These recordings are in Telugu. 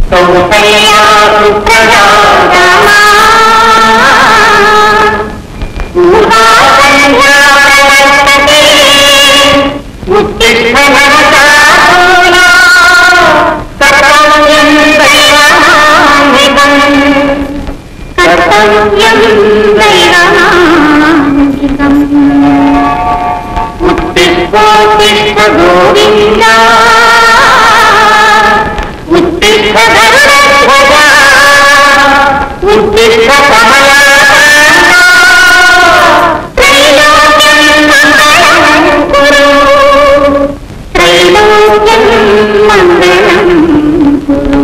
గోవిందా ఉత్తిష్ట గరుడధ్వజా ఉత్తిష్ట కమలాసనా త్రైలోక్యం మంగళం కురు త్రైలోక్యం మంగళం కురు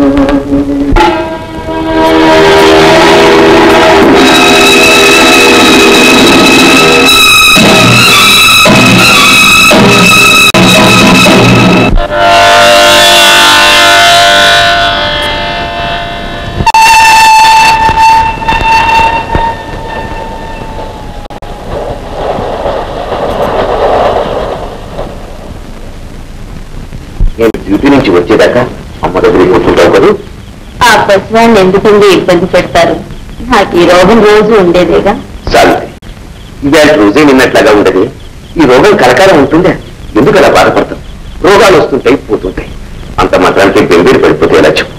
నేను డ్యూటీ నుంచి వచ్చేదాకా అమ్మ దగ్గరికి కూర్చుంటావు కదా ఆ పశువాన్ని ఎందుకండి ఇబ్బంది పెడతారు నాకు ఈ రోగం రోజు ఉండేదేగా చాలు ఇవాళ రోజే నిన్నట్లాగా ఉండదు ఈ రోగం కలకాలం ఉంటుందే ఎందుకు అలా బాధపడతాం రోగాలు వస్తుంటాయి పోతుంటాయి అంత మాత్రానికి బెంబేరు పడిపోతే ఎలా చెప్పు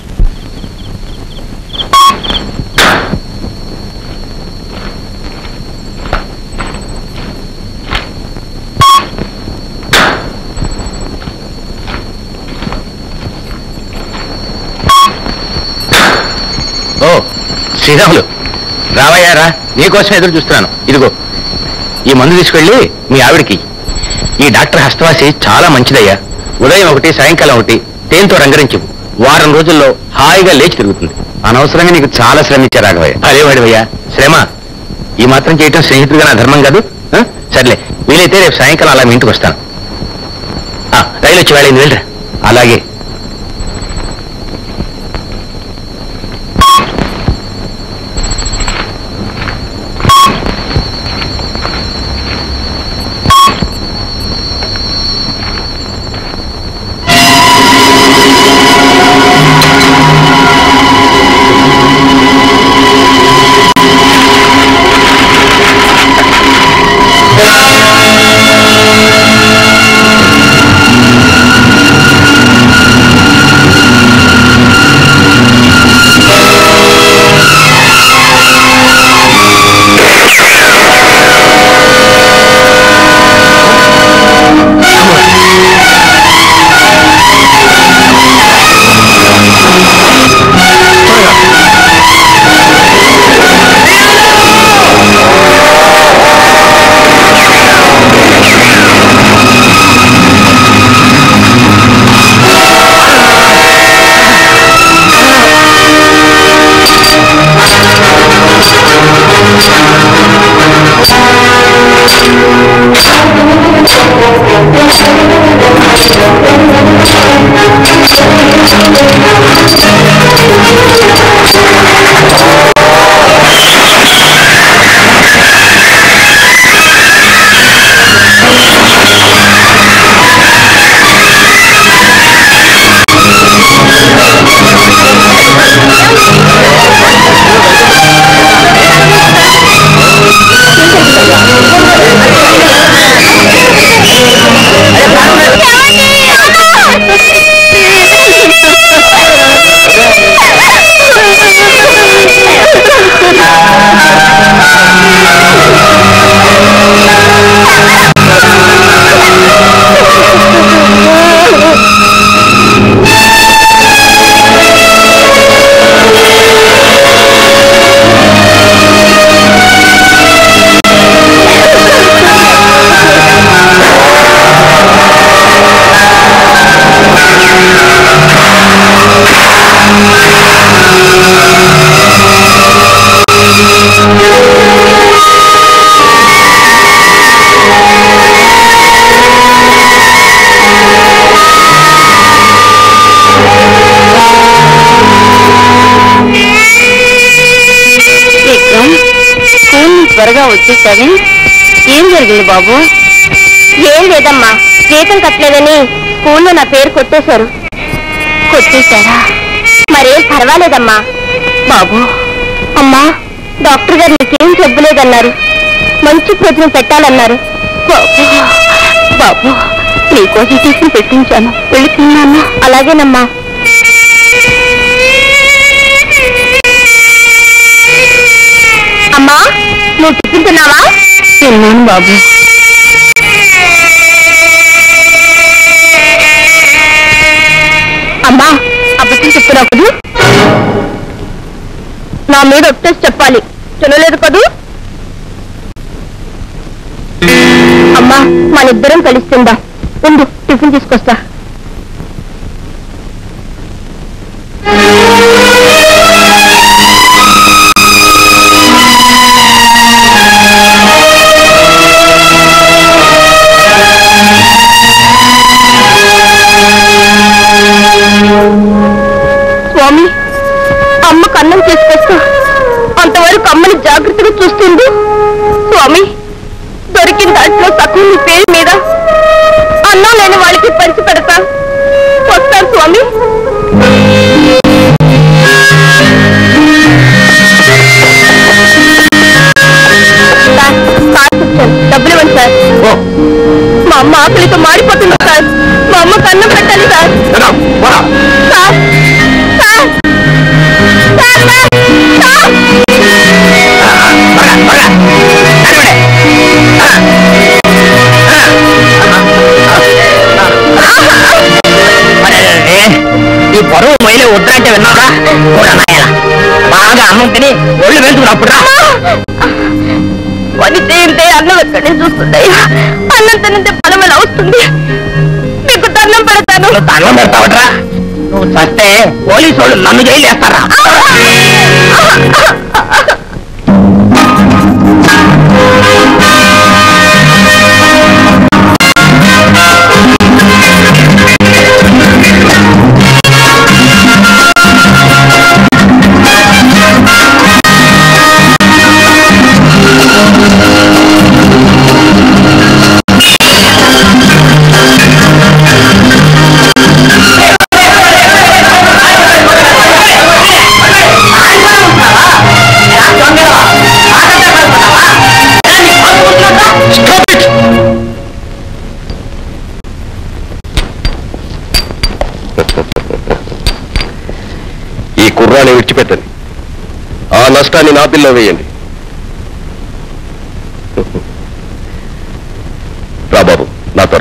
ఓ శ్రీరాములు రావయ్యా రా నీకోసం ఎదురు చూస్తున్నాను ఇదిగో ఈ మందు తీసుకెళ్ళి మీ ఆవిడికి ఈ డాక్టర్ హస్తవాసి చాలా మంచిదయ్యా ఉదయం ఒకటి సాయంకాలం ఒకటి తేనెతో రంగరించు వారం రోజుల్లో హాయిగా లేచి తిరుగుతుంది అనవసరంగా నీకు చాలా శ్రమ ఇచ్చా రాఘవయ్య అదేవాడివయ్యా శ్రమ ఈ మాత్రం చేయటం స్నేహితుడిగా నా ధర్మం కాదు ఆ? సర్లే వీలైతే రేపు సాయంకాలం అలా మీ ఇంటికి వస్తాను ఆ, రైలు వచ్చి వెళ్ళింది వెళ్ళరా అలాగే విక్రమ్ స్కూల్ నుంచి త్వరగా వచ్చేసావి ఏం జరిగింది బాబు ఏం లేదమ్మా జీతం కట్టలేదని స్కూల్లో నా పేరు కొట్టేశారు కొట్టేశారా మరేం పర్వాలేదమ్మా బాబు అమ్మా డాక్టర్ గారు నీకేం చెప్పలేదన్నారు మంచి భోజనం పెట్టాలన్నారు బాబు బాబు నీకోసం టిఫిన్ పెట్టించాను వెళ్ళి తిన్నాను అలాగేనమ్మా అమ్మా నువ్వు టిఫిన్ తిన్నావా తిన్నాను బాబు అమ్మా అబద్ధం చెప్తున్నావు కదూ నా మీద ఒట్టేసి చెప్పాలి తినలేదు కదూ అమ్మా మనిద్దరం కలిసి తిందాం ఉండు టిఫిన్ తీసుకొస్తా స్వామి అమ్మ కన్నం చేసుకొస్తా అంతవరకు అమ్మని జాగ్రత్తగా చూస్తుంది స్వామి దొరికిన దాంట్లో సగం నీ పేరు మీద అన్నం లేని వాళ్ళకి పంచి పెడతా వస్తాను స్వామి సార్, కార్డ్స్ ఇచ్చాను. డబ్బులు ఇవ్వండి సార్ ఓ మా అమ్మ ఆకలితో మాడిపోతుంది సార్ మా అమ్మ కన్నం పెట్టాలి సార్ వెళ్దాం, పోరా. Sir sir sir sir sir త్వరగా, త్వరగా. నడవండి. ఆ. ఆ. అరే, అరే, ఈ బరువు మొయ్యలే వద్దంటే విన్నారా కూడా నాయన బాగా అన్నం తిని ఒళ్ళు వెళ్తున్నప్పుడు రా పని చేయంతే అన్నం ఎక్కడే చూస్తుందయ్యా అన్నం తినంటే బలం ఎలా వస్తుంది మీకు దండం పెడతాను నువ్వు అన్నం పెడతావట్రా నువ్వు చస్తే పోలీసు వాళ్ళు నన్ను జైలు వేస్తారా ఈ కుర్రాన్ని విడిచిపెట్టండి ఆ నష్టాన్ని నా పిల్ల వేయండి రా బాబు నా త్వర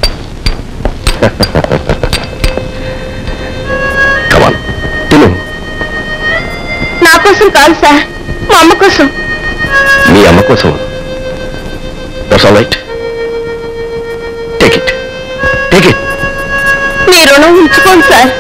కమాన్ తిను నా కోసం కాదు సార్ మా అమ్మ కోసం మీ అమ్మ కోసం that's all right take it take it మీ రుణం ఉంచుకోండి సార్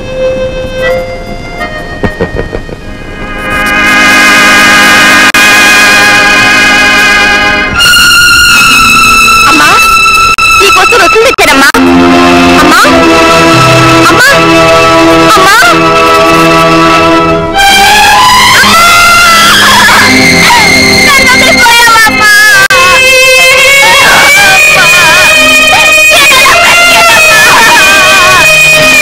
అమ్మా నీకోసం రుసులు తెచ్చారమ్మా అమ్మా అమ్మా అమ్మా నన్ను వదిలిపోయావమ్మా. అమ్మా.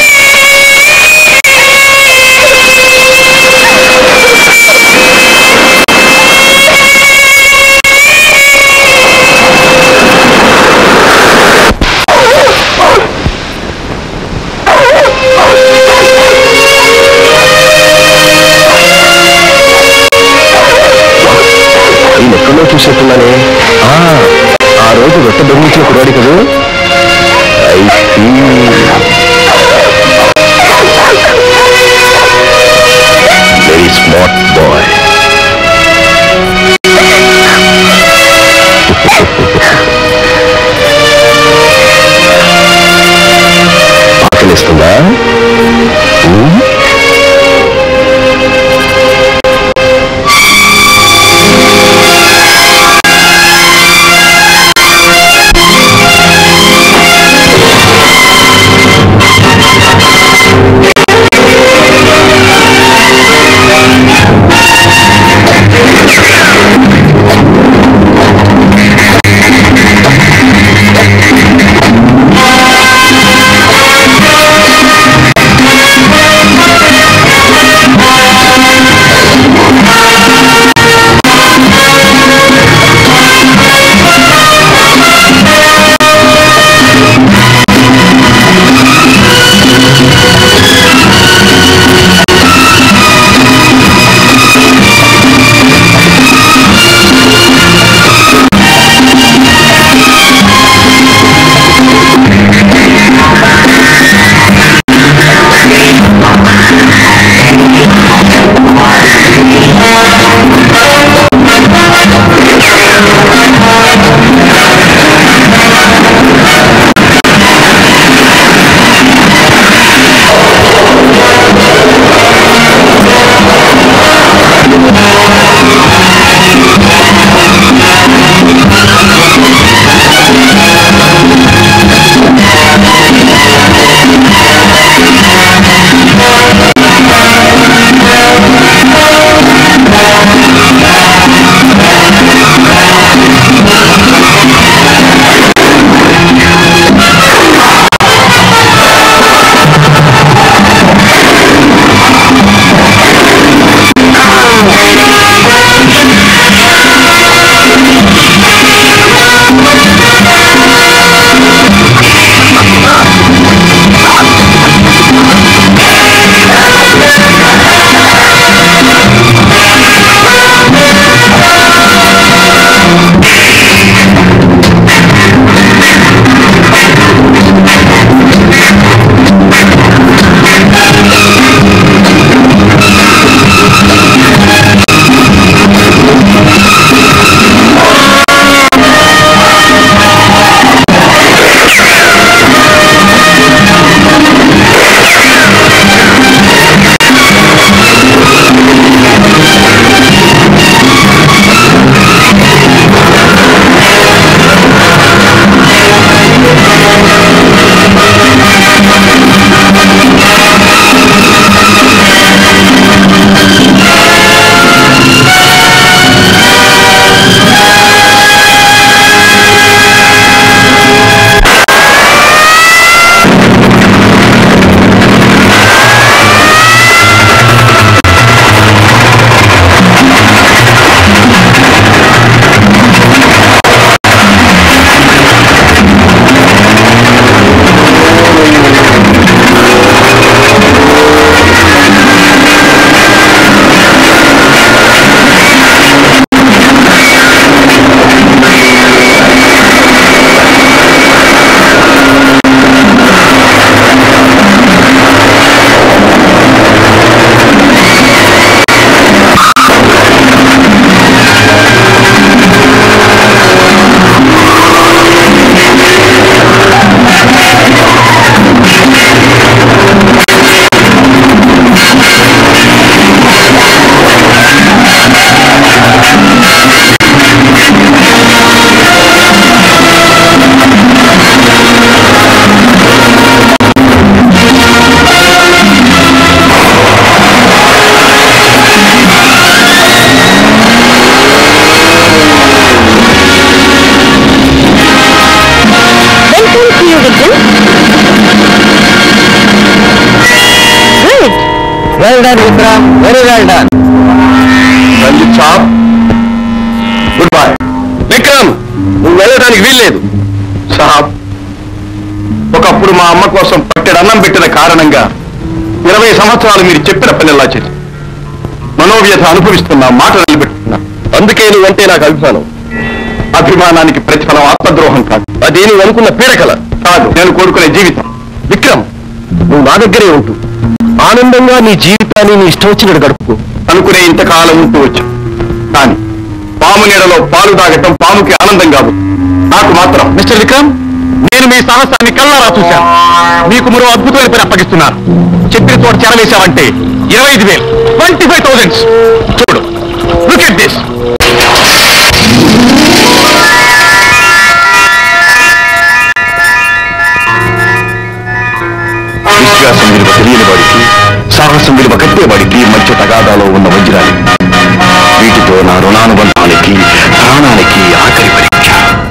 నేను ఎక్కడో చూసేట్టున్నానే ఆ, ఆ రోజు రొట్టె దొంగిలించిన కుర్రాడి కదా I see. Very smart boy. ఆకలిస్తుందా um? Well done Vikram very well done chap goodbye Vikram నువ్వు వెళ్ళడానికి వీల్లేదు సాబ్ ఒకప్పుడు మా అమ్మ కోసం పట్టెడు అన్నం పెట్టిన కారణంగా ఇరవై సంవత్సరాలు మీరు చెప్పిన పనిలా చేసి మనోవ్యథ అనుభవిస్తున్నా మాట నిలబెట్టుకున్నా అందుకే నువ్వంటే నాకు అభిమానం అభిమానానికి ప్రతిఫలం ఆత్మద్రోహం కాదు అదే నువ్వు అనుకున్న పీడకల కాదు నేను కోరుకునే జీవితం విక్రమ్ నువ్వు నా దగ్గరే ఉంటూ ఆనందంగా నీ జీవితాన్ని నీ ఇష్టం వచ్చినట్టు గడుపుకో అనుకునే ఇంతకాలం ఉంటూ వచ్చా కానీ పాము నీడలో పాలు తాగటం పాముకి ఆనందం కాదు నాకు మాత్రం మిస్టర్ విక్రమ్ నేను మీ సాహసాన్ని కల్లారా చూశాను మీకు మరో అద్భుతమైన పని అప్పగిస్తున్నాను చెప్పిన చోట చెరవేశావంటే ఇరవై ఐదు వేలు ట్వంటీ ఫైవ్ థౌసండ్స్ చూడు లుక్ ఎట్ దిస్ విశ్వాసం విలువ తెలియని వాడికి సాహసం విలువ కట్టేవాడికి మధ్య తగాదాలో ఉన్న వజ్రాలు వీటితో నా రుణానుబంధానికి ప్రాణానికి ఆఖరి పరీక్ష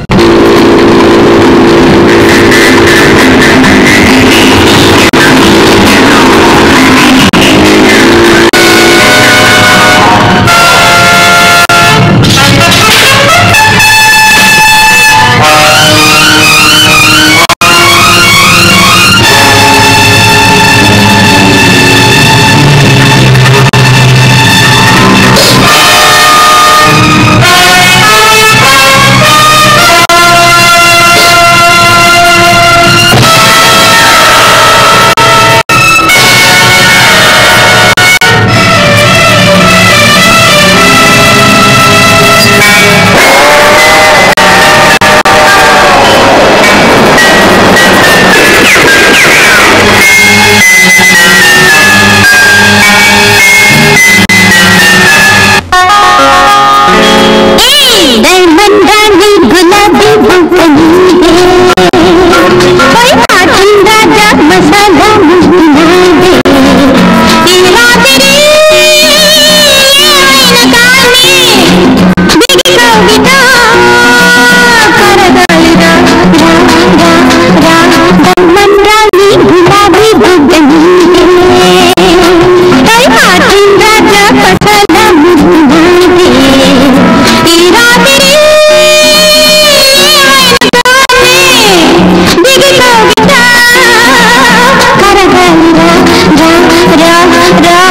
డైమండ్ రాణి గులాబీ బుగ్గని పై పాఠం రాజా మసాలా ముగ్గునాడే ఈ రాత్రి ఏమైనా కానీ దిగి కవిత కరగాలిరా రా రా రా డైమండ్ రాణి గులాబీ బుగ్గని పై పాఠం రాజా మసాలా ముగ్గునాడే ఈ రాత్రి దిగి కవిత కరగాలిరా రా రా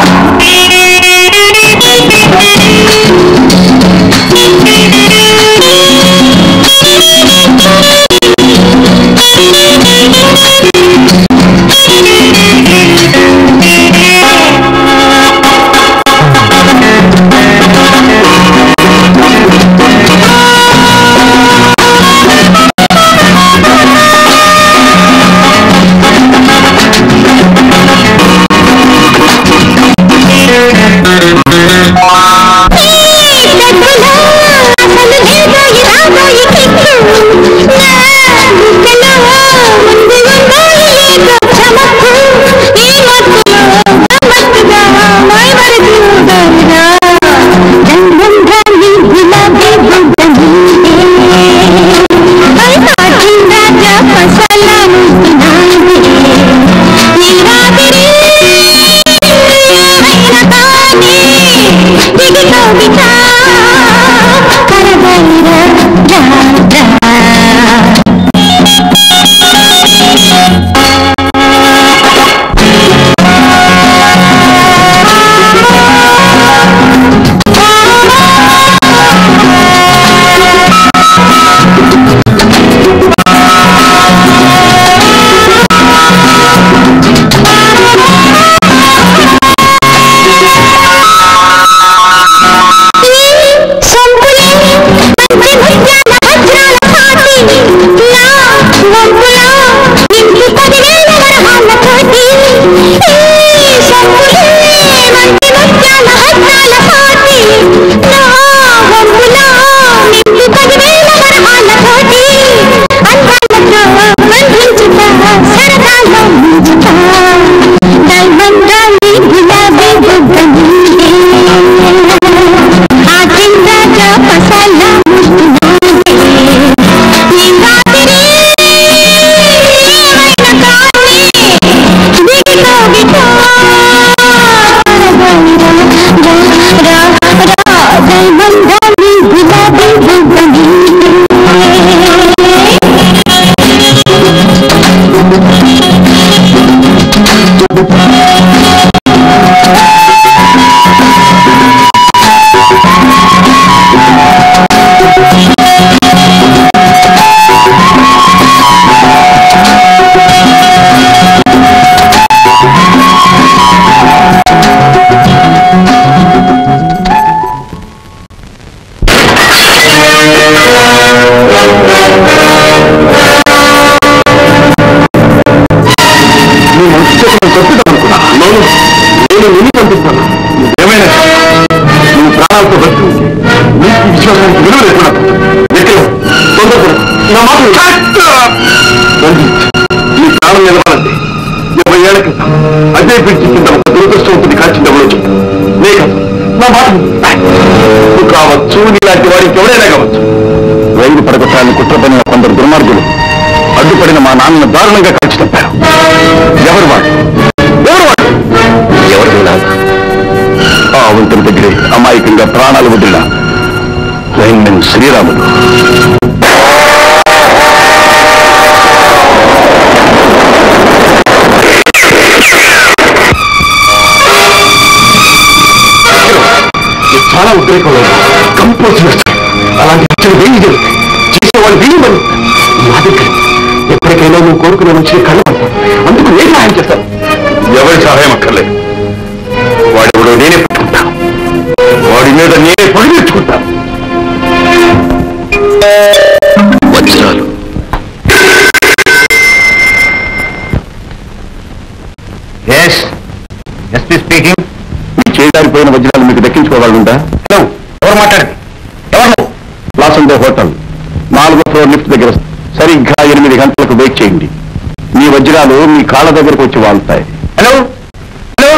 డైమండ్ రాణి గులాబీ బుగ్గని ఆ కింద మసాలా ముద్దు చంపుతామనుకున్నా నేను నేను నిన్ను చంపిస్తాను ఏమైనా నువ్వు ప్రాణాలతో బతికి ఉంటే నీకు ఈ విశ్వాసానికి విలువ లేకుండా విక్రమ్ తొందరపడు నా మాట విను. రంజిత్ నీ ప్రాణం నిలవాలంటే ఇరవై ఏళ్ల క్రితం అదే పిలిచి కింద ఒక దురదృష్టవంతుని కాల్చింది ఎవరో చెప్పు నే కాదు నా మాట విను. నువ్వు కావచ్చు నీలాంటి వాడికి ఎవరైనా కావచ్చు రైలు పడగొట్టాలని కుట్ర పడిన కొందరు దుర్మార్గులు అడ్డుపడిన మా నాన్నను దారుణంగా కాల్చి చంపారు ఎవరు వాడు ఎవరు వాడు ఎవరు నాన్న ఆ వంతుల దగ్గరే అమాయకంగా ప్రాణాలు వదిలిన లైన్మెన్ శ్రీరాముడు ఇది చాలా ఉద్రేకంలో కంపోజ్ చేస్తాడు అలాంటి హత్యలు వెయ్యి జరుగుతాయి చేసేవాళ్ళు వెయ్యి మంది నా దగ్గర ఎప్పటికైనా నువ్వు కోరుకునే మంచిని కళ్ళమంటాను అందుకు నేను సహాయం చేస్తాను ఎవరి సహాయం అక్కర్లేదు వాడెవడో నేనే పట్టుకుంటాను వాడి మీద నేనే పడి తెచ్చుకుంటాను వజ్రాలు ఎస్ ఎస్పీ స్పీకింగ్ మీ చేయడారిపోయిన వజ్రాలు మీకు దక్కించుకోవాలంటా ఎవరు మాట్లాడండి ఎవరు నువ్వు లాసంతో హోటల్ నాలుగో ఫ్లోర్ లిఫ్ట్ దగ్గర సరిగ్గా ఎనిమిది గంటలకు వెయిట్ చేయండి మీ వజ్రాలు మీ కాళ్ళ దగ్గరకు వచ్చి వాళ్తాయి హలో హలో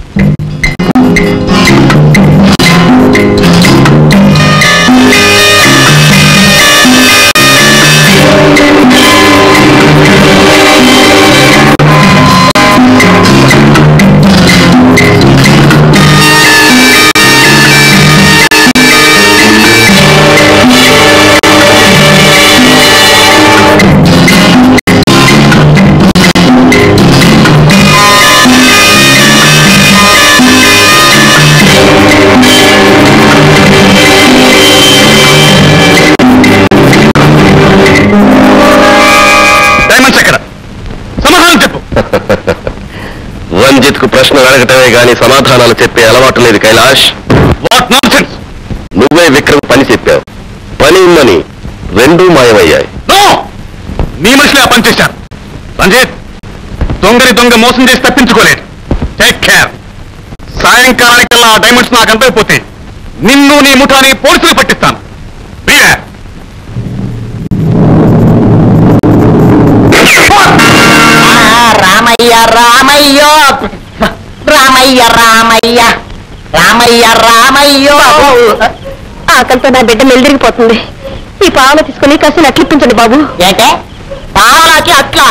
డైమండ్స్ ఎక్కడ సమాధానం చెప్పు రంజిత్ కు ప్రశ్నలు అడగటమే గాని సమాధానాలు చెప్పే అలవాటు లేదు కైలాష్ వాట్ నాన్ నువ్వే విక్రమ్ పని చెప్పావు పని ఉందని రెండూ మాయమయ్యాయి నీ మనుషులే ఆ పని చేశారు రంజిత్ దొంగని దొంగ మోసం చేసి తప్పించుకోలేదు టేక్ కేర్ సాయంకాలానికల్లా ఆ డైమండ్స్ నాకు అందకపోతే నిన్ను నీ ముఠాని పోలీసులు పట్టిస్తాను Be there. రామయ్య రామయ్యో రామయ్య రామయ్య రామయ్య రామయ్యో ఆకలితో నా బిడ్డ మెల్దిరిగిపోతుంది ఈ పావును తీసుకుని కాసి నట్లిప్పించండి బాబు ఏంటే పావలాకి అట్లా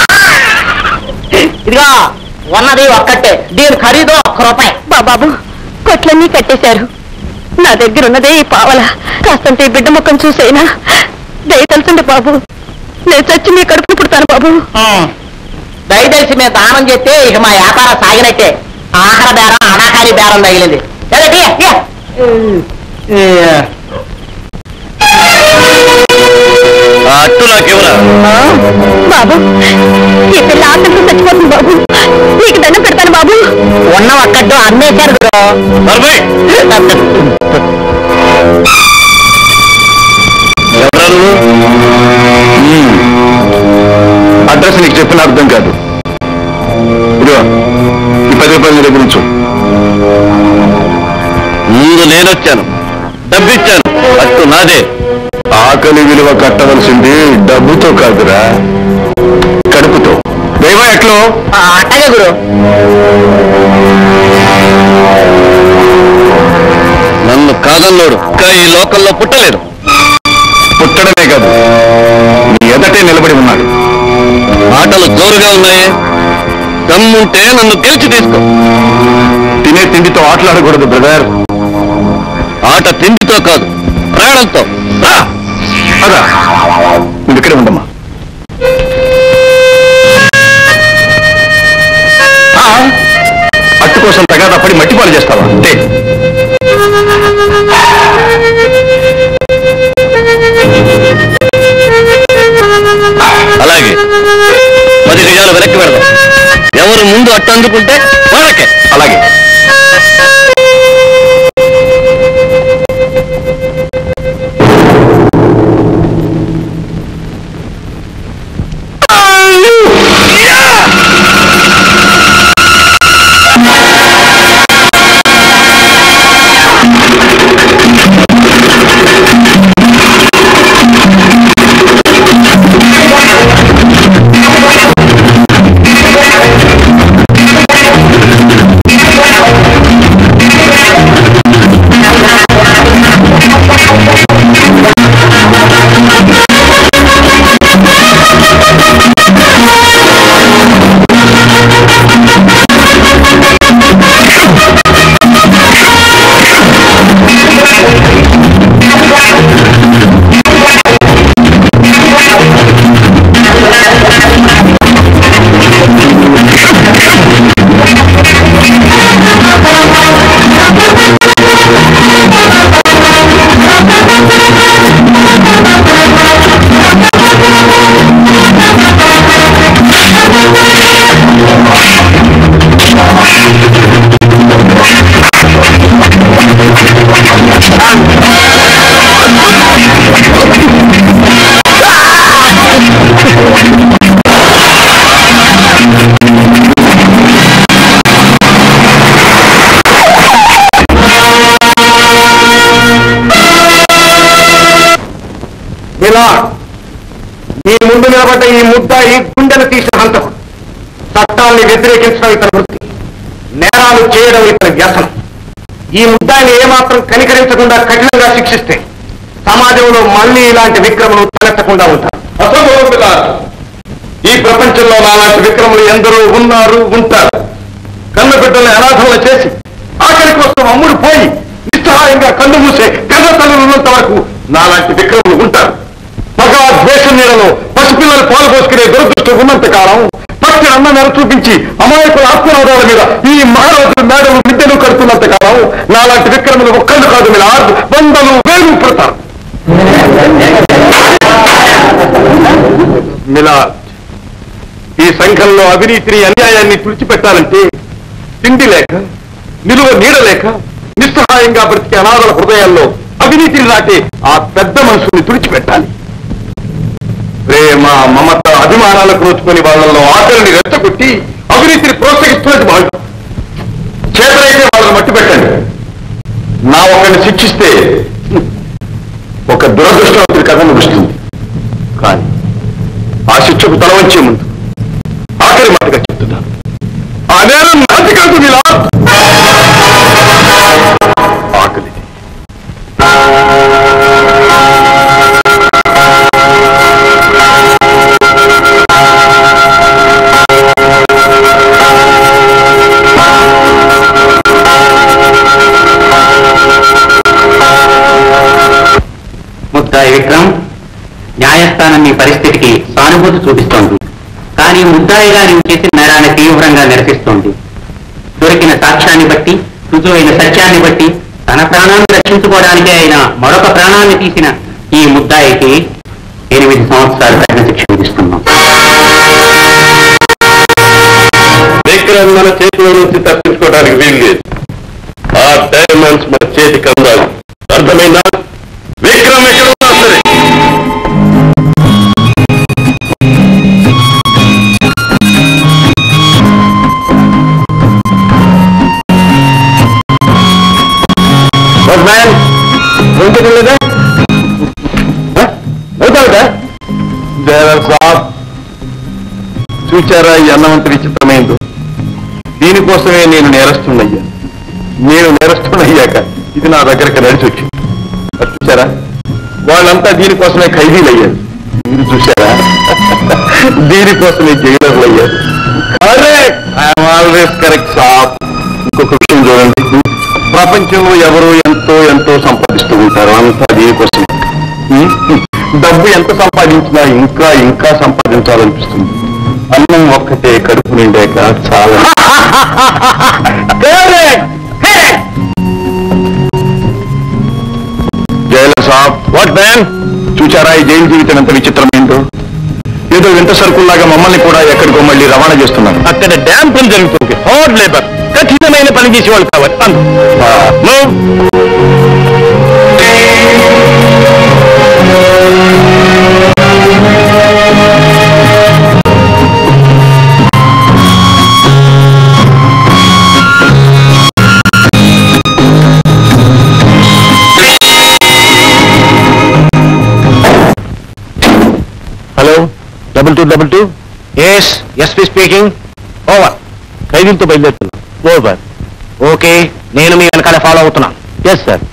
ఇదిగో ఉన్నది ఒక్కటే దీని ఖరీదు ఒక్క రూపాయి బా బాబు కొట్లన్నీ కట్టేశారు నా దగ్గర ఉన్నదే ఈ పావల కాస్తంత ఈ బిడ్డ ముఖం చూసైనా దయ తలుచండి బాబు నేను చచ్చి మీ కడుపు పుడతాను బాబు ఉమ్. దయదలిసి మేము దానం చేస్తే ఇక మా వ్యాపారం సాగినట్టే ఆహార బేరం అనాకారి బేరం తగిలింది ఏదో తీ, తీ. ఆ అట్టు నాకెవరా ఆ, బాబు ఈ పిల్ల ఆకలితో చచ్చిపోతుంది బాబు నీకు దండం పెడతాను బాబు ఉన్న ఒక్కట్టు అమ్మేశారు గురు నర్మే ఎవరా నువ్వు మ్మ్. అడ్రస్ నీకు చెప్పిన అర్థం కాదు ఇదిగో ఈ పది రూపాయల నీ దగ్గర ఉంచు ముందు నేనొచ్చాను డబ్బిచ్చాను అట్టు నాదే ఆకలి విలువ కట్టవలసింది డబ్బుతో కాదురా కడుపుతో దైవం ఎట్లో ఆ, అట్టగే గురు నన్ను కాదన్నోడు ఇంకా ఈ లోకల్లో పుట్టలేదు పుట్టడమే కాదు నీ ఎదటే నిలబడి ఉన్నాడు ఆటలు జోరుగా ఉన్నాయే దమ్ముంటే నన్ను గెలిచి తీసుకో తినే తిండితో ఆటలాడకూడదు బ్రదర్ ఆట తిండితో కాదు ప్రాణంతో రా. పద. నువ్వు ఇక్కడే ఉండమ్మా ఆ, అట్టు కోసం తగాదా పడి మట్టి పాలు చేస్తావా అంటే అలాగే పది గజాలు వెనక్కి పెడదాం ఎవరు ముందు అట్టు అందుకుంటే వాళ్ళకే అలాగే ఇలా మీ ముందు నిలబడ్డ ఈ ముద్ద ఈ గుండెను తీసిన హంతకుడు చట్టాన్ని వ్యతిరేకించడం ఇతని వృత్తి నేరాలు చేయడం ఇతని వ్యసనం ఈ ముద్దాన్ని ఏమాత్రం కనికరించకుండా కఠినంగా శిక్షిస్తే సమాజంలో మళ్ళీ ఇలాంటి విక్రమలు తలెత్తకుండా ఉంటారు అసంభవం పిల్లారు. ఈ ప్రపంచంలో నాలాంటి విక్రములు ఎందరో ఉన్నారు ఉంటారు కన్న బిడ్డల్ని అనాథములు చేసి ఆఖరి కోసం అమ్ముడు పోయి నిస్సహాయంగా కన్ను మూసే కన్న తల్లులు ఉన్నంత వరకు నాలాంటి విక్రములు ఉంటారు పగ ద్వేషం నీడలో పసిపిల్లలు పాలు పోసుకునే దురదృష్టం ఉన్నంత కాలం పచ్చి అన్న నెర చూపించి అమాయకుల ఆత్మరోధాల మీద ఈ మహారాజు మేడలు మిద్దెలు కడుతున్నంత కాలం నాలాంటి విక్రములు ఒక్కళ్ళు కాదు మీరు వందలు వేలు పుడతారు మిలా ఈ సంఘంలో అవినీతిని అన్యాయాన్ని తుడిచిపెట్టాలంటే తిండి లేక నిలువ నీడ లేక నిస్సహాయంగా బ్రతికే అనాథల హృదయాల్లో అవినీతిని నాటి ఆ పెద్ద మనుషుల్ని తుడిచిపెట్టాలి ప్రేమ మమత అభిమానాలకు నోచుకొని వాళ్ళల్లో ఆకలిని రెచ్చగొట్టి అవినీతిని ప్రోత్సహిస్తున్నది వాళ్ళు చేతనైతే వాళ్ళని మట్టి పెట్టండి నా ఒకరిని శిక్షిస్తే ఒక దురదృష్టవంతుడి కథ ముగుస్తుంది కానీ ఆ శిక్షకు తల వంచే ముందు ఆఖరి మాటగా చెప్తున్నాను ఆ నేరం నాది కాదు ఇలా ఆకలి ముద్దాయి విక్రమ్ న్యాయస్థానం మీ పరిస్థితికి సానుభూతి చూపిస్తోంది కానీ ముద్దాయిగా నీవు చేసిన నేరాన్ని తీవ్రంగా నిరసిస్తోంది దొరికిన సాక్ష్యాన్ని బట్టి రుజువైన సత్యాన్ని బట్టి తన ప్రాణాన్ని రక్షించుకోవడానికే ఆయన మరొక ప్రాణాన్ని తీసిన ఈ ముద్దాయికి ఎనిమిది సంవత్సరాలు కఠిన శిక్ష విధిస్తున్నాం విక్రమ్ మన చేతిలో నుంచి తప్పించుకోవడానికి వీలు లేదు ఆ డైమండ్స్ మన చేతికి అందాలి అర్థమైందా విక్రమ్ ఎక్కడ ఉన్నా సరే లేదా జయరాజ్ సాబ్ చూచారా ఈ అన్నవంతుడి చిత్రమైందో దీనికోసమే నేను నేరస్తున్నయ్యా నేను నేరస్తున్నయ్యాక ఇది నా దగ్గరకు నడిచి వచ్చింది అది చూసారా వాళ్ళంతా దీనికోసమే ఖైదీలయ్యారు మీరు చూసారా దీనికోసమే జైలర్లు అయ్యారు కరెక్ట్ ఐఎమ్ ఆల్వేస్ కరెక్ట్ సాబ్ ఇంకొక విషయం చూడండి ప్రపంచంలో ఎవరు ఎంతో ఎంతో సంపాదిస్తూ ఉంటారు అంతా దీనికోసమే హ్మ్? డబ్బు ఎంత సంపాదించినా ఇంకా ఇంకా సంపాదించాలనిపిస్తుంది అన్నం ఒక్కటే కడుపు నిండాక చాలా జైల సాబ్ వాట్ మ్యాన్ చూచారా ఈ జైలు జీవితం ఎంత విచిత్రమైందో ఏదో వింత సరుకుల్లాగా మమ్మల్ని కూడా ఎక్కడికో మళ్ళీ రవాణా చేస్తున్నారు అక్కడ డ్యామ్ పని జరుగుతుంది హార్డ్ లేబర్ కఠినమైన పని చేసేవాళ్ళు కావాలి Move. Hello double two double two S SP speaking over ఖైదీలతో బయలుదేరుతున్నా ఓవర్ ఓకే నేను మీ వెనకాల ఫాలో అవుతున్నాను ఎస్ సార్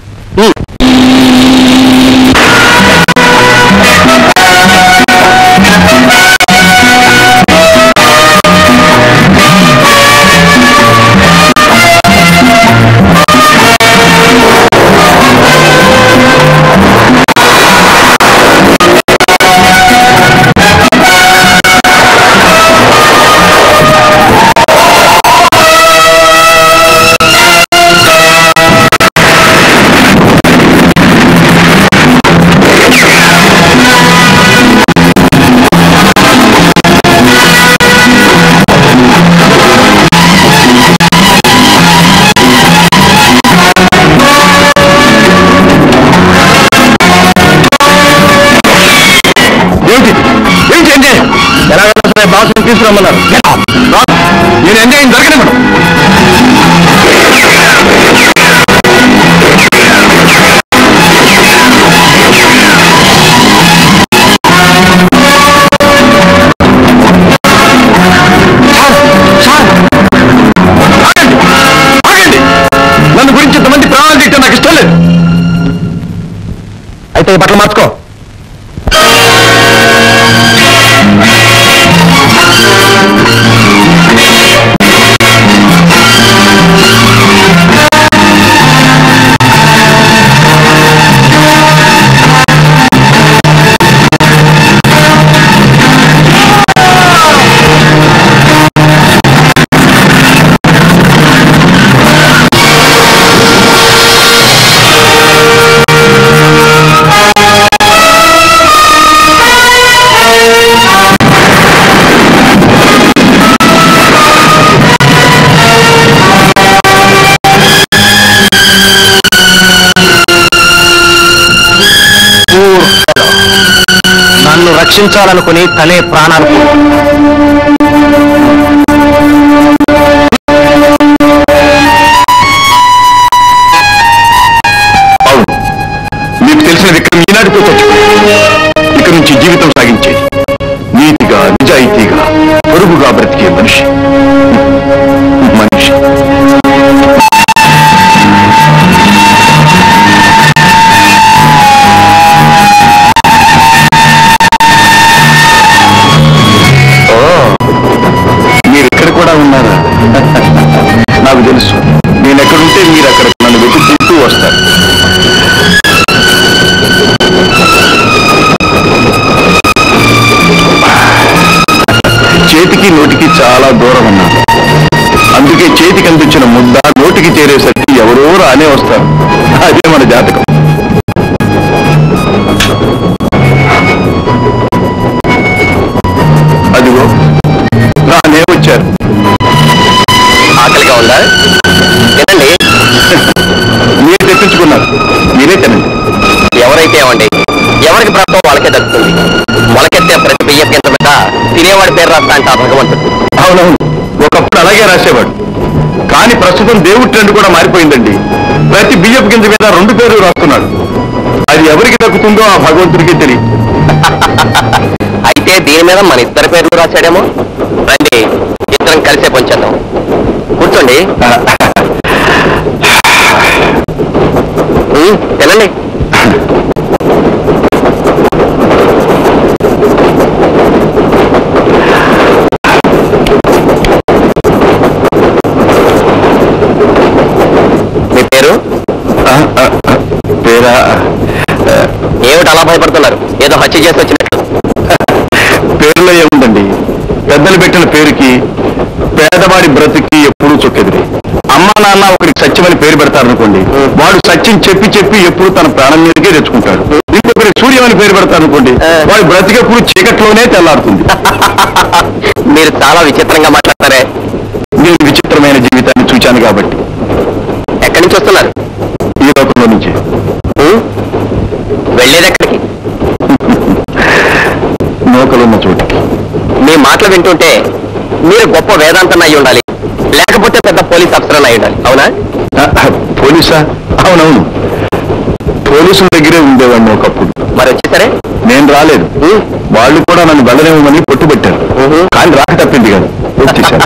ఏమిటి ఏంటి అంటే ఎలాగైనా సరే బాసుని తీసుకురమ్మన్నారు నేను ఎంజాయ్ దొరకనివ్వను Poor fellow. నన్ను రక్షించాలనుకుని తనే ప్రాణాలు పోగొట్టుకున్నాడు. అవును మీకు తెలిసిన విక్రమ్ ఈనాటితో చచ్చిపోయాడు ఇక నుంచి జీవితం సాగించేది నీతిగా నిజాయితీగా పొరుగుగా బ్రతికే మనిషి మనిషి ఓ, మీరు ఇక్కడ కూడా ఉన్నారా నాకు తెలుసు నేను ఎక్కడుంటే మీరు అక్కడ నన్ను వెతుక్కుంటూ వస్తారు చేతికి నోటికి చాలా దూరం ఉన్నాను అందుకే చేతికి అందించిన ముద్ద నోటికి చేరేసరికి ఎవరో రానే వస్తారు అదే మన జాతకం అదిగో రానే వచ్చారు ఆకలిగా ఉందా తినండి మీరు తెప్పించుకున్నారు మీరే తినండి ఎవరైతే ఏమండి ఎవరికి ప్రాప్తం వాళ్ళకే దక్కుతుంది మొలకెత్తే ప్రతి బియ్య కింద మీద తినేవాడి పేరు రాస్తా అంట ఆ భగవంతుడు అవునవును ఒకప్పుడు అలాగే రాసేవాడు కానీ ప్రస్తుతం దేవుడి ట్రెండ్ కూడా మారిపోయిందండి ప్రతి బియ్యపు గింజ మీద రెండు పేర్లు రాస్తున్నాడు అది ఎవరికి దక్కుతుందో ఆ భగవంతుడికి తెలియదు అయితే దీని మీద మన ఇద్దరి పేర్లు రాశాడేమో రండి ఇద్దరం కలిసే పొంచేద్దాం కూర్చోండి ఉమ్, తినండి మీ పేరు ఆ, ఆ, ఆ, పేరా ఏమిటి అలా భయపడుతున్నారు ఏదో హత్య చేసి వచ్చినట్లు పేరులో ఏముందండి పెద్దలు పెట్టిన పేరుకి పేదవాడి బ్రతికి ఎప్పుడూ చొక్కెదిరి అమ్మా నాన్న ఒకరికి సత్యమని పేరు పెడతారనుకోండి వాడు సత్యం చెప్పి చెప్పి ఎప్పుడు తన ప్రాణం మీదకే తెచ్చుకుంటాడు ఇంకొకరికి సూర్యం అని పేరు పెడతారనుకోండి వాడి బ్రతికెప్పుడు చీకట్లోనే తెల్లారుతుంది మీరు చాలా విచిత్రంగా మాట్లాడతారే నేను విచిత్రమైన జీవితాన్ని చూశాను కాబట్టి ఎక్కడి నుంచి వస్తున్నారు ఈ లోకంలో నుంచి ఉమ్, వెళ్ళేది ఎక్కడికి నౌకలున్న చోటికి మీ మాటలు వింటుంటే మీరు గొప్ప వేదాంతం అయి ఉండాలి లేకపోతే పెద్ద పోలీస్ ఆఫీసర్ అయి ఉండాలి అవునా ఆ, ఆ, పోలీసా అవునవును పోలీసుల దగ్గరే ఉండేవాడిని ఒకప్పుడు మరి వచ్చేసరే నేను రాలేదు వాళ్ళు కూడా నన్ను వెళ్ళనివ్వమని పట్టుబట్టారు కానీ రాక తప్పింది కదా వచ్చేసాను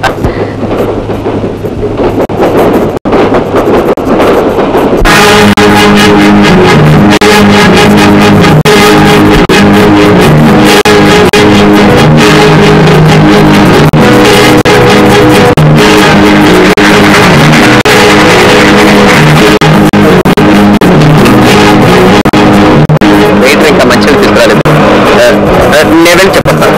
వెయిటర్ ఇంకా మంచిగా తీసుకురాలేదు ఆ, ఆ, నేను వెళ్ళి చెప్పొస్తాను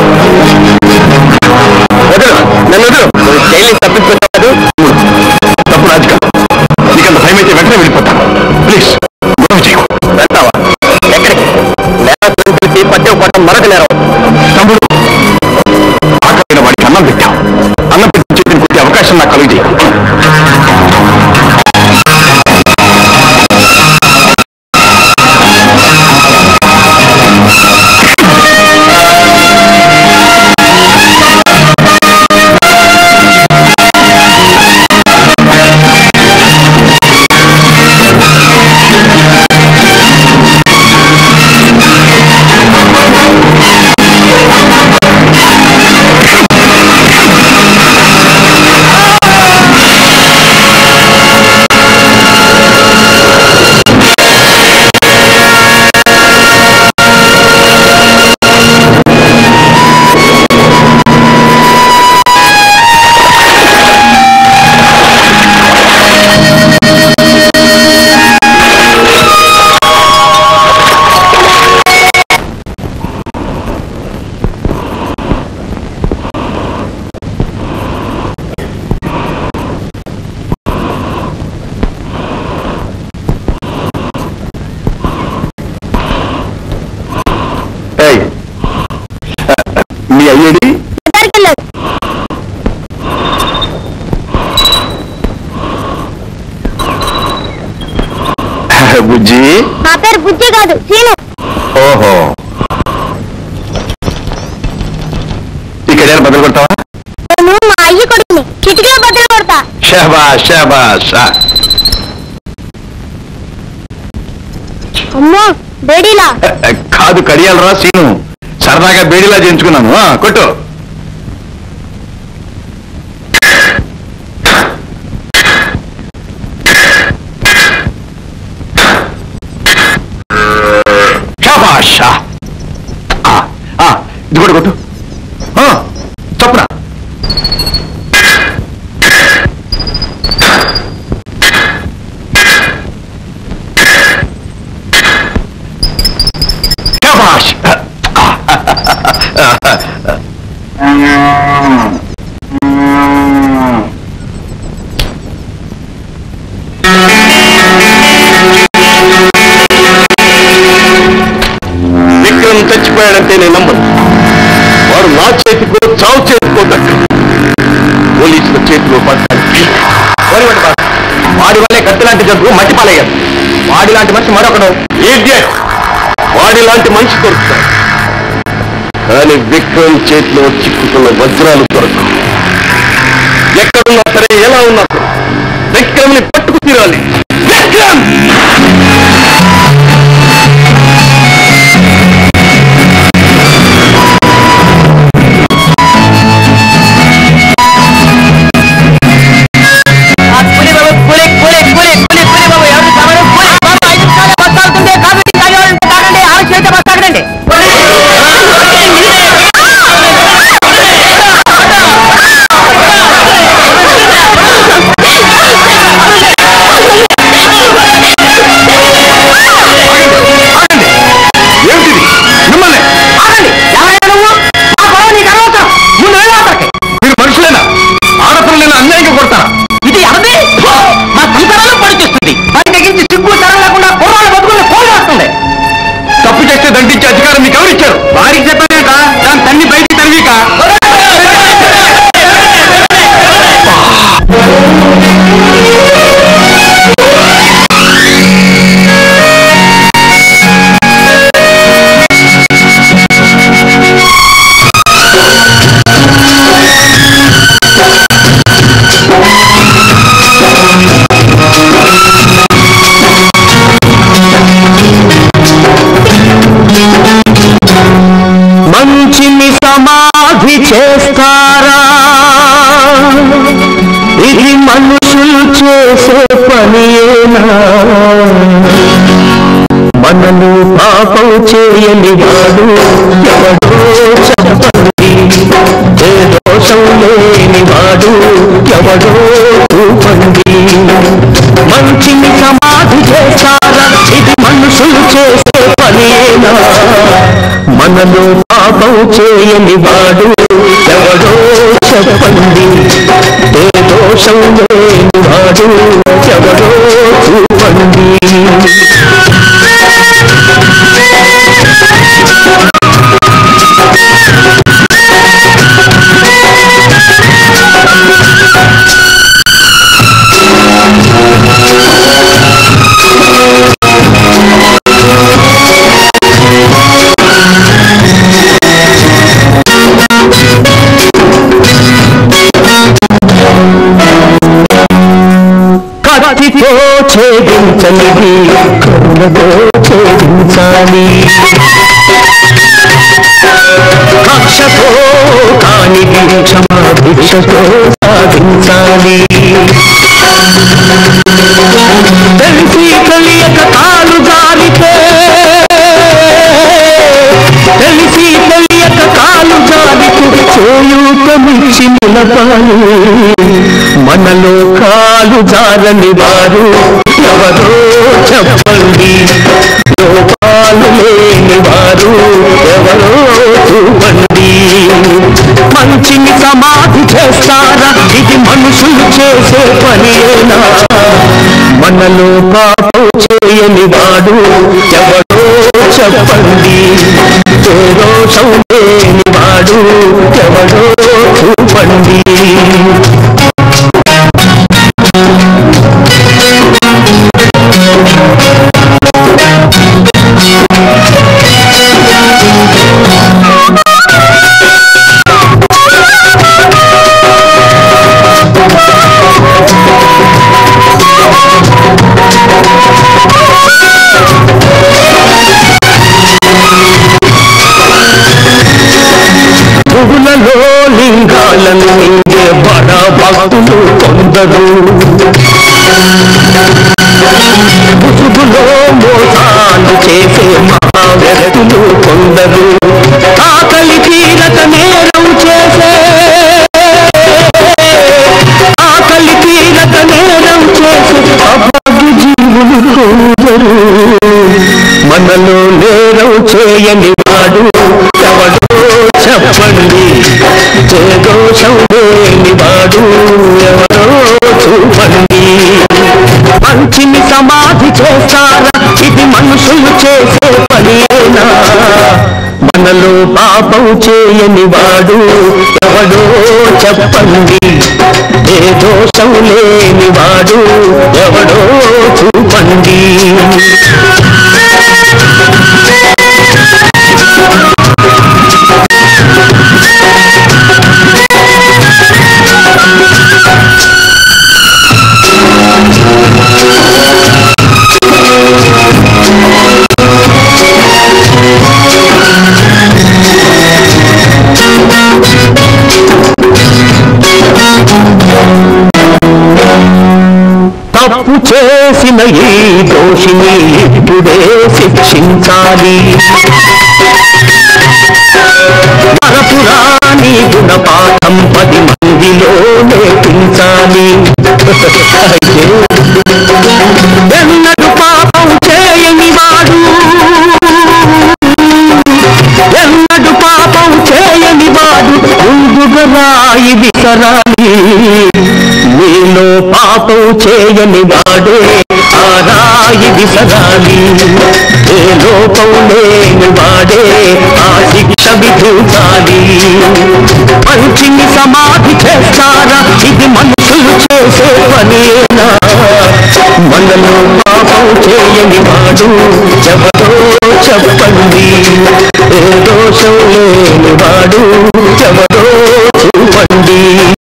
వదులు నన్ను వదులు నువ్వు జైలు నుంచి తప్పించుకొచ్చావు తప్పు రాజుక నీకంత భయం అయితే వెంటనే వెళ్ళిపోతాను ప్లీజ్ గొడవ చేయకు వెళ్తావా ఎక్కడికి నేరం తెలిసి పట్టకపోవడం మరొక నేరం తమ్ముడు ఆకలిన వాడికి అన్నం పెట్టాం అన్నం పెట్టి చెప్పిన కొద్ది అవకాశం నాకు కలుగు ఏయ్, మీ అయ్యేది నా పేరు బుజ్జి కాదు సీను ఓహో ఇక్కడ బదులు కొడతావా నేను మా అయ్యి కొడుకుని చిటికలో బద్దలు కొడతా షహబా షహబా షా అమ్మో బేడీలా కాదు కడియాలరా సీను సరదాగా బేడిలా చేయించుకున్నాను ఆ, కొట్టు షాబాష్ షా. ఆ, ఆ, ఇది కూడా కొట్టు ఆ, చప్పున షాబాష్ విక్రమ్ చచ్చిపోయాడంటే నేను నమ్మను వాడు నా చేతికో చావు చేతికో దక్క పోలీసుల చేతిలో పడ్డానికి వరివడి బాస్. వాడి వల్లే కత్తి లాంటి జబ్బు మట్టి పాలయ్యాడు వాడి లాంటి మనిషి మరొకడు ఇడియట్ వాడి లాంటి మనిషి దొరుకుతాడు కానీ విక్రమ్ చేతిలో చిక్కుకున్న వజ్రాలు దొరకవు ఎక్కడున్నా సరే ఎలా ఉన్నా సరే విక్రమ్ని పట్టుకు తీరాలి విక్రమ్ కూలి బాబు కూలి కూలి కూలి కూలి కూలి బాబు ఎవరు కావాలి కూలి బాబు ఐదు నిమిషాలు బస్ ఆగుతుంది కాబట్టి తాగేవాళ్ళంటే తాగండి ఆరు చేస్తే బస్ తాగండి ఏమిటిది మిమ్మల్ని ఆగండి ఎవరైనా నువ్వు మా గొడవ నీకు అనవసరం ముందు వెళ్ళి అక్కడికి మీరు మనుషులేనా ఆడపిల్లలైనా అన్యాయంగా కొడతారా ఇది ఎవరిది మా సంసారాలు పడిచేస్తుంది పని తెగించి సిగ్గు తరం లేకుండా కుర్రాళ్ళు బతుకుని ఫోన్ వస్తుంది తప్పు చేస్తే దండించే అధికారం మీకు ఎవరిచ్చారు వారికి చెప్పాక దాని తన్ని బయటికి తరివిక మంచిని సమాధి చేస్తారా ఇది మనుషులు చేసే పనియేనా మనను పాపం చేయని వాడు ఎవడో చెప్పండి ఏ దోషం లేని వాడు ఎవడో చూపండి మంచిని సమాధి చేస్తారా ఇది మనుషులు చేసే పనియేనా మనలో పాపం చేయని వాడు ఎవడో చెప్పండి ఏ దోషం లేని వాడు ఎవడో చూపండి కత్తితో ఛేదించనిది కరుణతో ఛేదించాలి కక్షతో కానిది క్షమాభిక్షతో సాధించాలి తెలిసి తెలియక కాలు జారితే తెలిసి తెలియక కాలు జారితే చేయూతమిచ్చి నిలపాలి మనలో కాలు జారని వారు ఎవరో చెప్పండి లోపాలు లేని వారు ఎవరో చూడండి మంచిని సమాధి చేస్తారా ఇది మనుషులు చేసే పనియేనా మనలో పాపం చేయని వాడు ఎవడో చెప్పండి ఏ దోషం లేని వాడు ఎవడో చూపండి కోవెలను నిండే బడ భక్తులు కొందరు ముసుగులో మోసాలు చేసే మహావ్యక్తులు కొందరు ఆకలి తీరక నేరం చేసే ఆకలి తీరక నేరం చేసే అభాగ్య జీవులు కొందరు మనలో నేరం చేయని వాడు ఎవడో చెప్పండి చేదోషం లేని వాడు ఎవరో చూపండి మంచిని సమాధి చేస్తారా ఇది మనుషులు చేసే పనేనా మనలో పాపం చేయని వాడు ఎవడో చెప్పండి ఏ దోషం లేని వాడు ఎవడో చూపండి తప్పు చేసిన ఈ దోషిని ఇప్పుడే శిక్షించాలి మరపురాని గుణపాఠం పది మందిలో నేర్పించాలి ఎన్నడు పాపం చేయని వాడు ఎన్నడు పాపం చేయని వాడు ముందుగా రాయి విసరాలి నీలో పాపం చేయని వాడే ఆ రాయి విసరాలి ఏ లోపం లేని వాడే ఆ శిక్ష విధించాలి మంచిని సమాధి చేస్తారా ఇది మనుషులు చేసే పనేనా మనలో పాపం చేయని వాడు ఎవరో చెప్పండి ఏ దోషం లేని వాడు ఎవరో చూపండి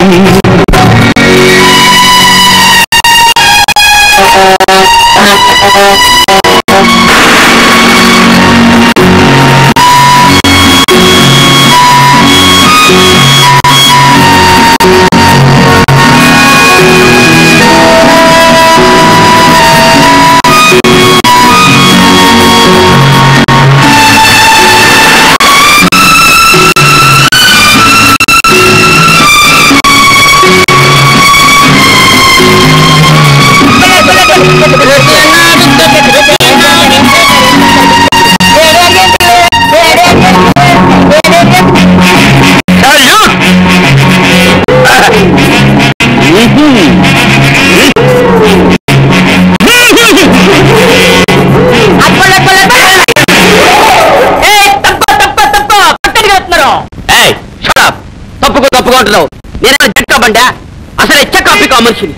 ఏయ్ షడప్ తప్పుకో తప్పుకో అంటున్నావు నేనే జట్కా బండా అసలే చెక్క పికా మనిషిని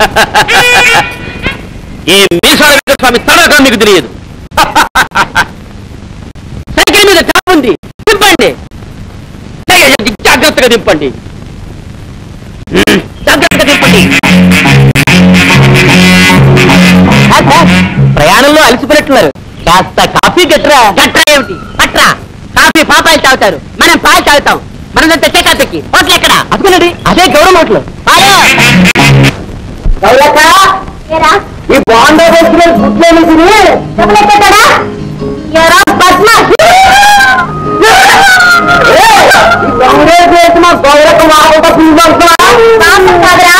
ఈ మీసాల స్వామి తడక మీకు తెలియదు సైకిల్ మీద టాప్ ఉంది దింపండి ఏయ్, జాగ్రత్తగా దింపండి ఉమ్, జాగ్రత్తగా దింపండి ప్రయాణంలో అలసిపోయినట్టున్నారు కాస్త కాఫీ గట్రా గట్రా ఏమిటి గట్రా కాఫీ పాపాయిలు తాగుతారు మనం పాలు తాగుతాం మనదంతా చెక్కి హోటల్ ఎక్కడ అదుకునండి అదే గౌరవ హోటల్ ఈ బాండో వేసుకునే గుట్లేని తిని చెప్పలేకపోతాడా ఎరా బద్మాష్ కాంగ్రెస్ వేసిన గౌరవ మాకుండా కాదురా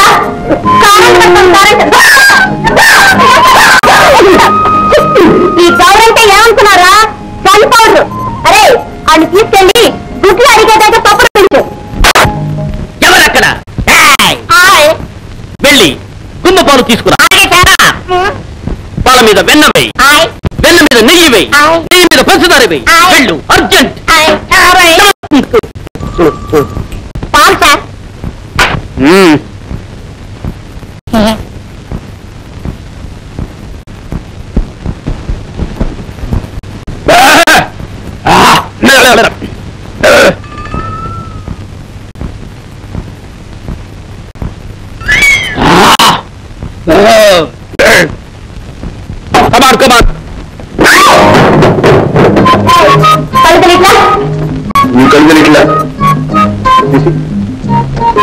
ఈ గౌరంటే ఏమనుకున్నారా చలి పౌడర్ అరే అని తీసుకెళ్ళి గుడ్లు అడిగేదాకా పప్పులు పెంచు ఎవరక్కడ ఏయ్, హాయ్ వెళ్ళి గుమ్మ పాలు తీసుకురా అలాగే తేడా పాల మీద వెన్న వేయి హాయ్ వెన్న మీద నెయ్యి వేయి ఆయ్. నెయ్యి మీద పంచదార వేయి ఆయ్. వెళ్ళు urgent hi hi Paul sir Come on, come on. కలుగులిట్లా నీ కళ్ళు ఇట్లా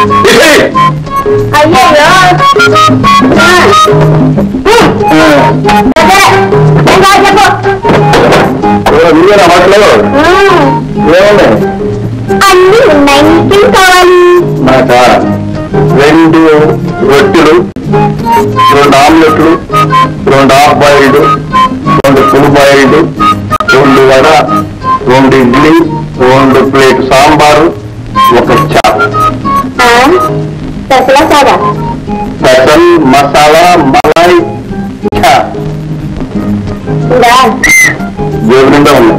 విరిగిన మాటలు ఏమున్నాయి అన్ని ఉన్నాయి నీకేం కావాలి నాక రెండు రొట్టెలు రెండు ఆమ్లెట్లు రెండు హాఫ్ బాయిల్డ్ రెండు ఫుల్ బాయిల్డ్ రెండు వడ రెండు ఇడ్లీ రెండు ప్లేట్ సాంబారు ఒక చాప్ పెసలా సాదా స్పెషల్ మసాలా మలాయ్ చా ఉందా జేబు నిండా ఉన్నాయి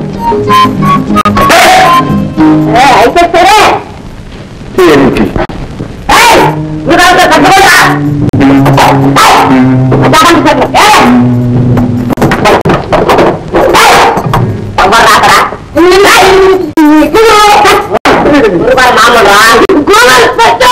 ఏ, అయితే సరే ఏంటి ఏయ్, నువ్వు కాదు, కట్టుకోరా. ఏయ్, అదానికి సరే. ఏయ్. ఏయ్, ఎవ్వరు రాకరా? ఏయ్, ఇప్పుడు. గురువారం మామూలురా. గురువారం పెట్టు.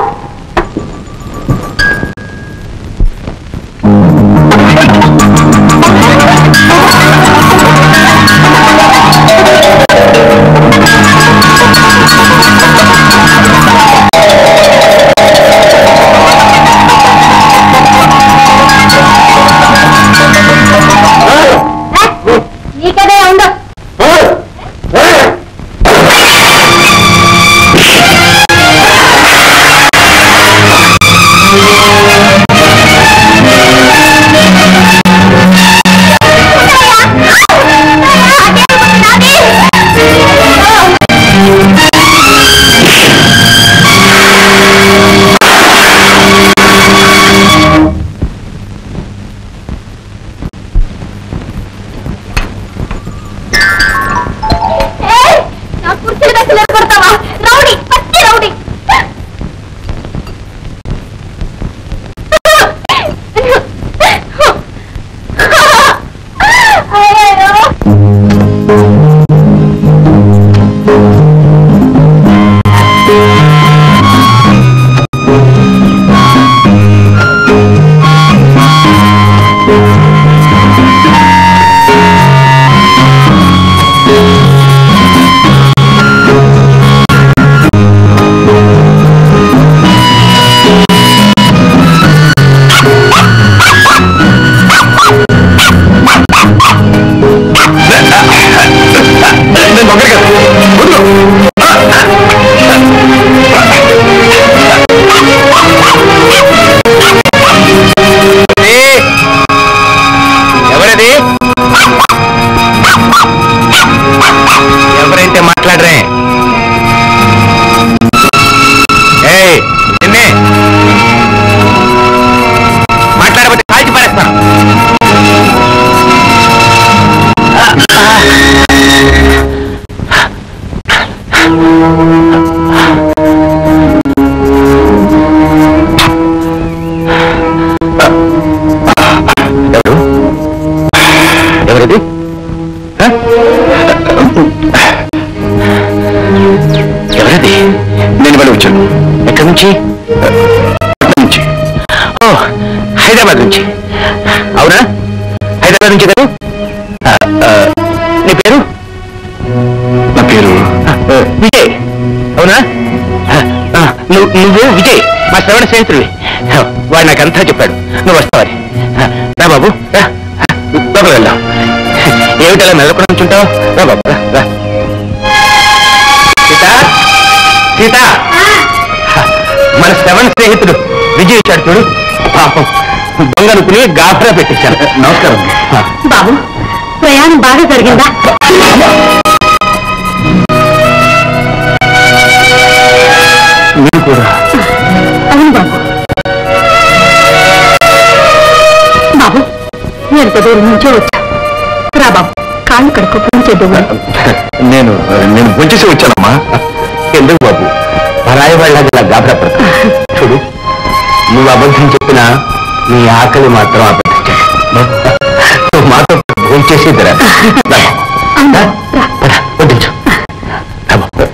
నీకదే ఉండు నా కుర్చీల దశలు ఏర్పడతావా రౌడీ పచ్చి రౌడీ అయ్యో నేను దొంగ కదా వద్దు. ఎవరది ఎవరైతే మాట్లాడరే ఏయ్ నిన్నే మాట్లాడబోతే కాల్చి పారేస్తాను ఎవరు ఎవరిది హ? ఎవరిది నేను ఇవాళ వచ్చాను ఎక్కడి నుంచి అక్కడి నుంచి ఓ హైదరాబాద్ నుంచి అవునా హైదరాబాద్ నుంచి కదా ఆ, ఆ, నీ పేరు నా పేరు ఆ, విజయ్ అవునా ఆ, ఆ, నువ్వు నువ్వు విజయ్ మా శ్రవణ స్నేహితుడివి ఆ, వాడు నాకు అంతా చెప్పాడు నువ్వు వస్తావని ఆ, రా బాబు రా లోపల వెళ్దాం ఏమిటలా మెదలకుండా ఉంచుంటావు రా బాబు రా రా సీత సీత మన శ్రవణ స్నేహితుడు విజయ్ వచ్చాడు చూడు పాపం దొంగ అనుకుని గాభరా పెట్టించాను నమస్కారం ఆ, బాబు ప్రయాణం బాగా జరిగిందా మీరు కూడా అవును బాబు బాబు ఎంత దూరం నుంచో వచ్చా రా బాబు కాళ్ళు కడుక్కో ఫోన్ చేద్దాం నేను నేను వచ్చేసి వచ్చానమ్మా ఎందుకు బాబు పరాయి వాళ్ళగా ఇలా గాబరా పడతా చూడు నువ్వు అబద్ధం చెప్పినా నీ ఆకలి మాత్రం అబద్ధించాడు నువ్వు మాతో ఫోన్ చేసి ఇద్దరా వడ్డించు రా బాబు.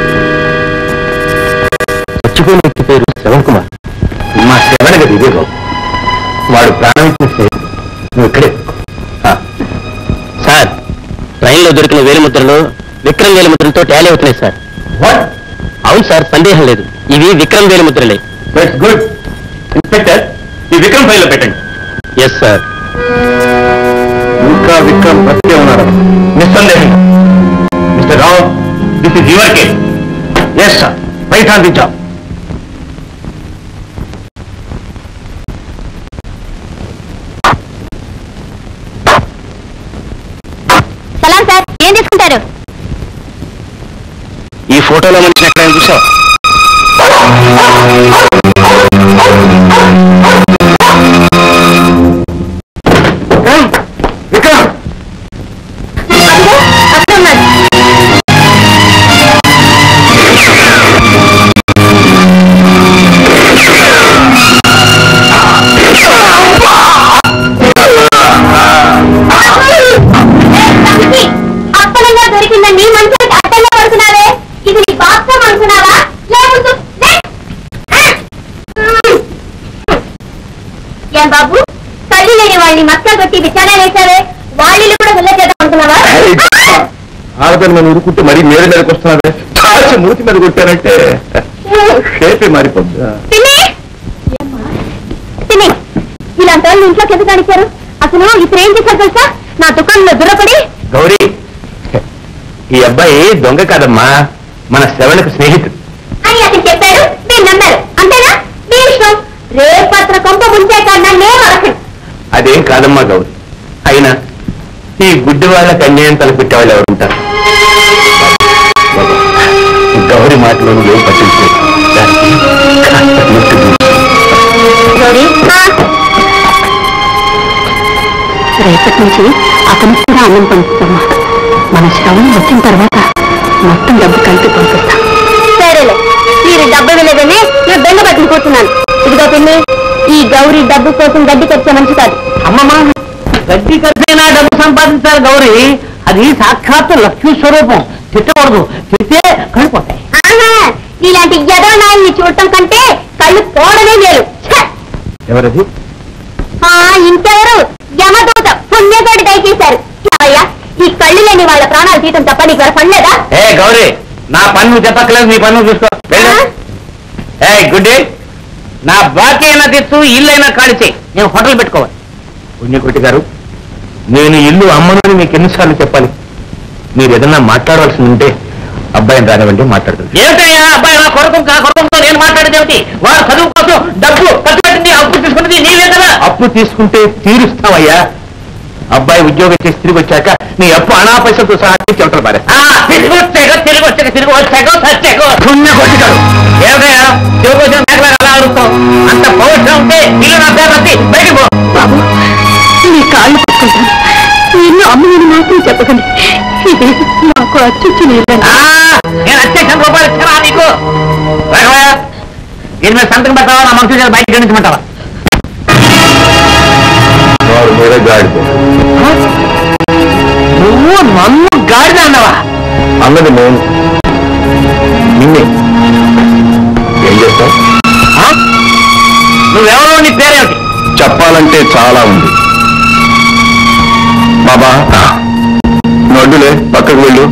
చచ్చిపోయిన వ్యక్తి పేరు శ్రవణ్ కుమార్ మా శ్రవణ గది ఇదే బాబు వాడు ప్రాణం ఇచ్చేస్తే నువ్వు ఇక్కడే ఆ. సార్ ట్రైన్లో దొరికిన వేలిముద్రలు విక్రమ్ వేలిముద్రలతో టాలీ అవుతున్నాయి సార్ వాట్ అవును సార్ సందేహం లేదు ఇవి విక్రమ్ వేలిముద్రలే దట్స్ గుడ్ ఇన్స్పెక్టర్ ఈ విక్రమ్ ఫైల్లో పెట్టండి ఎస్ సార్ ఇంకా విక్రమ్ బతికే ఉన్నాడు నిస్సందేహం mister Rao this is your case yes sir right on the job సలాం సార్ ఏం తీసుకుంటారు ఈ ఫోటోలో మంచి ఎక్కడైనా చూసావు విక్రమ్ అదిగో, అక్కడ ఉన్నాడు తమ్ముకి, అప్పనంగా దొరికింద నీ మనసుకి అడ్డంగా పడుతున్నావే ఇది నీ బాత్రూమ్ అనుకున్నావా లేకుంటూ లే. ఆ! మ్మ్. ఏం బాబు తల్లి లేని వాళ్ళని మక్క కొట్టి విచారణ వేశావే వాళ్ళు కూడా వెళ్ళచేద్దాం అనుకున్నావా ఆడపిల్ల నన్ను ఉరుకుంటే మరీ మీద మీదకి వస్తున్నాడే చాచి మూతి మీద కొట్టానంటే షేపే మారిపోద్ది పిన్ని పిన్ని ఇలాంటి వాళ్ళు ఇంట్లోకి ఎందుకు అడిగారు అసలు ఇప్పుడు ఏం చేశారు తెలుసా నా దుకాణంలో దురపడి గౌరీ ఈ అబ్బాయి దొంగ కాదమ్మా మన శ్రవణకు స్నేహితుడు అని అతను చెప్పాడు మీరు నమ్మారు అంతేనా మీ ఇష్టం రేపత్ర కొంప ముంచే కన్నా నేను అడగను అదేం కాదమ్మా గౌరీ అయినా ఈ గుడ్డి వాళ్ళకి అన్యాయం తలపెట్టే వాళ్ళు ఎవరు ఉంటారు గౌరీ మాటలో ఏం పట్టించు దానికి కాస్త ముట్టు చూపు. గౌరీ రేపటి నుంచి అతను కూడా అన్నం పంపిస్తామా మన శ్రవణం వచ్చిన తర్వాత మొత్తం డబ్బు కలిపి పంపిస్తాం సరేలే మీరు డబ్బు విలేదని నేను బెంగ పట్టుకుని కూర్చున్నాను ఇదిగో పిన్ని ఈ గౌరీ డబ్బు కోసం గడ్డి తెచ్చే మంచి కాదు అమ్మమ్మ గడ్డి కలిపైనా డబ్బు సంపాదించాలి గౌరీ అది సాక్షాత్తు లక్ష్మీ స్వరూపం తిట్టకూడదు తిట్టే కడిపోతాయి ఆహా ఇలాంటి యదవనాయల్ని చూడటం కంటే కళ్ళు పోవడమే మేలు ఛ! ఎవరది ఆ ఇంకెవరు యమదూత పుణ్యతోటి దయచేశారు అయ్యా ఈ కళ్ళు లేని వాళ్ళ ప్రాణాలు తీయటం తప్ప నీకు ఎవరు పడలేదా ఏ గౌరీ నా పన్ను చెప్పక్కలేదు నీ పన్ను చూసుకో వెళ్ళు. ఏ గుడ్డి నా బాకీ అయినా తెచ్చు ఇల్లు అయినా ఖాళీ చేయి నేను హోటల్ పెట్టుకోవాలి పుణ్యకోటి గారు నేను ఇల్లు అమ్మనని మీకు ఎన్నిసార్లు చెప్పాలి మీరు ఏదన్నా మాట్లాడవలసి ఉంటే అబ్బాయిని రానివ్వండి మాట్లాడుతుంది ఏమిటయ్యా అబ్బాయి నా కొడుకు నా కొడుకుతో నేను మాట్లాడేది ఏమిటి వాడు చదువు కోసం డబ్బు ఖర్చు పెట్టింది అప్పు తీసుకున్నది నీవే కదా అప్పు తీసుకుంటే తీరుస్తావయ్యా అబ్బాయి ఉద్యోగం చేసి తిరిగి వచ్చాక నీ అప్పు అనా పైసలతో సహా చెమటలు పారే తిరిగి వచ్చాక తిరిగి వచ్చాక తిరిగి వచ్చాక సచ్చాక పుణ్య కొట్టిగాడు ఏమిటయ్యా తిరిగి వచ్చిన మేకలు అలా అడుగుతావు అంత పౌరుషం ఉంటే ఇల్లు నా పేరు వచ్చి బయటికి పో బాబు నీ కాళ్ళు పట్టుకుంటాను నిన్ను అమ్మని మాత్రం చెప్పకండి ఇది మాకు అచ్చుచ్చి ఆ, నేను అత్యక్షం రూపాయలు ఇచ్చానా నీకు రాఘవయ్య దీని మీద సంతకం పెట్టావా నా మనుషులు చేత బయటికి గణించమంటావా వాడు మీరే గాడిద నువ్వు నన్ను గాడిద అన్నవా అన్నది నేను నిన్నే ఏం చేస్తావు నువ్వెవరో నీ పేరేమిటి చెప్పాలంటే చాలా ఉంది బాబా నడ్డులే పక్కకు వెళ్ళు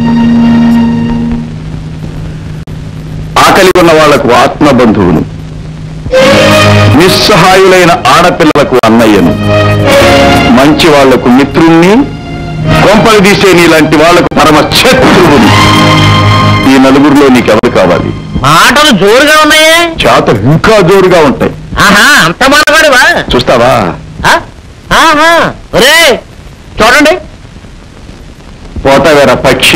ఆకలి ఉన్న వాళ్లకు ఆత్మ బంధువును నిస్సహాయులైన ఆడపిల్లలకు అన్నయ్యను మంచి వాళ్లకు మిత్రుణ్ణి కొంపలు తీసే నీలాంటి వాళ్లకు పరమ శత్రువుని ఈ నలుగురిలో నీకెవరు కావాలి మాటలు జోరుగా ఉన్నాయే చేత ఇంకా జోరుగా ఉంటాయి ఆహా అంత మాటగాడివా చూస్తావా ఆ? ఆహా ఒరే చూడండి పోతావేరా పక్షి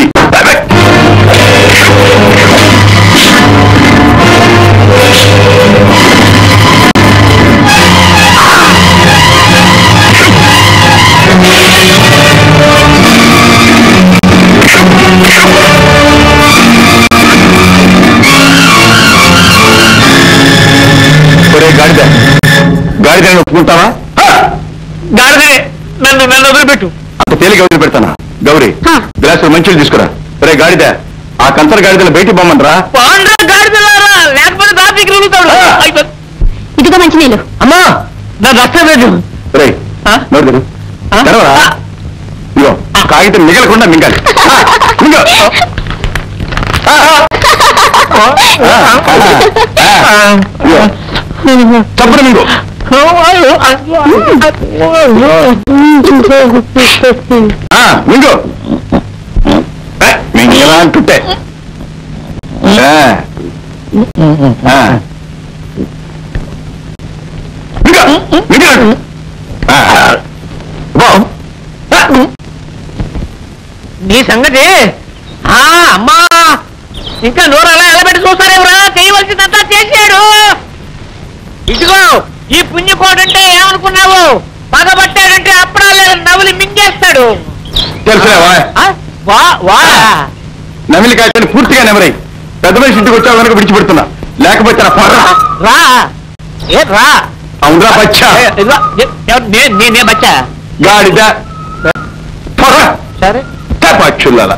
ఒరే గాడిద గాడిద ఒప్పుకుంటావా గాడిదే నన్ను నన్ను వదిలిపెట్టు అంత తేలిక వదిలి పెడతానా గౌరీ హా. గ్లాసులు మంచిలు తీసుకురా ఒరే గాడిద ఆ కంతర గాడిదలు బయటికి పొమ్మంటరా పాండ్రా గాడిదలారా లేకపోతే ట్రాఫిక్ రుగుతాడు ఆ. ఇదిగో మంచి నీళ్ళు అమ్మా నా నష్టం లేదు రేయ్, ఆ? నోరు తెరు. ఆ? తెరవరా? ఆ. ఇదిగో కాగితం మిగలకుండా మింగాలి ఆ, మింగు. ఆ, ఆ. ఆ, ఆ, ఆ. ఇదిగో, చప్పున మింగు ఆ, మింగు ఏ, మింగలా అంటుంటే ఆ. ఆ. మింగు, మింగు. ఆ. బా. ఆ. నీ సంగతి ఆ అమ్మా ఇంకా నోరు అలా ఎలబెట్టి చూస్తారేమరా చేయవలసిందంతా చేశాడు ఇదిగో ఈ పుణ్యకోట అంటే ఏమనుకున్నావు పగబట్టాడంటే అప్పుడాలే నవ్వులు మింగేస్తాడు తెలుసులేవా ఆ? వా వా నమిలి కాయని పూర్తిగా నెమరై పెద్ద మనిషి ఇంటికి వచ్చావు కనుక విడిచిపెడుతున్నా లేకపోతే నా పర్ర రా ఏ రా అవునరా బచ్చా ఏ, ఇదిగో, ఏ, ఎవరు? నే- నే- నే బచ్చా గాడిద పర్ర సరే పక్షుల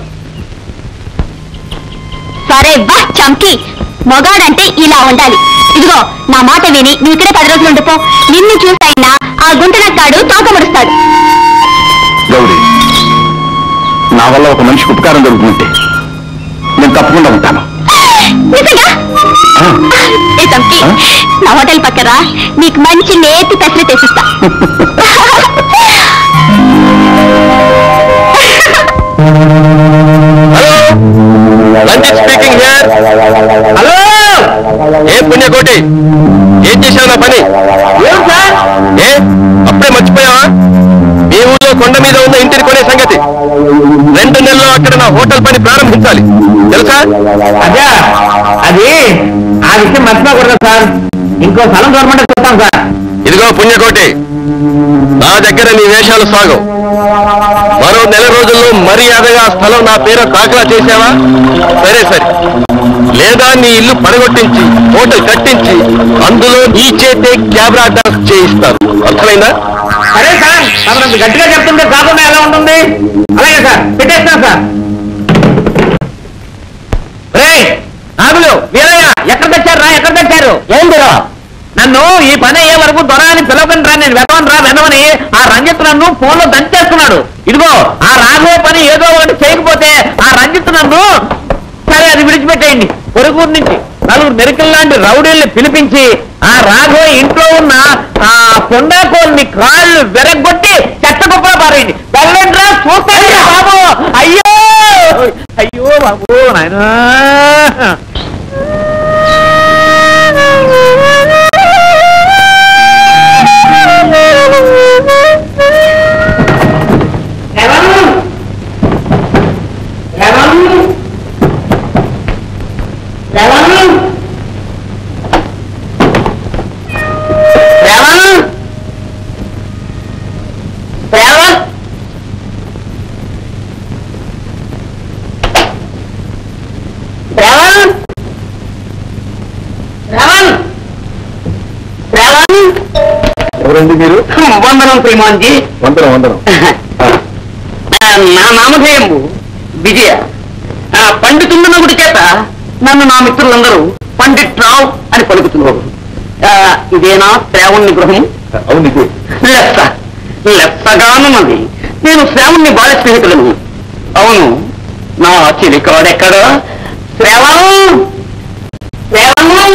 సరే వా చంకి మొగాడంటే ఇలా ఉండాలి ఇదిగో నా మాట విని నువ్వు ఇక్కడే పది రోజులు ఉండిపో నిన్ను చూసైనా ఆ గుంట నక్కాడు తోకముడుస్తాడు గౌరీ నా వల్ల ఒక మనిషికి ఉపకారం జరుగుతుంటే నేను తప్పకుండా ఉంటాను నిజంగా ఆ, ఏ చంకి ఆ? నా హోటల్ పక్కరా నీకు మంచి నేతి పెసలు తెచ్చిస్తా రంజిత్ స్పీకింగ్ హియర్ హలో ఏ పుణ్యకోటి ఏం చేశావు నా పని ఏం సార్ ఏ అప్పుడే మర్చిపోయావా మీ ఊళ్ళో కొండ మీద ఉన్న ఇంటిని కొనే సంగతి రెండు నెలల్లో అక్కడ నా హోటల్ పని ప్రారంభించాలి తెలుసా అదే అది ఆ విషయం మర్చిపోకూడదు సార్ ఇంకో స్థలం గవర్నమెంట్ చూస్తాం సార్ ఇదిగో పుణ్యకోటి నా దగ్గర నీ వేషాలు సాగవు మరో నెల రోజుల్లో మర్యాదగా ఆ స్థలం నా పేరు దాఖలా చేసావా సరే సరే లేదా నీ ఇల్లు పడగొట్టించి హోటల్ కట్టించి అందులో నీ చేతే కెమెరా డాన్స్ చేయిస్తారు అర్థమైందా సరే సార్ తమరంత గట్టిగా చెప్తుంటే కాకుండా ఎలా ఉంటుంది అలాగే సార్ పెట్టేస్తాను సార్ రే నాగులు వీరయ్య ఎక్కడ తెచ్చారు రా ఎక్కడ తెచ్చారు ఏం దొర నన్ను ఈ పని అయ్యే వరకు దొర అని పిలవకండి రా నేను వెదవని రా వెదవని ఆ రంజిత్ నన్ను ఫోన్ లో దంచేస్తున్నాడు ఇదిగో ఆ రాఘవ పని ఏదో ఒకటి చేయకపోతే ఆ రంజిత్ నన్ను సరే అది విడిచిపెట్టేయండి పొరుగురు నుంచి నలుగురు మెరికల్ లాంటి రౌడీల్ని పిలిపించి ఆ రాఘవ ఇంట్లో ఉన్న ఆ కొండాకోల్ని కాళ్ళు వెరగొట్టి చెత్త కుప్పలో పారేయండి వెళ్ళండి రా చూస్తాను బాబు అయ్యో అయ్యో బాబు నాయనా ఎవరండి మీరు వందనం శ్రీమాన్జీ వందనం వందనం ఆ, నా నామధేయము విజయ ఆ, పండితుండనగుడి చేత నన్ను నా మిత్రులందరూ పండిట్ రావు అని పలుకుతున్నారు ఆ, ఇదేనా శ్రావణ్ణి గృహం అవును ఇదే లెస్స లెస్సగానున్నది నేను శ్రావణ్ణి బాల స్నేహితులను అవును నా చిలికాడెక్కడ శ్రావణం శ్రావణం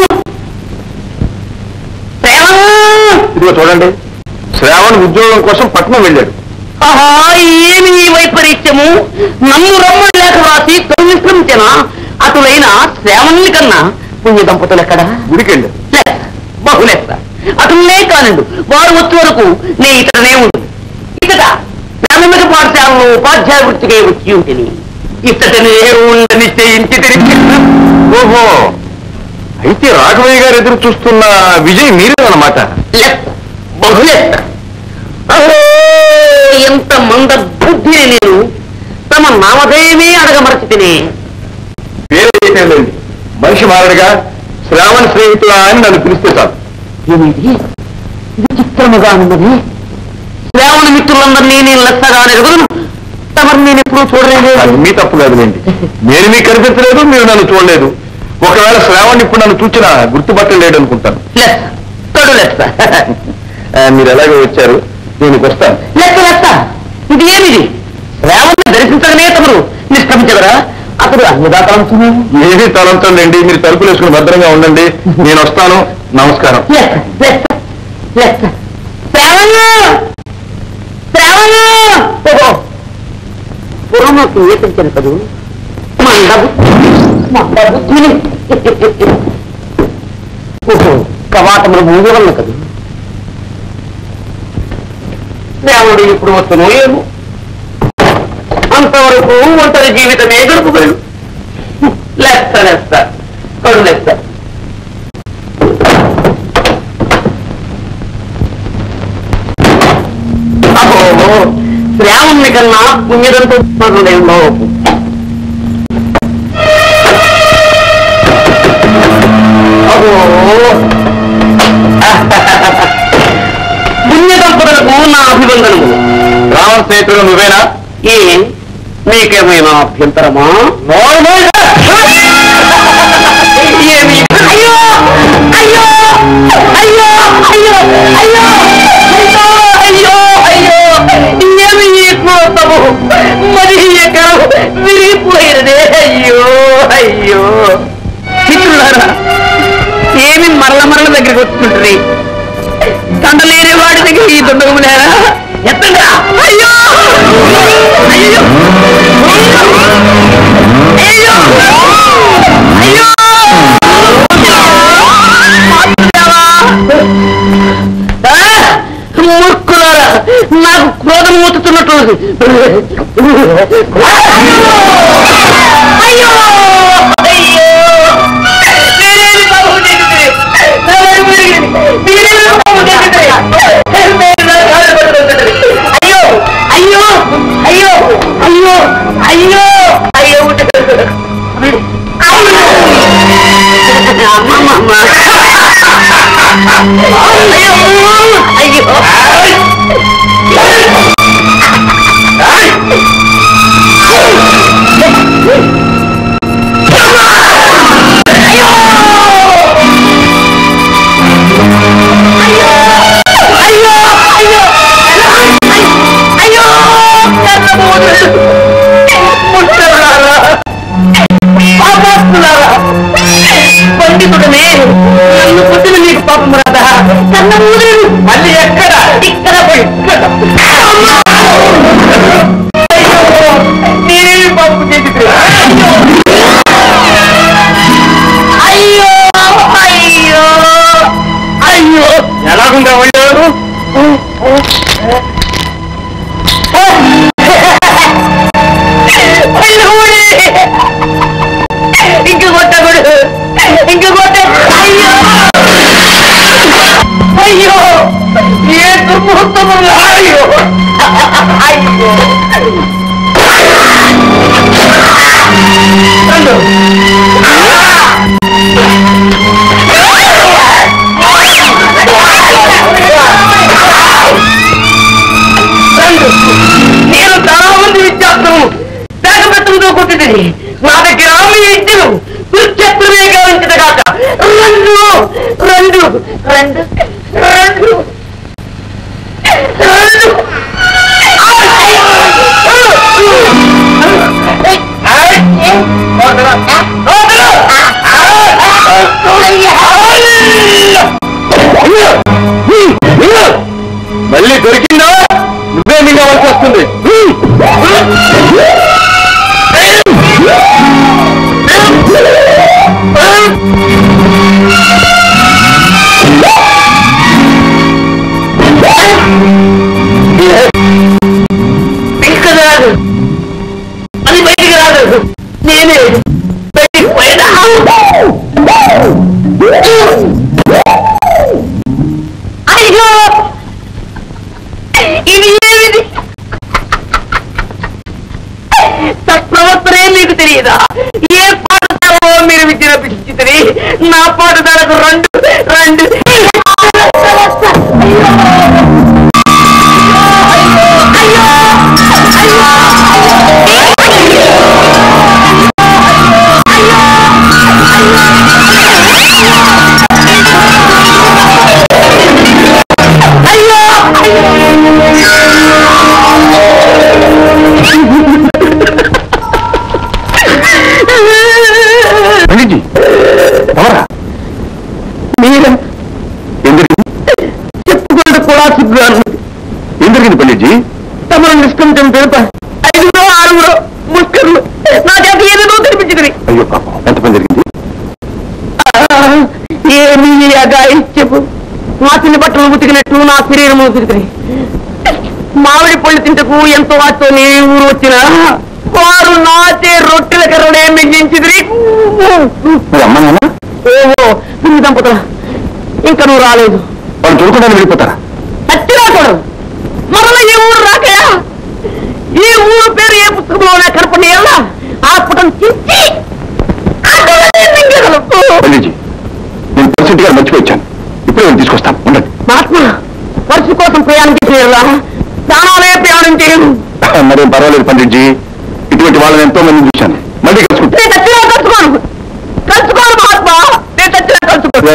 శ్రావణం ఇదిగో చూడండి శ్రావణ్ ఉద్యోగం కోసం పట్నం వెళ్ళాడు ఆహా ఏమి ఈ వైపరీత్యము నన్ను రమ్మని లేఖ వ్రాసి తను విశ్రమించిన అటులైన శ్రావణుని కన్నా పుణ్య దంపతులు ఎక్కడ గుడికి వెళ్ళాడు లెస్స, బహులెస్స అటులనే కానండు వారు వచ్చే వరకు నే ఇతడనే ఉండు ఇతడ ప్రాథమిక పాఠశాలలో ఉపాధ్యాయ వృత్తికే వచ్చి ఉంటుంది ఇతడిని ఉండనిస్తే ఇంటి తిరిగి ఓహో అయితే రాఘవయ్య గారు ఎదురు చూస్తున్న విజయ్ మీరేనమాట లెస్స బహులెస్స అహో ఎంత మంద బుద్ధిని నేను తమ నామధేయమే అడగమరచి తినే వేరే చేసేయండి మనిషి మారడుగా శ్రావణ్ స్నేహితుడా అని నన్ను పిలిస్తే చాలు ఏమిటి విచిత్రముగా ఉన్నది శ్రావణ మిత్రులందరినీ నేను లెస్సగా ఎరుగును తమరు నేను ఎప్పుడూ చూడలేదు అది మీ తప్పు కాదులేండి నేను మీకు కనిపించలేదు మీరు నన్ను చూడలేదు ఒకవేళ శ్రావణ్ ఇప్పుడు నన్ను చూసినా గుర్తుపట్టలేడు అనుకుంటాను లెస్స తడు లెస్స ఆ, మీరు ఎలాగో వచ్చారు దీనికి వస్తాను లెక్క లెక్క ఇది ఏమిది శ్రావణ్ణి దర్శించడమే తమరు నిష్క్రమించగరా అతడు అన్నిదా తలంచున్నాను ఏది తలంతండి మీరు తలుపులు వేసుకుని భద్రంగా ఉండండి నేను వస్తాను నమస్కారం లెక్క లెక్క లెక్క శ్రావణ శ్రావణ ఓహో పూర్వమాకు ఏ పెంచాను కదూ మండబు మండబుద్ధిని ఓహో కవాటములు మూడు వల్ల కదూ దేవుడు ఇప్పుడు వస్తును ఏమో అంతవరకు ఒంటరి జీవితమే గడుపుగలడు లెస్త లెస్త కడు లెస్త అహో శ్రావణ్ణి కన్నా పుణ్యదంతో ఉండవు అహో పుణ్యదంపతులకు నా అభివందనములు రావణ స్నేహితుడు నువ్వేనా ఏ మీకేమైనా అభ్యంతరమా ఏమి అయ్యో అయ్యో అయ్యో అయ్యో అయ్యో అయ్యో అయ్యో అయ్యో ఏమి ఈ క్రోధము మరి ఎకరం విరిగిపోయినదే అయ్యో అయ్యో మిత్రులారా ఏమి మరల మరల దగ్గరికి వస్తుంటుంది తండలేని వాడి దగ్గర ఈ దుండగములేరా ఎత్తంగా అయ్యో అయ్యో అయ్యో అయ్యో మూర్ఖులారా నాకు క్రోధం మూతుతున్నట్టు అయ్యో అయ్యో నేనేమి బాబు చేసింది నేనేమి పెరిగింది నేనేమి బాబు చేసింది నేను నా కాళ్ళు పట్టుకుంటుంది. అయ్యో అయ్యో అయ్యో అయ్యో అయ్యో అయ్యో అమ్మమ్మ అయ్యో అయ్యో అయ్యో అయ్యో ముట్టలారా పాపాత్ములారా పండితుడనే నన్ను పుట్టిన నీకు పాపం రాదా కన్న ఊరేడు మళ్ళీ ఎక్కడ ఇక్కడ పోయి ఇక్కడ అయ్యో నేనేమి పాపం చేసి అయ్యో అయ్యో అయ్యో ఎలాగుందా వాళ్ళు ఇంక కొట్టకూడదు ఇంక కొట్ట అయ్యో అయ్యో ఏ దుర్ముహూర్తము అయ్యో అయ్యో రండు. రండు. నేను చాలా మంది విద్యార్థులు పేకపెట్టంతో కొట్టింది నా దగ్గర ఆమె విద్యలు దుర్చత్రులే గావించదు కాక రెండు రెండు రెండు రెండు రెండు మళ్ళీ దొరికిందా నువ్వే మింగవలసి వస్తుంది ఇంకా రాదు అది బయటికి రాదు నేనే బయటికి పోయినా అయ్యో ఇది ఏమిది సత్ప్రవర్తనే మీకు తెలియదా ఏ పాఠశాలలో మీరు విద్యను అభ్యసించితే నా పాఠశాలకు రెండు రెండు అయ్యో తల్లిదండ్రులకు కూడా సిగ్గు అన్నది ఏం జరిగింది పండిట్జీ తమను నిష్కంఠం తెలుప ఐదుగురు ఆరుగురు ముస్కర్లు నా చేత ఏదేదో తినిపించింది అయ్యో పాపం ఎంత పని జరిగింది ఏమీ అగాయిత్యపు నా చిన్న బట్టలు ఉతికినట్టు నా శరీరం ఉతికినాయి మామిడి పళ్ళు తింటకు ఎంతో వాటితో నీ ఊరు వచ్చిన వారు నాచే రొట్టెల కర్రనే మింగించింది ఓహో పిల్లి దంపతుల ఇంకా నువ్వు రాలేదు వాళ్ళు చూడకుండా వెళ్ళిపోతారా చచ్చినా చూడరు మరల ఈ ఊరు రాకయా ఈ ఊరు పేరు ఏ పుస్తకంలోనే కనపడి ఎలా ఆ పుటం చించి నేను పరిస్థితి గారు మర్చిపోయించాను ఇప్పుడు నేను తీసుకొస్తాను ఉండండి మహాత్మ పరిస్థితి కోసం ప్రయాణం చేసేలా ప్రాణాలే ప్రయాణం చేయను మరేం పర్వాలేదు పండిట్జీ ఇటువంటి వాళ్ళని ఎంతో మంది చూశాను మళ్ళీ కలుసుకుంటా నేను చచ్చినా కలుసుకోను కలుసుకోను మహాత్మా నేను చచ్చినా కలుసుకోను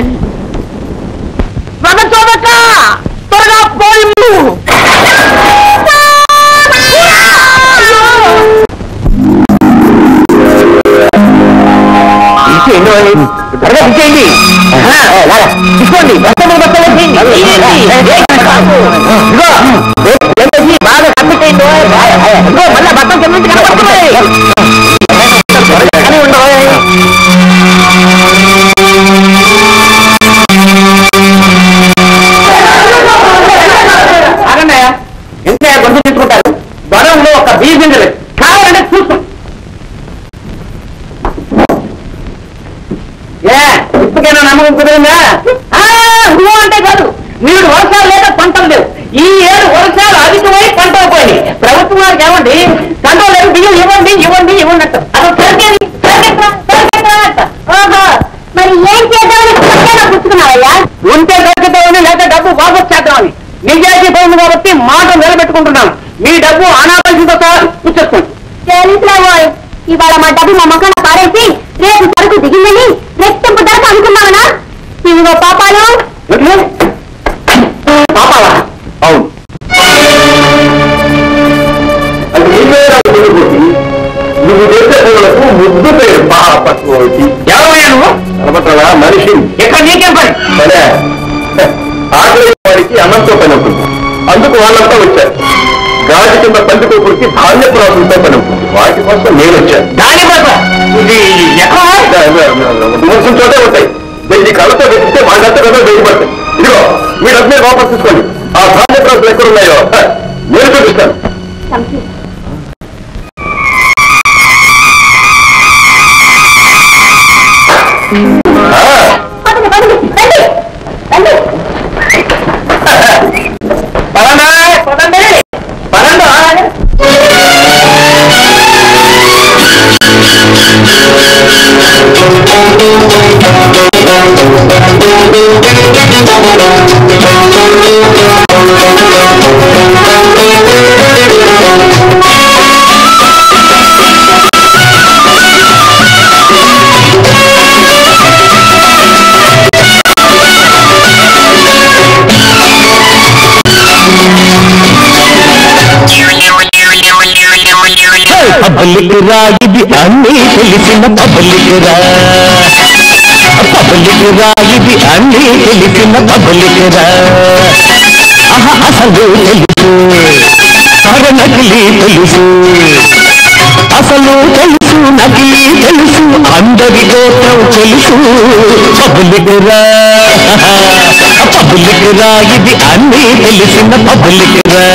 మన చోదక త్వరగా పోయి త్వరగా ఇచ్చేయండి తీసుకోండి బస్తా బస్తా బాగా కమ్మిటైందో మళ్ళా బట్టం కింద నుంచి కనపడుతున్నాయి అని ఉండవు ఆగండి ఎంత గొంతు తీసుకుంటారు వరంలో ఒక బీజింగ్ కావాలంటే చూస్తాం ఏ ఇప్పటికైనా నమ్మకం కుదిరిందా ఆ, నువ్వు అంటే కాదు మీరు వర్షాలు లేక పంటలు లేవు ఈ ఏడు వర్షాలు అధికమై పంటలు పోయినాయి ప్రభుత్వం వారికి ఏమండి కంట్రోల్ లేదు బియ్యం ఇవ్వండి ఇవ్వండి ఇవ్వండి అంటారు అసలు సరికేది సరికెట్రా, సరికెట్రా అంట. ఓహో, మరి ఏం చేద్దామని కొత్తగా పుచ్చుకున్నావయ్యా ఉంటే దొరుకుతామని లేదా డబ్బు వాపస్ చేద్దామని నిజాయితీ పోయింది కాబట్టి మాట నిలబెట్టుకుంటున్నాను మీ డబ్బు అనాపరిచితో సహా పుచ్చేసుకోండి తెలుసురాబోయ్ ఇవాళ మా డబ్బు మా మొక్కన పారేసి రేపు సరుకు దిగిందని రెట్టింపు ధరకు అనుకున్నామనా ఇదిగో పాపాలు పాపాలా అవును అది నీవే నాకు తెలియబోతి నువ్వు చేసే పనులకు ముద్దు పేరు పాపకోటి ఎవరయ్యా నువ్వు అనబట్టరా మనిషి ఎక్కడ నీకేం పని సరే ఆకలి వాడికి అన్నంతో పని ఉంటుంది అందుకు వాళ్ళంతా వచ్చారు గాడి కింద పందికొకుడికి ధాన్య ప్రాసులతో పని ఉంటుంది వాటి కోసం నేను వచ్చాను దాని కోసం ఇది ఎక్కడ మోసం చోటే ఉంటాయి వెయ్యి కళ్ళతో వెతికితే వాళ్ళంతా కదా వెయ్యి పడతాయి ఇదిగో మీ డబ్బులు వాపస్ తీసుకోండి ఆ ధాన్య ప్రాసులు ఎక్కడ ఉన్నాయో హ, నేను చూపిస్తాను ఆ, పదండి పదండి పదండి పబ్లిక్ రా ఇది అన్ని తెలిసిన పబ్లిక్ రా పబ్లిక్ రా ఇది అన్ని తెలిసిన పబ్లిక్ రా ఆహా, అసలు తెలుసు సగ నకిలీ తెలుసు అసలు తెలుసు నకిలీ తెలుసు అందరి గోత్రం తెలుసు పబ్లిక్ రా పబ్లిక్ రా ఇది అన్ని తెలిసిన పబ్లిక్ రా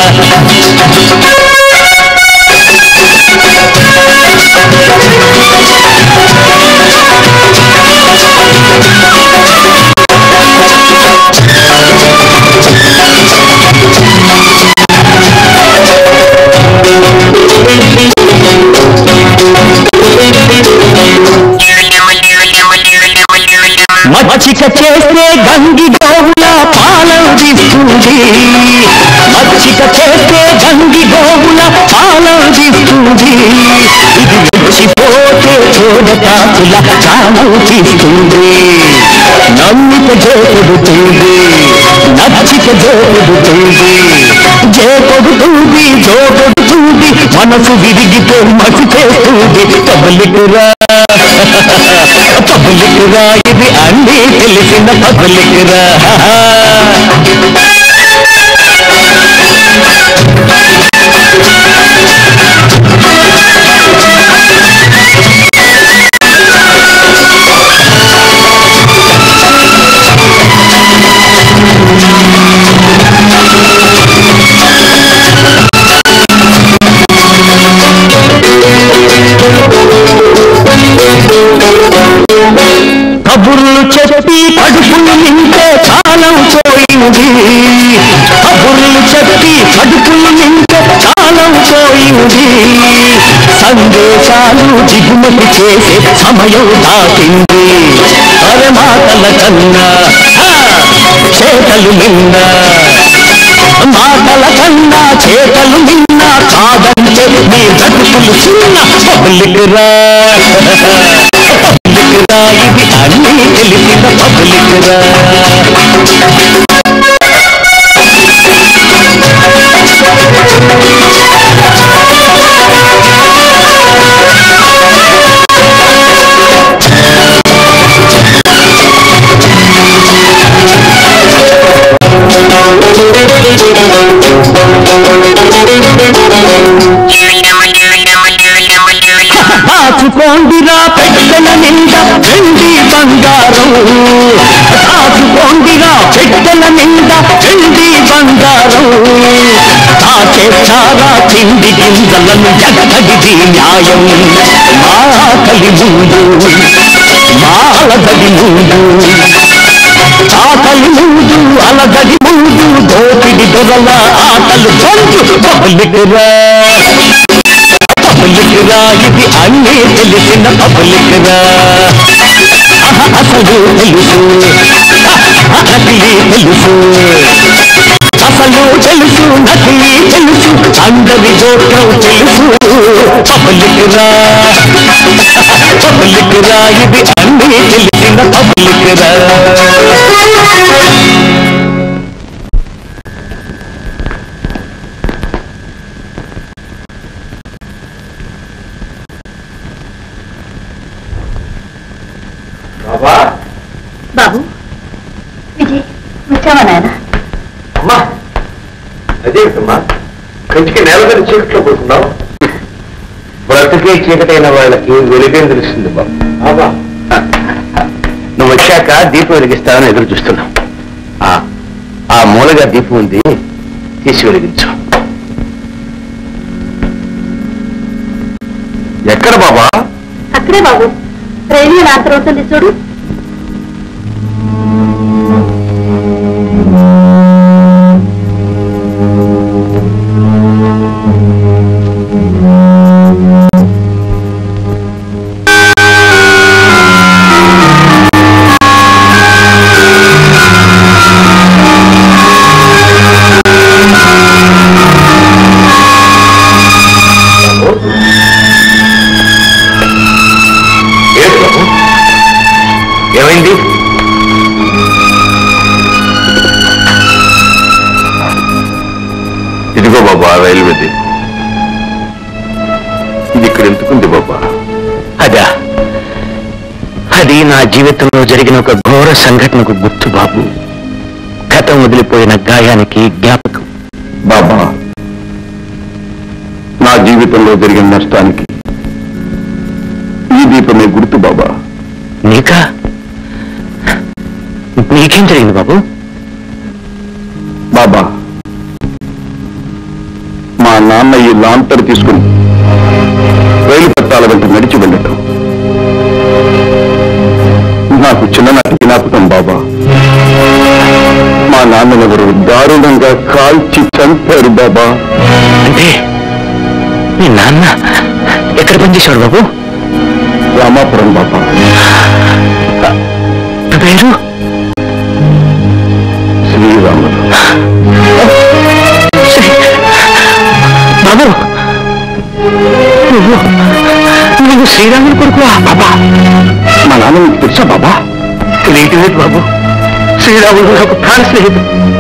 మచ్చిక చేస్తే గంగి గోవుల పాలందిస్తుంది మచ్చిక చేస్తే గంగి గోవుల పాలందిస్తుంది ఇది వచ్చిపోతే చోడ కాపుల ప్రాణం తీస్తుంది నమ్మిక జోకొడుతుంది నచ్చిక జోకొడుతుంది జోకొడుతుంది జోకొడుతుంది మనసు విరిగితే మసి చేస్తుంది కబలికురా పబ్లిక్ రా ఇది అన్నీ తెలిసిన పబ్లిక్ రా కబుర్లు చెప్పి కడుపులు నింటే కాలం పోయింది కబుర్లు చెప్పి కడుపులు నింటే కాలం పోయింది సందేశాలు దిగుమతి చేసే సమయం దాటింది అరే మాటల కన్నా ఆ, చేతలు నిన్న మాటల కన్నా చేతలు నిన్న కాదంటే మీ బ్రతుకులు చిన్న పబ్లిక్ రా పబ్లిక్ రా ఇది అన్నీ తెలిసిన పబ్లిక్ రా దాచుకోండిరా పెట్టెల నిండా వెండి బంగారం దాచుకోండిరా పెట్టెల నిండా వెండి బంగారం దాచేస్తారా తిండి గింజలను ఎక్కడిది న్యాయం మా ఆకలి ముందు మా అలగడి ముందు ఆకలి ముందు అలగడి ముందు దోపిడి దొరల ఆటలు గొంతు పబ్లిక్ రా పబ్లిక్ రా ఇది అన్నీ తెలిసిన పబ్లిక్ రా ఆహా, అసలు తెలుసు ఆహా, నకిలీ తెలుసు అసలు తెలుసు నకిలీ తెలుసు అందరి జోక్యం తెలుసు పబ్లిక్ రా పబ్లిక్ రా ఇది అన్నీ తెలిసిన పబ్లిక్ రా బాబా బాబు విజయ్ వచ్చావా నాయన అమ్మా అదేమిటమ్మా కంటికి నేల మీద చీకట్లో పోతున్నావు బ్రతికే చీకటైన వాళ్ళకి వెలిగేం తెలుస్తుంది బాబు బాబా నువ్వు వచ్చాక దీపం వెలిగిస్తావని ఎదురు చూస్తున్నాం ఆ, ఆ మూలగా దీపం ఉంది తీసి వెలిగించు ఎక్కడ బాబా అక్కడే బాబు రైలు రాత్రి అవుతుంది చూడు ఏంటి బాబు ఏమైంది ఇదిగో బాబా రైల్వేది ఇది ఇక్కడ ఎందుకుంది బాబా అదా అది నా జీవితంలో జరిగిన ఒక ఘోర సంఘటనకు గుర్తు బాబు గతం వదిలిపోయిన గాయానికి జ్ఞాపకం బాబా నా జీవితంలో జరిగిన నష్టానికి ఈ దీపమే గుర్తు బాబా నీకా నీకేం జరిగింది బాబు బాబా మా నాన్న ఈ లాంతర్ తీసుకుని రైలు పట్టాల వెంట నడిచి వెళ్ళటం నాకు చిన్ననాటి జ్ఞాపకం బాబా మా నాన్ననెవరు దారుణంగా కాల్చి చంపారు బాబా అంటే మీ నాన్న ఎక్కడ పనిచేశాడు బాబు రామాపురం బాబా పేరు శ్రీరాముడు బాబు నువ్వు నువ్వు శ్రీరాముని కొడుకువా బాబా మా నాన్న నీకు తెలుసా బాబా తెలియటం లేదు బాబు శ్రీరాముడు నాకు ప్రాణ స్నేహితుడు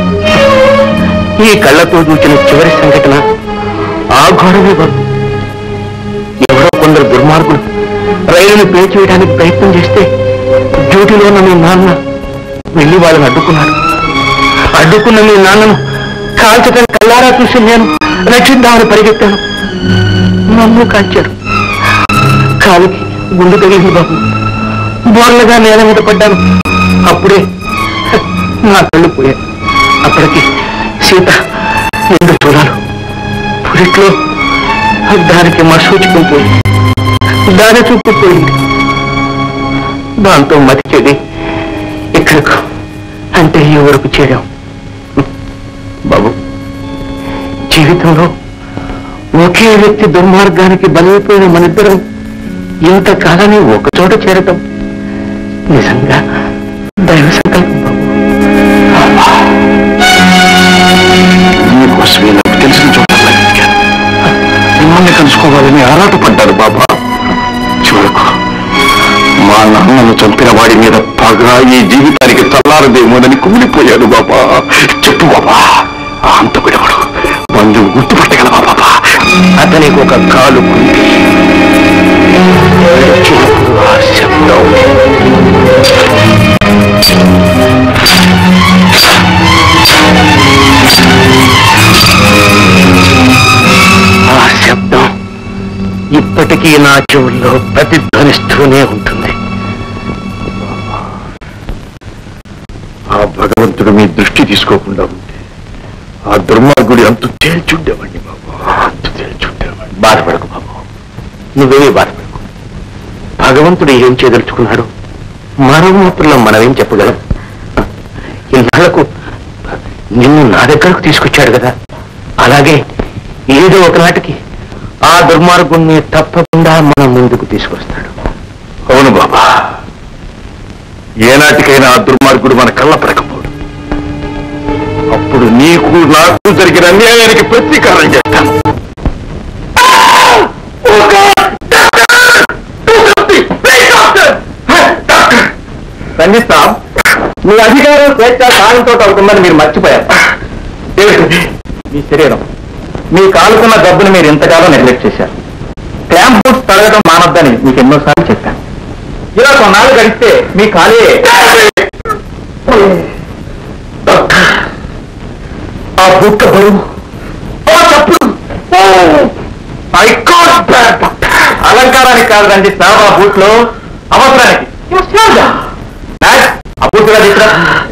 ఈ కళ్ళతో చూచిన చివరి సంఘటన ఆ ఘోరమే బాబు ఎవరో కొందరు దుర్మార్గులు రైలును పేల్చేయడానికి ప్రయత్నం చేస్తే డ్యూటీలో ఉన్న మీ నాన్న వెళ్ళి వాళ్ళని అడ్డుకున్నాడు అడ్డుకున్న మీ నాన్నను కాల్చడం కల్లారా చూసి నేను రక్షిద్దామని పరిగెత్తాను నన్ను కాల్చారు కాలికి గుండు తగిలింది బాబు బోర్లగా నేల మీద పడ్డాను అప్పుడే నా కళ్ళు పోయాయి అప్పటికి సీత రెండు చూడాలు పురిట్లో దానికి మసూచుకుని పోయింది దాని చూపు పోయింది దాంతో మతి చెడి ఇక్కడకు అంటే ఈ వరకు చేరాం బాబు జీవితంలో ఒకే వ్యక్తి దుర్మార్గానికి బలైపోయిన మనిద్దరం ఇంతకాలమే ఒక చోట చేరటం నిజంగా దైవ సంకల్పం బాబు నీకోసమే నాకు తెలిసిన చోట వెతికాను. మిమ్మల్ని కలుసుకోవాలని ఆరాటపడ్డారు బాబా చివరకు మా నాన్నను చంపిన వాడి మీద పగ ఈ జీవితానికి చల్లారదేమోనని కుమిలిపోయాడు బాబా చెప్పు బాబా ఆ అంత విడవడు బంధువు గుర్తుపట్టగలవా బాబా అతనికి ఒక కాలు కుంది నడిచినప్పుడు ఆ శబ్దం ఆ శబ్దం ఇప్పటికీ నా చెవుల్లో ప్రతిధ్వనిస్తూనే ఉంటుంది ఆ భగవంతుడు మీ దృష్టి తీసుకోకుండా ఉంటే ఆ దుర్మార్గుడి అంతు తేల్చుండేవాడిని బాబా అంతు తేల్చుండేవాడిని బాధపడకు బాబు నువ్వేమీ బాధపడకు భగవంతుడు ఏం చేయదలుచుకున్నాడు మరో మాత్రంలో మనమేం చెప్పగలం ఇన్నాళ్లకు నిన్ను నా దగ్గరకు తీసుకొచ్చాడు కదా అలాగే ఏదో ఒకనాటికి ఆ దుర్మార్గుణ్ణి తప్పకుండా మన ముందుకు తీసుకొస్తాడు అవును బాబా ఏనాటికైనా ఆ దుర్మార్గుడు మన కళ్ళ పడకపోడు అప్పుడు నీకు నాకు జరిగిన అన్యాయానికి ప్రతీకారం చేస్తాను ఖండిస్తాం మీ అధికారం స్వేచ్ఛ కాలంతో అవుతుందని మీరు మర్చిపోయారు ఏమిటి? మీ శరీరం మీ కాలుకున్న డబ్బును మీరు ఇంతకాలం నెగ్లెక్ట్ చేశారు క్లాంప్ బూట్స్ తడగడం మానొద్దని మీకు ఎన్నోసార్లు చెప్పాను ఇలా కొన్నాళ్ళు గడిస్తే మీ ఖాళీ ఆ బుక్క బరువు ఆ తప్పుడు ఐ కాట్ అలంకారానికి కాదండి సాబ్ ఆ బూట్లు అవసరానికి డాడ్, ఆ బూట్లు కూడా తీసుకురా.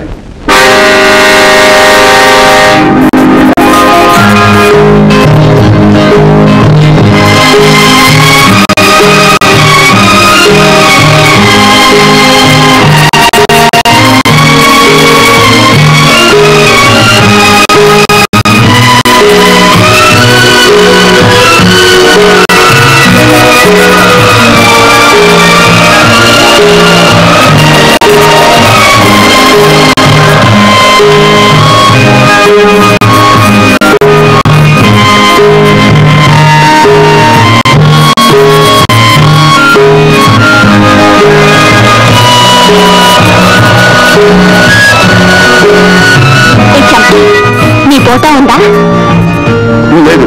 మీ ఫోటో ఉందా లేదు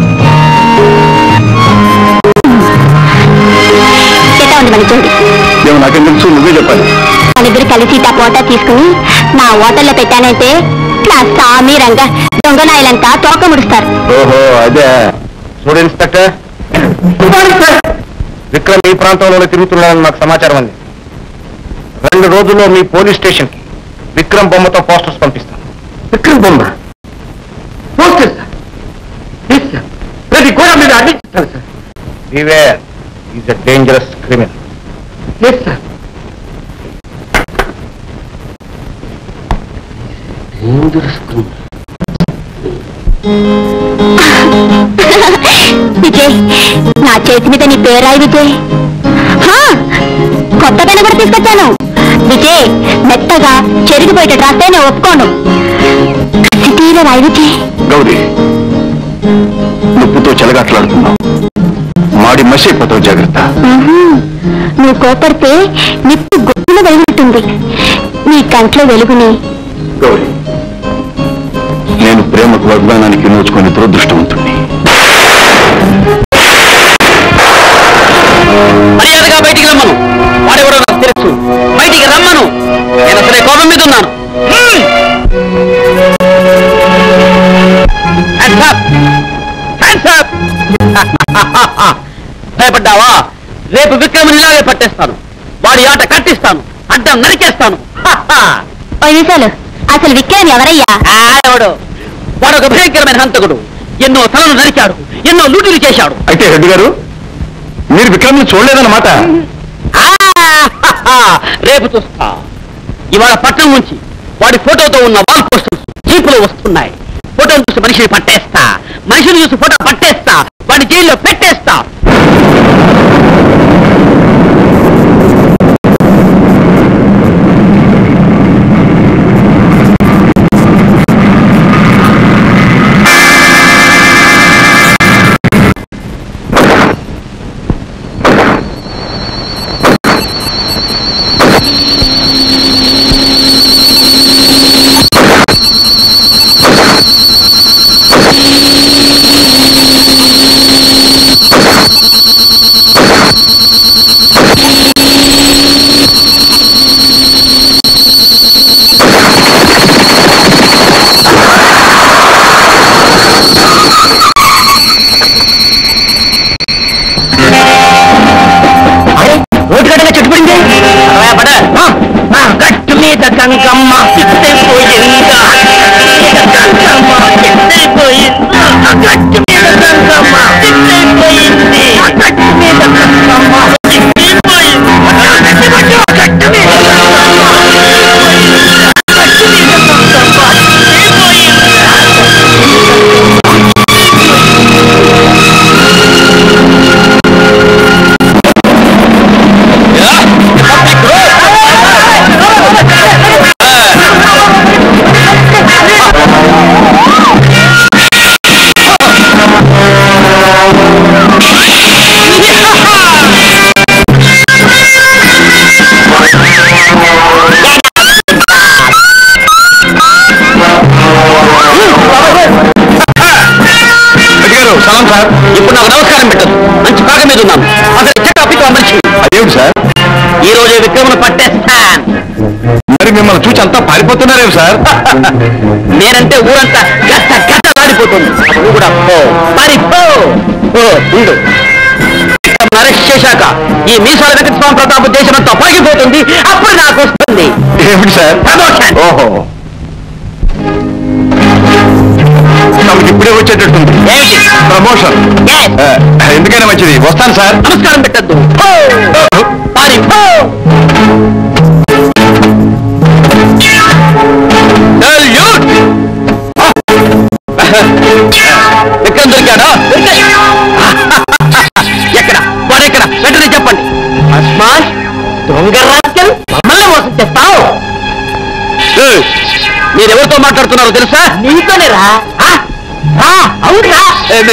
ఎట్లా ఉంది మన చూడు ఏమో నాకేం తెలుసు నువ్వే చెప్పాలి వాళ్ళిద్దరు కలిసి ఆ ఫోటో తీసుకుని నా హోటల్లో పెట్టానంటే నా సామి రంగ దొంగనాయలంతా తోక ముడుస్తారు ఓహో అదే చూడు ఇన్స్పెక్టర్ విక్రమ్ ఈ ప్రాంతంలోనే తిరుగుతున్నాడని నాకు సమాచారం ఉంది రెండు రోజుల్లో మీ పోలీస్ స్టేషన్ కి విక్రమ్ బొమ్మతో పోస్టర్స్ పంపిస్తాను విక్రమ్ బొమ్మ పోస్టర్ సార్ ఎస్ సార్ ప్రతి గోడ మీద అందించారు sir beware is a dangerous criminal yes sir Vijay నా చేతి మీద నీ పేరాయి విజయ్ హా, కొత్త పెన్ కూడా తీసుకొచ్చాను విజయ్ మెత్తగా చెరిగిపోయేట రాస్తే నేను ఒప్పుకోను సిటీలో రాయి విజయ్ గౌరీ నొప్పుతో చెలగాట్లాడుతున్నావు మాడి మసైపోతావు జాగ్రత్త ఉహు, నువ్వు కోపడితే నిప్పు గుట్టున వెలుగుతుంది నీ కంట్లో వెలుగుని గౌరీ నేను ప్రేమకు వాగ్దానానికి నోచుకునే దురదృష్టవంతుణ్ణి మర్యాదగా బయటికి రమ్మను వాడెవడో నాకు తెలుసు బయటికి రమ్మను నేను అసలే కోపం మీద ఉన్నాను హ్మ్. Hands up! Hands up! భయపడ్డావా రేపు విక్రమునిలాగే పట్టేస్తాను వాడి ఆట కట్టిస్తాను అడ్డం నరికేస్తాను నిమిషాలు అసలు విక్రమ్ ఎవరయ్యా ఆ, ఎవడు వాడు ఒక భయంకరమైన హంతకుడు ఎన్నో తలలు నరికాడు ఎన్నో లూటులు చేశాడు అయితే రెడ్డి గారు మీరు విక్రమ్ని చూడలేదన్నమాట ఆ, రేపు చూస్తా ఇవాళ పట్టణం నుంచి వాడి ఫోటోతో ఉన్న వాల్ పోస్టర్స్ జీపులో వస్తున్నాయి ఫోటోను చూసి మనిషిని పట్టేస్తా మనిషిని చూసి ఫోటో పట్టేస్తా వాడి జైల్లో పెట్టేస్తా రోడ్డు కట్టగా చెట్టుపడింది గట్టు మీద కంకమ్మ చిత్తైపోయిందా కంకమ్మ చిత్తైపోయిందా గట్టు మీద కంకమ్మ చిత్తైపోయింది గట్టు మీద కంకమ్మ చిత్తైపోయింది గట్టు మీద రెడ్డి గారు సలాం సార్ ఇప్పుడు నాకు నమస్కారం పెట్టదు మంచి పాక మీద ఉన్నాను అసలు చెట్టు మనిషి అదేమిటి సార్ ఈ రోజే విక్రమును పట్టేస్తాను మరి మిమ్మల్ని చూసి అంతా పారిపోతున్నారేమి సార్ నేనంటే ఊరంతా గట్ట గట్ట దాడిపోతుంది నువ్వు కూడా పో మరి పో ఓ ఉండు విక్రమ్ను అరెస్ట్ చేశాక ఈ మీసాల వెంకటస్వామి ప్రతాప్ దేశమంతా పగిపోతుంది అప్పుడు నాకు వస్తుంది ఏమిటి సార్ ప్రమోషన్ ఓహో తమకి ఇప్పుడే వచ్చేటట్టుంది ఏమిటి? Promotion Yes. ఆ, ఎందుకైనా మంచిది వస్తాను సార్ నమస్కారం పెట్టద్దు మరి పో Salute! విక్రమ్ దొరికాడా ఎక్కడ వాడెక్కడ వెంటనే చెప్పండి అస్మాన్ దొంగ రాజ్యం మమ్మల్ని మోసం చేస్తావు ఏయ్, మీరెవరితో మాట్లాడుతున్నారో తెలుసా నీతోనే రా అవునరా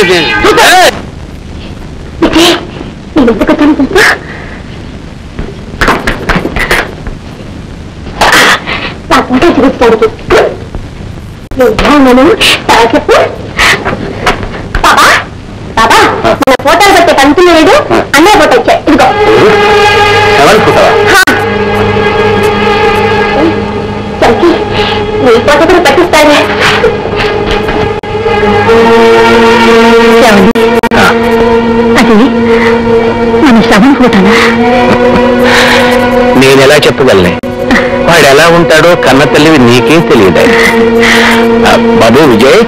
విజయ్ నేను ఎందుకు వచ్చాను తెలుసా నా ఫోటో చూపించడానికి నేను బాగున్నాను చాలా చెప్పు బాబా బాబా మన ఫోటోలు పెట్టే కంపెనీ లేడు అన్నయ్య ఫోటో వచ్చాయి ఇదిగో ఎవరి ఫోటో హా. చంకి నీ ఫోటో కూడా పెట్టిస్తానే ఏమండి అది మన శ్రవణ్ ఫోటోనా నేను ఎలా చెప్పగలనే వాడు ఎలా ఉంటాడో కన్న తల్లివి నీకేం తెలియదు బాబు విజయ్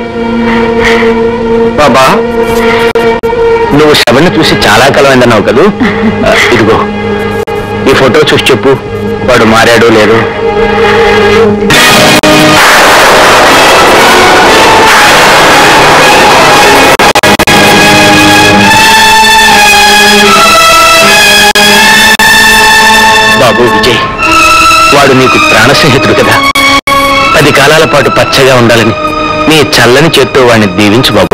బాబా నువ్వు శవన్ని చూసి చాలా కాలం అయిందన్నావు కదూ ఆ, ఇదిగో ఈ ఫోటో చూసి చెప్పు వాడు మారాడో లేదో బాబు విజయ్ వాడు నీకు ప్రాణ స్నేహితుడు కదా పది కాలాల పాటు పచ్చగా ఉండాలని నీ చల్లని చేత్తో వాడిని దీవించు బాబు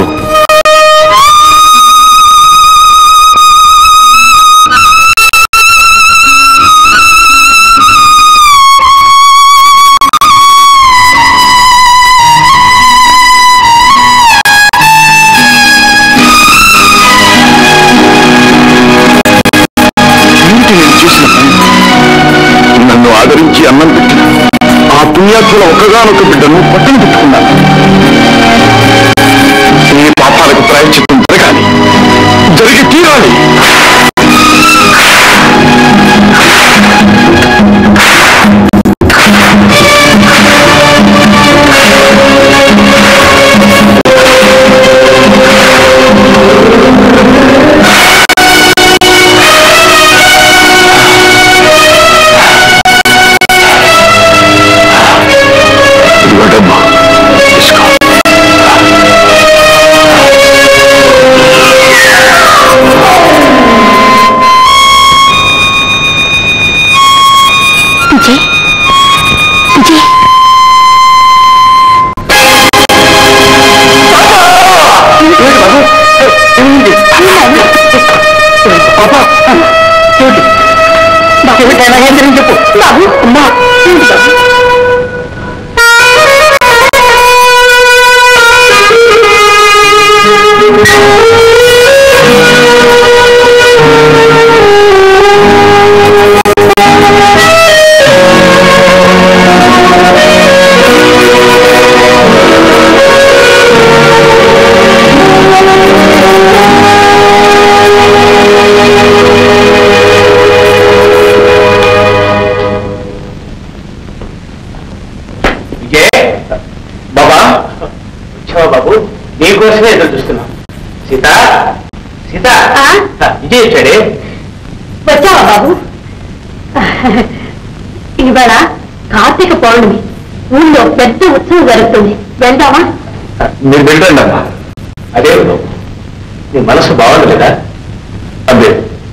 ఆదరించి అన్నం పెట్టిన ఆ పుణ్యాత్ముల ఒక్కగానొక్క బిడ్డను పట్టణ పెట్టుకున్నాను ఈ పాపాలకు ప్రాయశ్చిత్తం జరగాలి జరిగి తీరాలి ఇదిగో డబ్బు. తీసుకో. విజయ్ విజయ్ చెప్పు బాబు అమ్మా ఏంటి బాబు విజయ్ బాబా వచ్చావా బాబు నీకోసమే ఎదురు చూస్తున్నాం సీత సీత ఆ? విజయ్ వచ్చాడే వచ్చావా బాబు ఇవాళ కార్తీక పౌర్ణమి ఊళ్ళో పెద్ద ఉత్సవం జరుగుతుంది వెళ్దామా మీరు వెళ్ళండి అమ్మా అదే బాబు నీ మనసు బాగుంది కదా అదే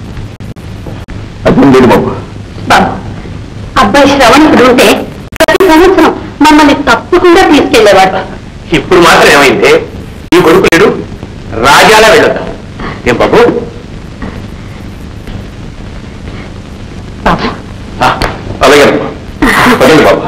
అది లేదు బాబు బాబు అబ్బాయి శ్రవణకుడు ఉంటే ప్రతి సంవత్సరం మమ్మల్ని తప్పకుండా తీసుకెళ్లేవాడు ఇప్పుడు మాత్రం ఏమైంది ఈ కొడుకు లేడు రాజాలా వెళ్ళొద్దాం ఏం బాబు బాబు ఆ, అలాగే అమ్మా. పదండి బాబు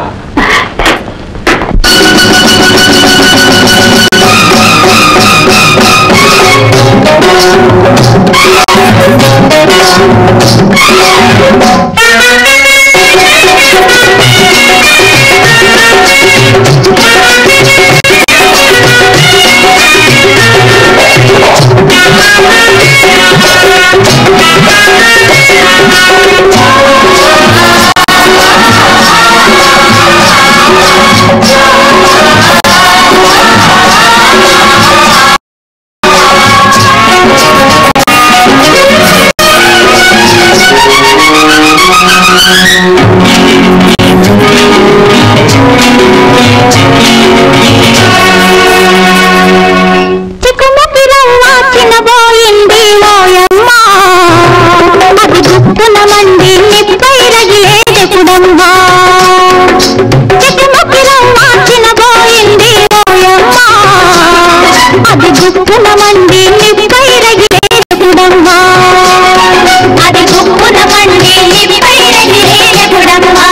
చిక్కుముకి రవ్వ చిన్నబోయింది ఓయమ్మ అది గుప్పున మండి నిప్పై రగిలేదెప్పుడమ్మా చిక్కుముకి రవ్వ చిన్నబోయింది ఓయమ్మ అది గుప్పున మండి నిప్పై రగిలేదెప్పుడమ్మా అది గుప్పున మండి నిప్పై రగిలేదెప్పుడమ్మా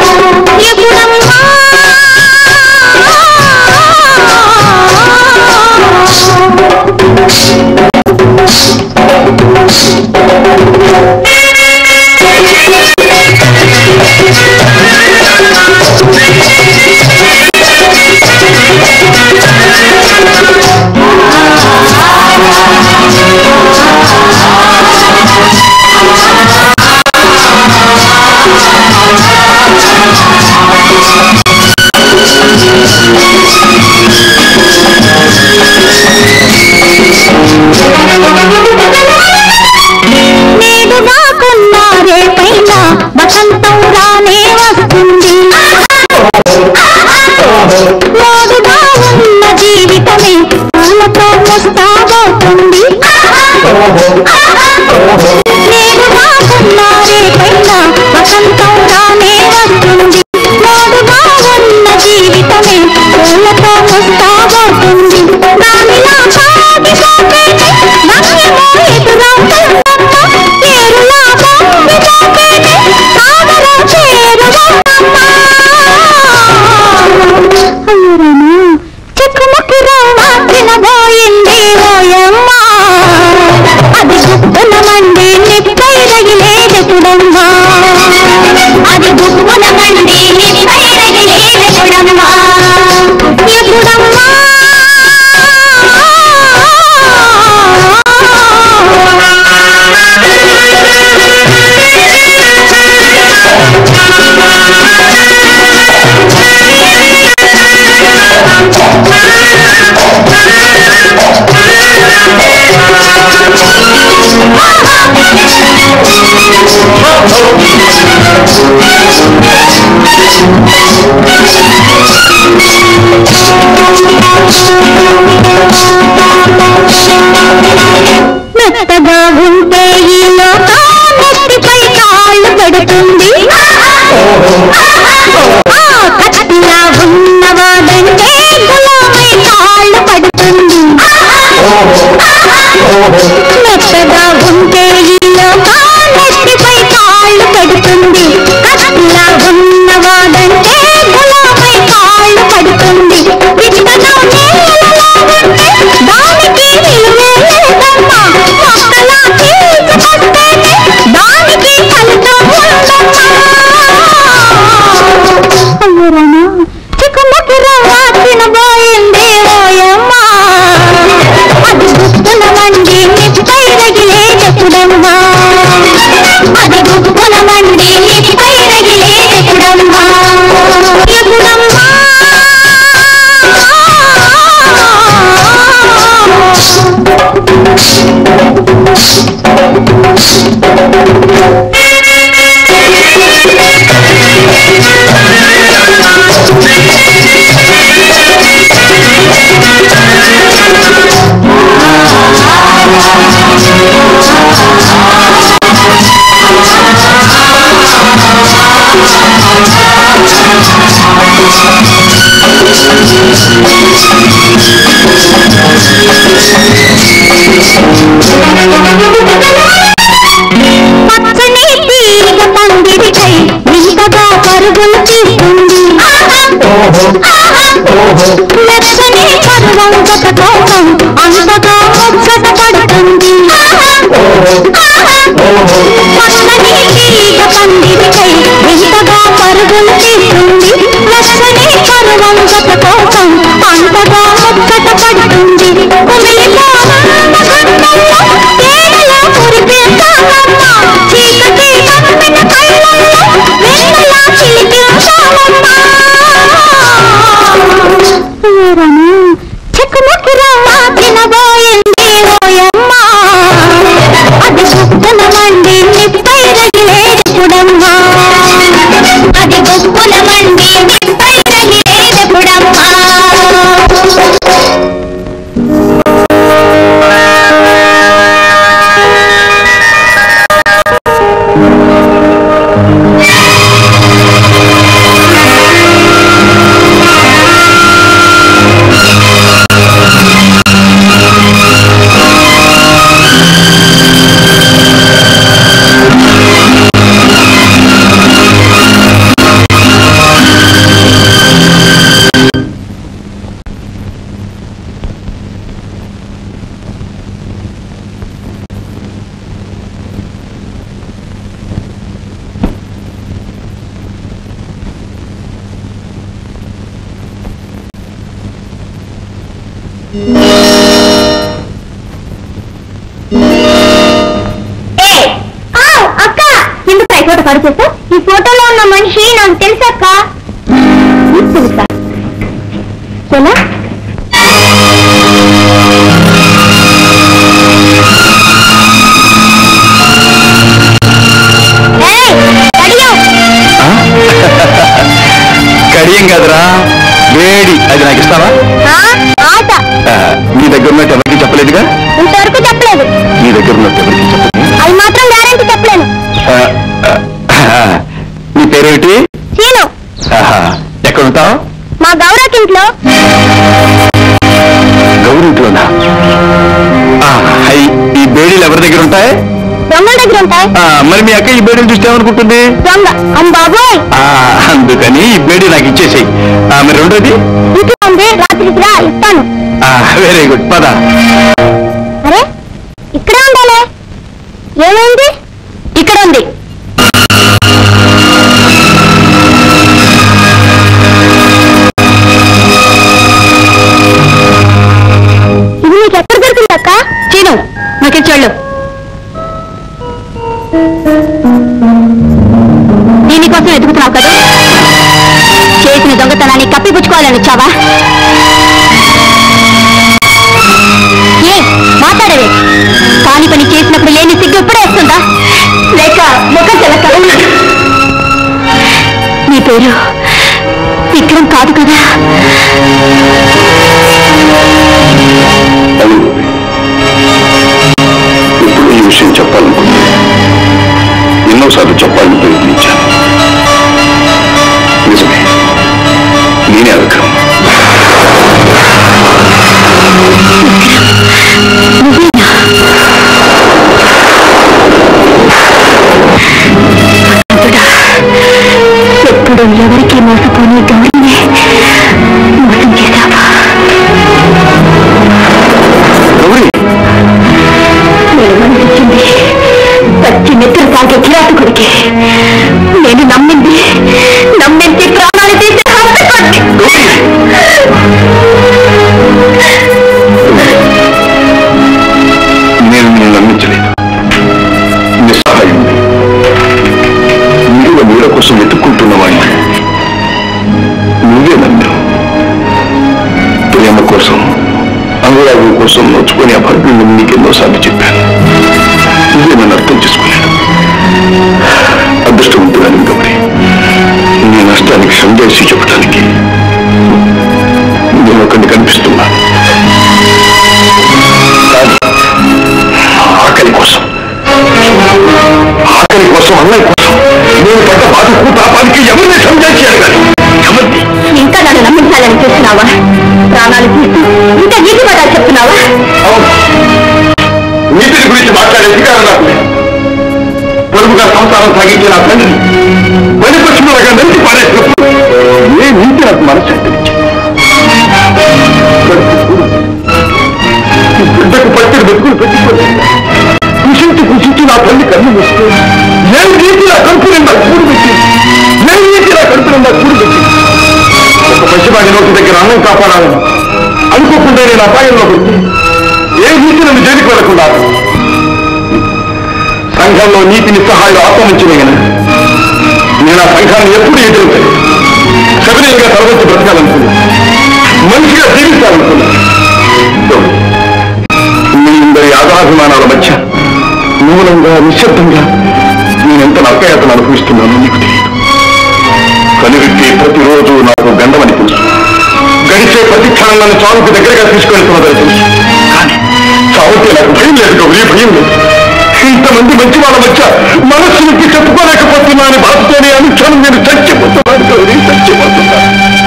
ఎప్పుడమ్మా నేడుగా కొన్నారే పైన వసంతం రానే వస్తుంది మోడుగా ఉన్న జీవితమే పూలతో ముస్తాబోతుంది నేడుగా కొన్నారే పైన వసంతం రానే వస్తుంది మోడుగా ఉన్న జీవితమే పూలతో ముస్తాబోతుంది దానిలా సాగిపోతేనే నవ్యమో ఎదురవుతుందమ్మ పేరులా పొంగిపోతేనే సాగరం చేరువమ్మా అయ్యరామా చెక్కుముక్కి రవ్వ తినబోయింది ఓయమ్మ అది గుప్పున మండి నిప్పై రగిలేదెప్పుడమ్మా అది గుప్పున మండి మండి నిప్పై రగిలే ఎప్పుడమ్మా ఎప్పుడమ్మా మెత్తగా ఉంటే ఈ లోకాలెత్తిపై కాళ్ళు పెడుతుంది ఆ కత్తిలా ఉన్నవాడంటే గులామై కాళ్ళు పడుతుంది మెత్తగా ఉంటే ఈ లోకాలెత్తిపై కాళ్ళు పెడుతుంది కత్తిలా ఉన్నవాడంటే గులామై కాళ్ళు పడుతుంది విత్తనం నేలలో ఉంటే దానికి విలువే లేదమ్మా మొక్కలా తీసుకొస్తేనే దానికి ఫలితం ఉందమ్మా అయ్యరానా చిక్కుముకి రవ్వ తినబోయింది ఓయమ్మా అది గుప్పుల మండి నిప్పై రగిలే చెప్పుడమ్మా అది గుప్పుల మండి నిప్పై రగిలే చెప్పుడమ్మా ఎప్పుడమ్మా పచ్చని తీగ పందిరికై వింతగా పరుగులు తీస్తుంది మెచ్చని పర్వంగత కోసం అంతగా ముచ్చట పడుతుంది పచ్చని తీగ పందిరికై వింతగా పరుగులు తీస్తుంది మెచ్చని పర్వంగత కోసం అంతగా ముచ్చట పడుతుంది కుమిలిపోతున్న గుండెల్లో తేనెలా కురిపిస్తానమ్మా చీకటి కమ్మిన కళ్ళల్లో వెన్నెలా చిలికిస్తానమ్మా తీరని చిక్కుముకి రవ్వ తినబోయింది ఓయమ్మా అది గుప్పుల మండి నిప్పై రగిలే ఎప్పుడమ్మా అది గుప్పుల మండి నిప్పై రగిలే ఎప్పుడమ్మా అక్క ఎందుకు ఈ ఫోటో కడు చేస్తా ఈ ఫోటోలో ఉన్న మనిషి నాకు తెలుసక్క తెలుసా ఎలా ఏయ్, కడియం. కడియం కదరా వేడి అది నాకు ఇస్తావా ఆ, ఆట ఆ, నీ దగ్గర ఉన్నట్టు ఎవరికి చెప్పలేదుగా ఇంతవరకు చెప్పలేదు నీ దగ్గర ఉన్నట్టు ఎవరికి చెప్పలేదు అది మాత్రం గ్యారంటీ చెప్పలేను ఆ, ఆ, నీ పేరేమిటి సీను ఆహా, ఎక్కడ ఉంటావు మా గౌరకింట్లో గౌరింట్లోనా ఆ, హై ఈ బేడీలు ఎవరి దగ్గర ఉంటాయి దొంగల దగ్గర ఉంటాయి ఆ, మరి మీ అక్క ఈ బేడీలు చూస్తే ఏమనుకుంటుంది దొంగ అమ్మ బాబోయ్ ఆ, అందుకని ఈ బేడీ నాకు ఇచ్చేసేయి ఆ, మరి రెండోది ఇంట్లో ఉంది రాత్రికి రా ఇస్తాను వెరీ గుడ్ పద అరే ఇక్కడే ఉండాలి ఏమైంది ఇక్కడ ఉంది కదూ చేసిన దొంగతనాన్ని కప్పిపుచ్చుకోవాలని వచ్చావా ఏ మాట్లాడవే కాని పని చేసినప్పుడు లేని సిగ్గు ఇప్పుడే వస్తుందా లేక ముఖం తెలక నీ పేరు విక్రమ్ కాదు కదా అవును ఇప్పుడు ఈ విషయం చెప్పాలనుకున్నా ఎన్నోసార్లు చెప్పాలని ప్రయత్నించాను నిజమే నేనే అడగను ఎప్పుడు ఎవరికి మోసపోని గౌరీనే మోసం చేశావా గౌరీ నేను మనిషింది పచ్చి నిద్ర తాగే కిరాతకుడికి నేను నమ్మింది నమ్మించి ప్రాణాలు తీసే హస్తకుడికి నేను నిన్ను నమ్మించలేదు నిస్సహాయం నీళ్ళ నీళ్ళ కోసం వెతుక్కుంటున్నవాడిని నువ్వే నమ్మావు ప్రేమ కోసం అనురాగం కోసం నొచ్చుకొని ఆ భర్తను నీకెన్నోసార్లు చెప్పాను నువ్వే నన్ను అర్థం చేసుకోలేదు అదృష్టవంతురాలి గౌరి నీ నష్టానికి సంజేసి చెప్పడానికి నేను ఒకరిని కనిపిస్తున్నాను కానీ ఆకలి కోసం ఆకలి కోసం అన్నయ్య కోసం నేను పడ్డ బాధకు పాపానికి ఎవరిని సంజాయిషి అడగాలి ఎవరిని ఇంకా నన్ను నమ్మించాలని చూస్తున్నావా ప్రాణాలు తీస్తూ ఇంకా నీటి పదాలు చెప్తున్నావా అవును నీతిని గురించి మాట్లాడే అధికారం నాకు లేదు పొరుగుగా సంసారం సాగించే నా తండ్రిని పనిపక్షులుగా నడిచి పారేసినప్పుడు ఏ నీతి నాకు మనశ్శాంతినిచ్చింది బిడ్డకు పట్టిన బతుకులు పెట్టుకోలేదు కృషించి కృషించి నా తల్లి కన్ను వస్తే ఏ నీతి నా కడుపు నిండా కూడు పెట్టింది ఏ నీతి నా కడుపు నిండా కూడు పెట్టింది ఒక పసివాడి నోటి దగ్గర అన్నం కాపాడాలని అనుకోకుండా నేను అపాయంలో పెట్టి ఏ నీతి నన్ను జైలుకు వెళ్లకుండా ఆపాను. సంఘంలో నీతి నిస్సహాయులు ఆక్రమించిన నేను ఆ సంఘాన్ని ఎప్పుడు ఎదురుతాను సవినయంగా తలవంచి బ్రతకాలనుకున్నా మనిషిగా జీవించాలనుకున్నా మీ ఇందరి ఆధాభిమానాల మధ్య మూలంగా నిశ్శబ్దంగా నేనెంత నరకయాతను అనుభవిస్తున్నానో నీకు తెలియదు కనుగట్టి ప్రతిరోజు నాకు గండమని తెలుసు గడిచే ప్రతి క్షణం నన్ను చావుకు దగ్గరగా తీసుకెళ్తున్నదని తెలుసు కానీ చావుకి నాకు భయం లేదు గౌరీ భయం లేదు ఇంతమంది మంచి వాళ్ళ మధ్య మనస్సునికి చెప్పుకోలేకపోతున్నా అని బాధతోనే అనుక్షణం నేను చచ్చిపోతున్నాను గౌరీ చచ్చిపోతున్నాను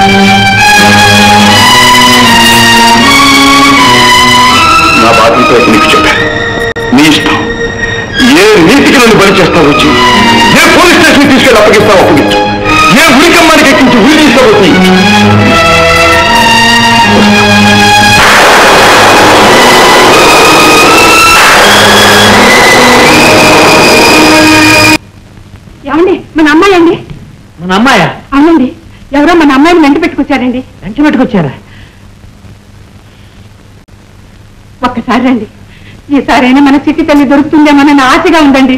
నా బాధ్యత నీకు చెప్పాను నీ ఇష్టం ఏ నీతికి నన్ను బలి చేస్తావు వచ్చి ఏ పోలీస్ స్టేషన్ తీసుకెళ్ళి అప్పగిస్తావు అప్పగించు ఏ ఉరికమ్మానికి ఎక్కించి ఉరి తీస్తావు వచ్చి ఏమండి మన అమ్మాయి అండి మన అమ్మాయా అవునండి ఎవరో మన అమ్మాయిని వెంట పెట్టుకొచ్చారండి వెంట పెట్టుకొచ్చారా ఒక్కసారి రండి ఈసారైనా మన చిట్టి తల్లి దొరుకుతుందేమోనని ఆశగా ఉందండి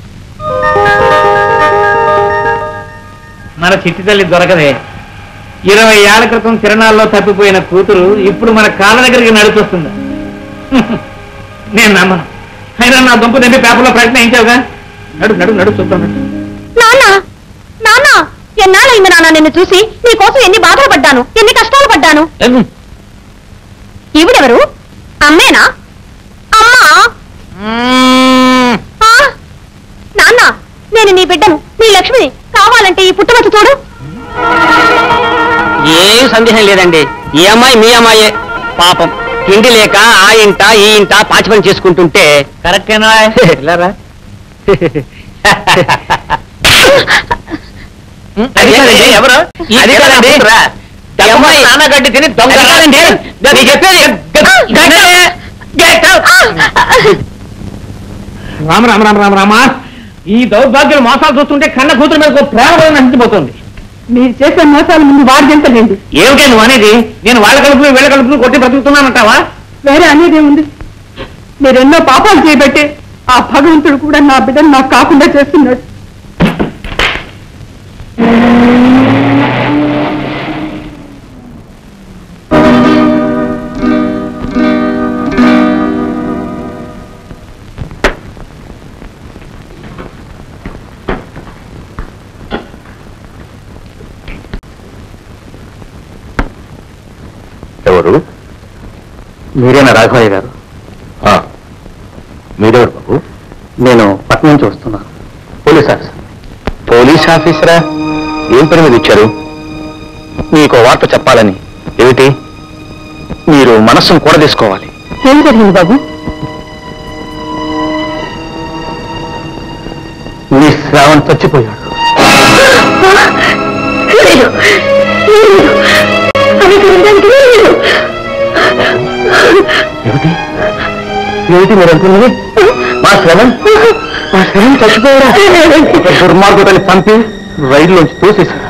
మన చిట్టి తల్లి దొరకదే ఇరవై ఏళ్ల క్రితం తిరణాల్లో తప్పిపోయిన కూతురు ఇప్పుడు మన కాళ్ళ దగ్గరికి నడుచొస్తుంది నేను నమ్మను అయినా నా దుంప తెంపి పేపర్లో ప్రకటన ఏంచావుగా నడు నడు నడు చూద్దాం నడు. నాన్న నాన్న ఎన్నాళ్ళైంది నాన్న నిన్ను చూసి నీ కోసం ఎన్ని బాధలు పడ్డాను ఎన్ని కష్టాలు పడ్డాను ఎగు. ఈవిడెవరు అమ్మేనా అమ్మా ఆ? నాన్న నేను నీ బిడ్డను నీ లక్ష్మిని కావాలంటే ఈ పుట్టుమచ్చ చూడు ఏం సందేహం లేదండి ఈ అమ్మాయి మీ అమ్మాయే పాపం తిండి లేక ఆ ఇంట ఈ ఇంట పాచి పని చేసుకుంటుంటే కరెక్టేనా ఇలారా అది కాదండి, ఎవరు? అది కాదండి. ఈ అమ్మాయి- నాన్నగడ్డి తిని దొంగ అది కాదండి. నేను చెప్పేది రామ రామ రామ రామ రామ ఈ దౌర్భాగ్యం మోసాలు చూస్తుంటే కన్న కూతురు మీద ఒక ప్రేమ కూడా నశించిపోతుంది మీరు చేసే మోసాలు ముందు వాడిదింతలేండి ఏమిటే నువ్వు అనేది నేను వాళ్ళ కలుపులు వీళ్ళ కలుపులు కొట్టి బ్రతుకుతున్నానంటావా వేరే అనేదేముంది మీరెన్నో పాపాలు చేయబట్టే ఆ భగవంతుడు కూడా నా బిడ్డను నాకు కాకుండా చేస్తున్నాడు ఎవరు మీరేనా రాఘవయ్య గారు ఆ, మీరెవరు బాబు నేను పట్నం నుంచి వస్తున్నాను పోలీస్ ఆఫీసర్ పోలీస్ ఆఫీసరా ఏం పని మీద ఇచ్చారు మీకు ఓ వార్త చెప్పాలని ఏమిటి మీరు మనస్సును కూడా తీసుకోవాలి ఏం జరిగింది బాబు మీ శ్రావణ్ చచ్చిపోయాడు లేదు. లేదు. అవి తినడానికి లేదు. ఏమిటి ఏమిటి మీరు అనుకున్నది మా శ్రవణ్ మా శ్రవణ్ చచ్చిపోయాడా ఒక దుర్మార్గుతని పంపి రైలులోంచి తోసేశారు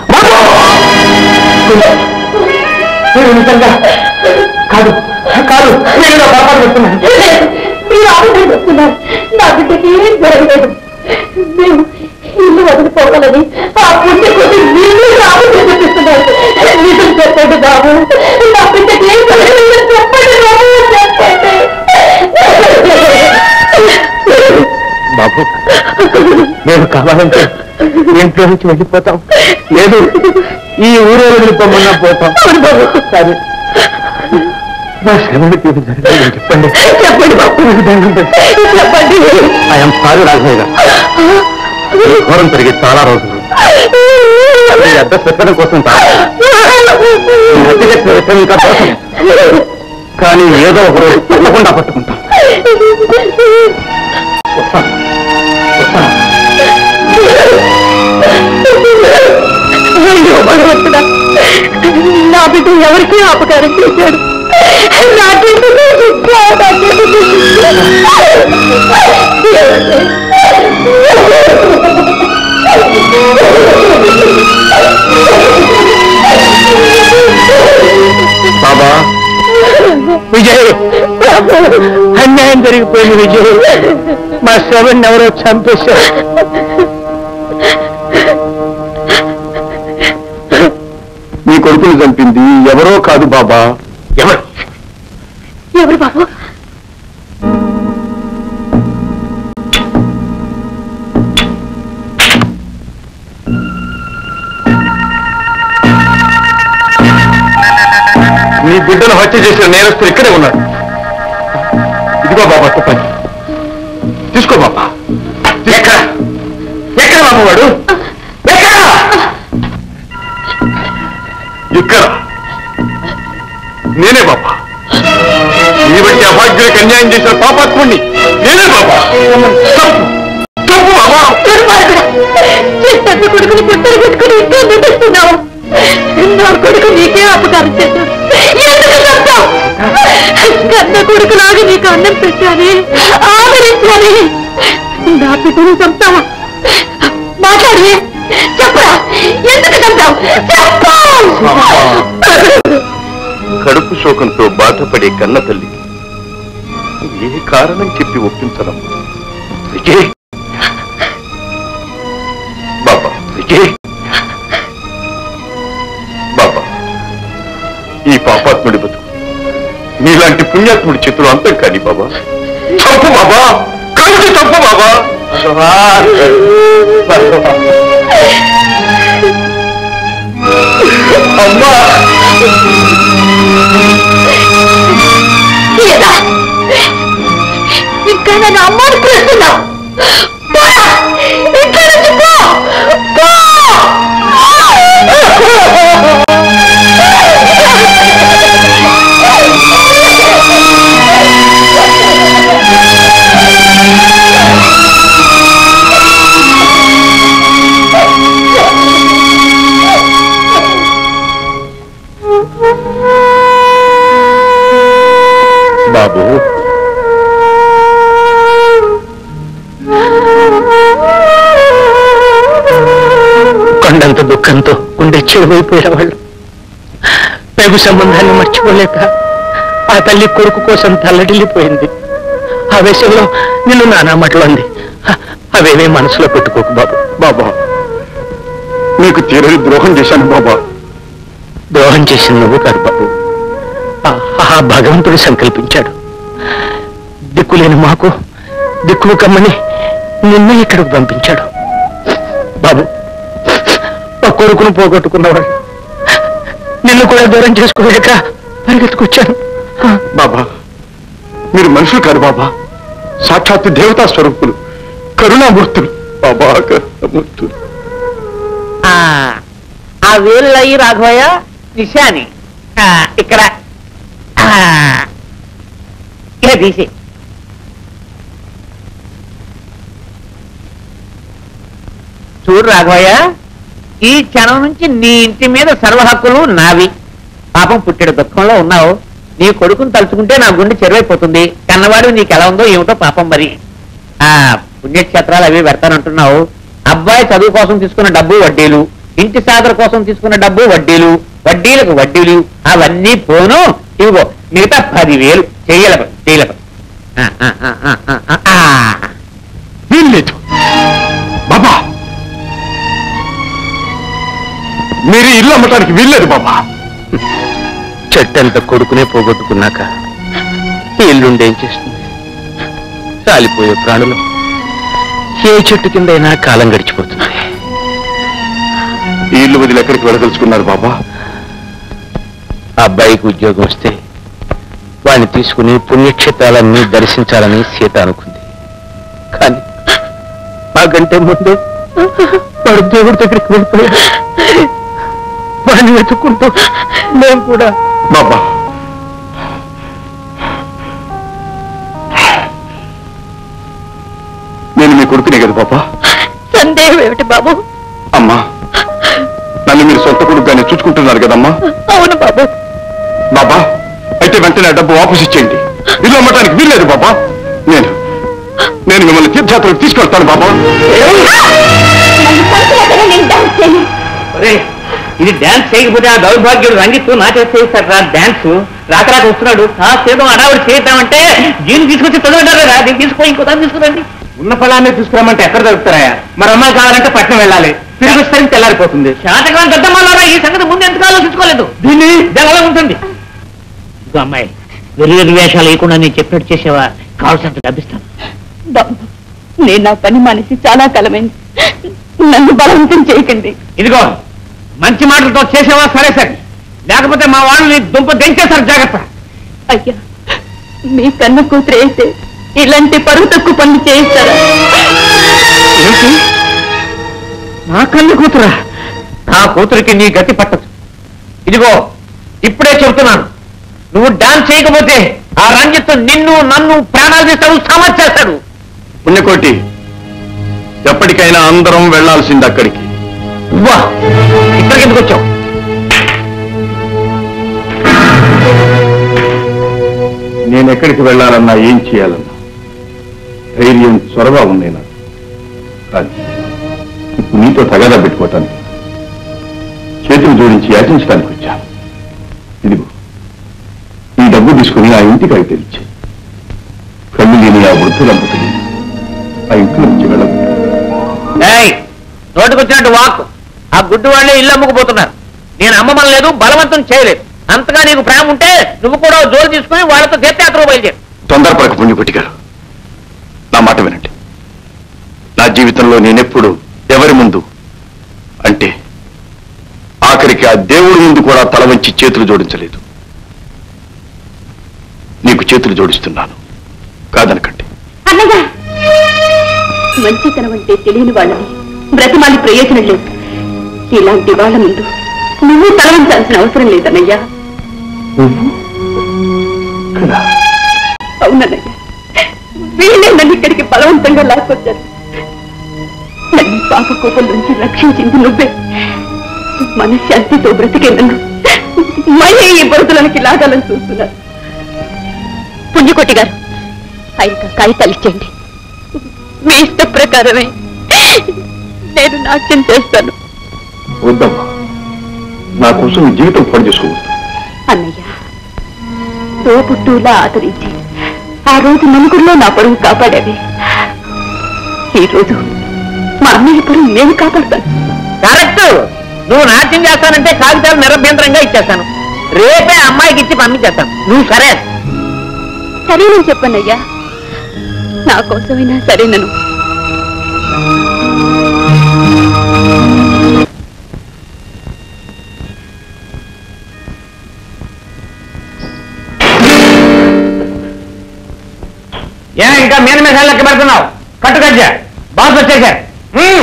మీరు నిజంగా కాదు కాదు నేను ఇలా పొరపాటు చేస్తున్నాను లేదు. మీరు ఆవిడ వస్తున్నారు నా బిడ్డకి ఏం జరగలేదు మేము ఇల్లు వదిలిపోవాలని ఆ పుణ్య కొద్ది వీళ్ళు రాబోతు చూపిస్తున్నారు నిజం చెప్పండి బాబు నా బిడ్డకి ఏం జరగలేదు చెప్పండి బాబు చెప్పండి బాబు మేము కావాలంటే ఇంట్లో నుంచి వెళ్ళిపోతాం లేదు ఈ ఊరు వెళ్ళిపోమన్నా పోతాం అవును బాబు కానీ నా శ్రమణకి ఏమి జరగలేదు చెప్పండి చెప్పండి బాబు చెప్పండి ఐఎమ్ సారీ రాఘవయ్య గారు ఈ ఘోరం పెరిగి చాలా రోజులు మీ అడ్రస్ పెట్టడం కోసం కాదు. మీ హత్య చేసిన విషయం ఇంకా దోషం కానీ ఏదో ఒక రోజు తప్పకుండా పట్టుకుంటాం వస్తాను. వస్తాను. అయ్యో భగవంతుడా నా బిడ్డ ఎవరికి అపకారం చేశాడు నాకెందుకు శిక్ష? నాకెందుకు బాబా విజయ్ అన్యాయం జరిగిపోయింది విజయ్ మా శ్రవణ్ ఎవరో చంపేశారు నీ కొడుకుని చంపింది ఎవరో కాదు బాబా ఎవరు ఎవరు బాబు నీ బిడ్డను హత్య చేసిన నేరస్తుడు ఇక్కడే ఉన్నాడు ఇదిగో బాబా తుప్పని తీసుకో బాబా ఎక్కడ ఎక్కడ బాబు వాడు ఎక్కడ ఇక్కడ నేనే బాబా నీ బట్టి అభాగ్యులకు అన్యాయం చేసిన పాపాత్ముణ్ణి నేనే బాబా తప్పు తప్పు బాబా చెట్టు కొడుకుని పుట్టలు పెట్టుకుని ఇంకా నటిస్తున్నావు నా కొడుకు నీకే అపకారం చేశాడు ఎందుకు చంపావు కన్న కొడుకులాగా నీకు అన్నం పెట్టాలి ఆదరించాలి నా బిడ్డను చంపావా మాట్లాడి చెప్పరా ఎందుకు చంపావు చెప్పు కడుపు శోకంతో బాధపడే కన్న తల్లికి ఏ కారణం చెప్పి ఒప్పించదమ్మా విజయ్ బాబా విజయ్ బాబా ఈ పాపాత్ముడి బతుకు నీలాంటి పుణ్యాత్ముడి చేతులు అంతం కాని బాబా చంపు బాబా కలిసి చంపు బాబా అమ్మా లేదా ఇంకా నన్ను అమ్మాని పిలుస్తున్నావు పోరా! ఇంట్లో నుంచి పో! పో! బాబు కొండంత దుఃఖంతో గుండె చెడువైపోయేవాళ్ళు పెగు సంబంధాన్ని మర్చిపోలేక ఆ తల్లి కొడుకు కోసం తల్లడిల్లిపోయింది ఆవేశంలో నిన్ను నానా మాటలంది అవేమీ మనసులో పెట్టుకోకు బాబు బాబా నీకు తీరని ద్రోహం చేశాను బాబా ద్రోహం చేసిన నువ్వు కాదు బాబు ఆ- ఆ భగవంతుడు సంకల్పించాడు దిక్కులేని మాకు దిక్కులు కమ్మని నిన్ను ఇక్కడికి పంపించాడు బాబు ఆ కొడుకును పోగొట్టుకున్నవాడు నిన్ను కూడా దూరం చేసుకోలేక పరిగెత్తుకొచ్చాను బాబా మీరు మనుషులు కాదు బాబా సాక్షాత్ దేవతా స్వరూపులు కరుణామూర్తులు బాబా కరుణామూర్తులు ఆ, ఆ వేలు అయ్యి రాఘవయ్య నిశాని ఆ, ఇక్కడ ఆ, ఇలా తీసి చూడు రాఘవయ్య ఈ క్షణం నుంచి నీ ఇంటి మీద సర్వ హక్కులు నావి పాపం పుట్టెడు దుఃఖంలో ఉన్నావు నీ కొడుకుని తలుచుకుంటే నా గుండె చెరువైపోతుంది కన్నవాడు నీకు ఎలా ఉందో ఏమిటో పాపం మరి ఆ పుణ్యక్షేత్రాలు అవి పెడతానంటున్నావు అబ్బాయి చదువు కోసం తీసుకున్న డబ్బు వడ్డీలు ఇంటి సాగర కోసం తీసుకున్న డబ్బు వడ్డీలు వడ్డీలకు వడ్డీలు అవన్నీ పోను ఇవిగో మిగతా పదివేలు చెయ్యలకు చెయ్యలకు ఆ, ఆ, ఆ, ఆ, ఆ, ఆ, ఆ. వీల్లేదు బాబా మీరు ఇల్లు అమ్మటానికి వీల్లేదు బాబా చెట్టంత కొడుకునే పోగొట్టుకున్నాక ఈ ఇల్లుండేం చేస్తుంది కాలిపోయే ప్రాణులు ఏ చెట్టు కిందైనా కాలం గడిచిపోతుంది ఈ ఇల్లు వదిలి ఎక్కడికి వెళ్ళదలుచుకున్నారు బాబా ఆ అబ్బాయికి ఉద్యోగం వస్తే వాడిని తీసుకుని పుణ్యక్షేత్రాలన్నీ దర్శించాలని సీత అనుకుంది కానీ మాకంటే ముందు వాడు దేవుడి దగ్గరికి వెళ్ళిపోయాడు వాడిని వెతుక్కుంటూ మేము కూడా బాబా నేను మీ కొడుకునే కదా బాబా సందేహం ఏమిటి బాబు అమ్మా నన్ను మీరు సొంత కొడుకుగానే చూసుకుంటున్నారు కదమ్మా అవును బాబు బాబా అయితే వెంటనే ఆ డబ్బు వాపస్ ఇచ్చేయండి ఇల్లు అమ్మటానికి వీల్లేదు బాబా నేను నేను మిమ్మల్ని తీర్థయాత్రకు తీసుకెళ్తాను బాబా ఒరేయ్, ఇది డాన్స్ చేయకపోతే ఆ దౌర్భాగ్యుడు రంజిత్తు నాట్యం చేస్తాడు రా డాన్స్ రాక రాక వస్తున్నాడు ఆ సేదం అడావుడు చేద్దామంటే దీన్ని తీసుకొచ్చి తొలగడారు రా దీన్ని తీసుకొని ఇంకో దాన్ని తీసుకురండి ఉన్న ఫలాన్ని తీసుకురామంటే ఎక్కడ దొరుకుతారా మరి అమ్మాయి కావాలంటే పట్నం వెళ్ళాలి తిరిగి వస్తానికి తెల్లారిపోతుంది శాతకాలం పెద్దమ్మాలారా ఈ సంగతి ముందు ఎందుకు ఆలోచించుకోలేదు దీన్ని ఎలా ఉంటుంది ఇదిగో అమ్మాయి వెర్రి వేషాలు లేకుండా నేను చెప్పినట్టు చేసేవా కావాల్సినంత డబ్బిస్తాను బాబు నేను నా పని మానేసి చాలా కాలమైంది నన్ను బలవంతం చేయకండి ఇదిగో మంచి మాటలతో చేసేవా సరే సరే లేకపోతే మా వాళ్ళని దుంప దించేశారు జాగ్రత్త అయ్యా మీ కన్న కూతురు అయితే ఇలాంటి పరువు తక్కువ పనులు చేయిస్తారా ఏంటి నా కన్ను కూతురా నా కూతురికి నీ గతి పట్టదు ఇదిగో ఇప్పుడే చెబుతున్నాను నువ్వు డాన్స్ చేయకపోతే ఆ రంజిత్ నిన్ను నన్ను ప్రాణాలు తీస్తాడు సమర్థ చేస్తాడు పుణ్యకోటి ఎప్పటికైనా అందరం వెళ్లాల్సింది అక్కడికి వా ఇక్కడికి ఎందుకు వచ్చావు నేను ఎక్కడికి వెళ్ళాలన్నా ఏం చేయాలన్నా ధైర్యం చొరవ ఉంది నాకు కానీ ఇప్పుడు నీతో తగాదా పెట్టుకోవటానికి చేతులు జోడించి యాచించడానికి వచ్చాను ఇదిగో ఈ డబ్బు తీసుకుని ఆ ఇంటికి అవి తెలిచే కళ్ళు లేని ఆ వృద్ధు దంపతులు ఆ ఇంట్లో నుంచి వెళ్ళదు ఏయ్ నోటికొచ్చినట్టు వాక్ ఆ గుడ్డు వాళ్ళే ఇల్లు అమ్ముకుపోతున్నారు నేను అమ్మమని లేదు బలవంతం చేయలేదు అంతగా నీకు ప్రేమ ఉంటే నువ్వు కూడా ఓ జోరు తీసుకుని వాళ్ళతో తీర్థయాత్ర బయలుదేరు తొందరపడక పుణ్యకుటి గారు నా మాట వినండి నా జీవితంలో నేనెప్పుడు ఎవరి ముందు అంటే ఆఖరికి ఆ దేవుడి ముందు కూడా తల వంచి చేతులు జోడించలేదు నీకు చేతులు జోడిస్తున్నాను కాదనకండి అన్నయ్య మంచితనం అంటే తెలియని వాళ్ళని బ్రతిమాలి ప్రయోజనం లేదు ఇలాంటి వాళ్ళ ముందు నువ్వు తలవంచాల్సిన అవసరం లేదన్నయ్యా కదా అవునన్నయ్య వీళ్ళే నన్ను ఇక్కడికి బలవంతంగా లాక్కొచ్చారు నన్ను పాప కోపం నుంచి రక్షించింది నువ్వే మనశ్శాంతితో బ్రతికే నన్ను మళ్ళీ ఈ బురదలకి లాగాలని చూస్తున్నారు పుణ్యకొట్టి గారు ఆయన కాగితాలు ఇచ్చేయండి మీ ఇష్ట ప్రకారమే నేను నాట్యం చేస్తాను వద్దమ్మా నా కోసం ఈ జీవితం పాడు చేసుకోవద్దు అన్నయ్య తోపుట్టూలా ఆదరించి ఆ రోజు నలుగురిలో నా పరువు కాపాడావి ఈ రోజు మా అన్నయ్య పరువు నేను కాపాడతాను కరెక్ట్ నువ్వు నాట్యం చేస్తానంటే కాగితాలు నిరభ్యంతరంగా ఇచ్చేస్తాను రేపే అమ్మాయికి ఇచ్చి పంపించేస్తాను నువ్వు సరే సరేనని చెప్పన్నయ్యా నా కోసమైనా సరేనను ఏ ఇంకా మీద మీద లెక్క పెడుతున్నావు కట్టు గజ్జ బాస్ వచ్చేసారు మ్మ్.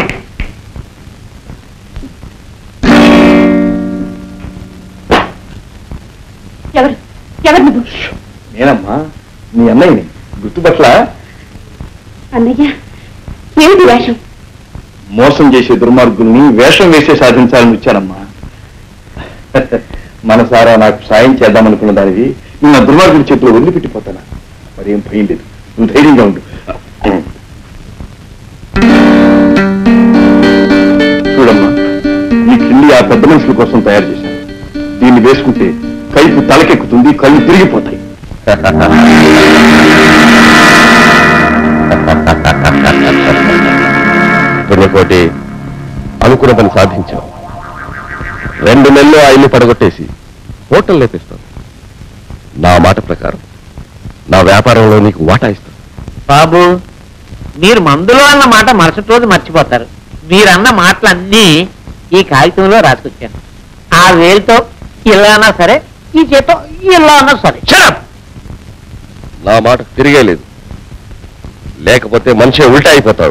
ఎవరు ఎవరు నువ్వు నేనమ్మా మీ అన్నయ్యని గుర్తుపట్ల అన్నయ్య ఏమిటి వేషం మోసం చేసే దుర్మార్గుల్ని వేషం వేసే సాధించాలని వచ్చానమ్మా మనసారా నాకు సాయం చేద్దామనుకున్న దానివి నిన్న దుర్మార్గుడి చేతిలో వదిలిపెట్టిపోతానా మరేం భయం లేదు నువ్వు ధైర్యంగా ఉండు చూడమ్మా ఈ కిండి ఆ పెద్ద మనుషుల కోసం తయారు చేశాను దీన్ని వేసుకుంటే కైపు తలకెక్కుతుంది కళ్ళు తిరిగిపోతాయి దుర్గకోటి అనుకున్న పని సాధించావు రెండు నెలలు ఆ ఇల్లు పడగొట్టేసి హోటల్ లేపిస్తాను నా మాట ప్రకారం నా వ్యాపారంలో నీకు వాటా ఇస్తాను బాబు మీరు మందులో అన్న మాట మరుసటి రోజు మర్చిపోతారు మీరన్న మాటలన్నీ ఈ కాగితంలో రాసుకొచ్చాను ఆ వేలుతో ఇలా అన్నా సరే ఈ చేతో ఇలా అన్నా సరే నా మాట తిరిగే లేదు లేకపోతే మనిషి ఉల్టా అయిపోతాడు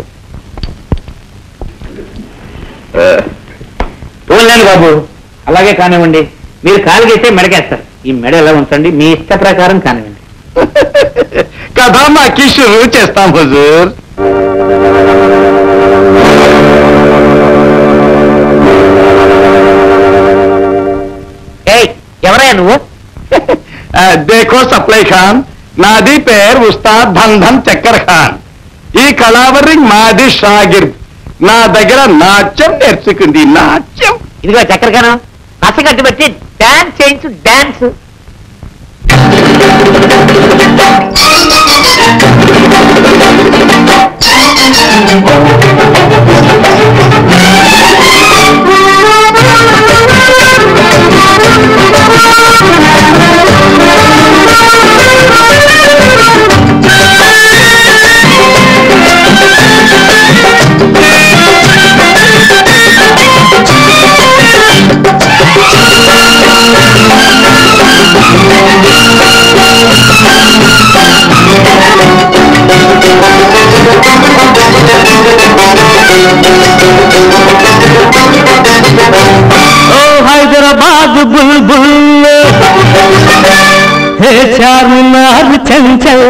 చూడలేను బాబు అలాగే కానివ్వండి మీరు కాలుగైతే మెడకేస్తారు ఈ మెడ ఎలా ఉంచండి మీ ఇష్ట ప్రకారం కానివ్వండి కథ మా కిషోర్ చేస్తాం హుజూర్ ఏయ్ ఎవరయ్యా నువ్వు దేఖో సప్లై ఖాన్ నాది పేరు ఉస్తాద్ ధన్ ధన్ చక్కర్ ఖాన్ ఈ కళావరి మాది షాగిర్ నా దగ్గర నాట్యం నేర్చుకుంది నాట్యం ఇదిగో చక్కెరకాను కట్టకట్టి పెట్టి డాన్స్ చేయించు డాన్స్ ఓ హైదరాబాద్ బుల్బుల్ హే చార్మినార్ చంచల్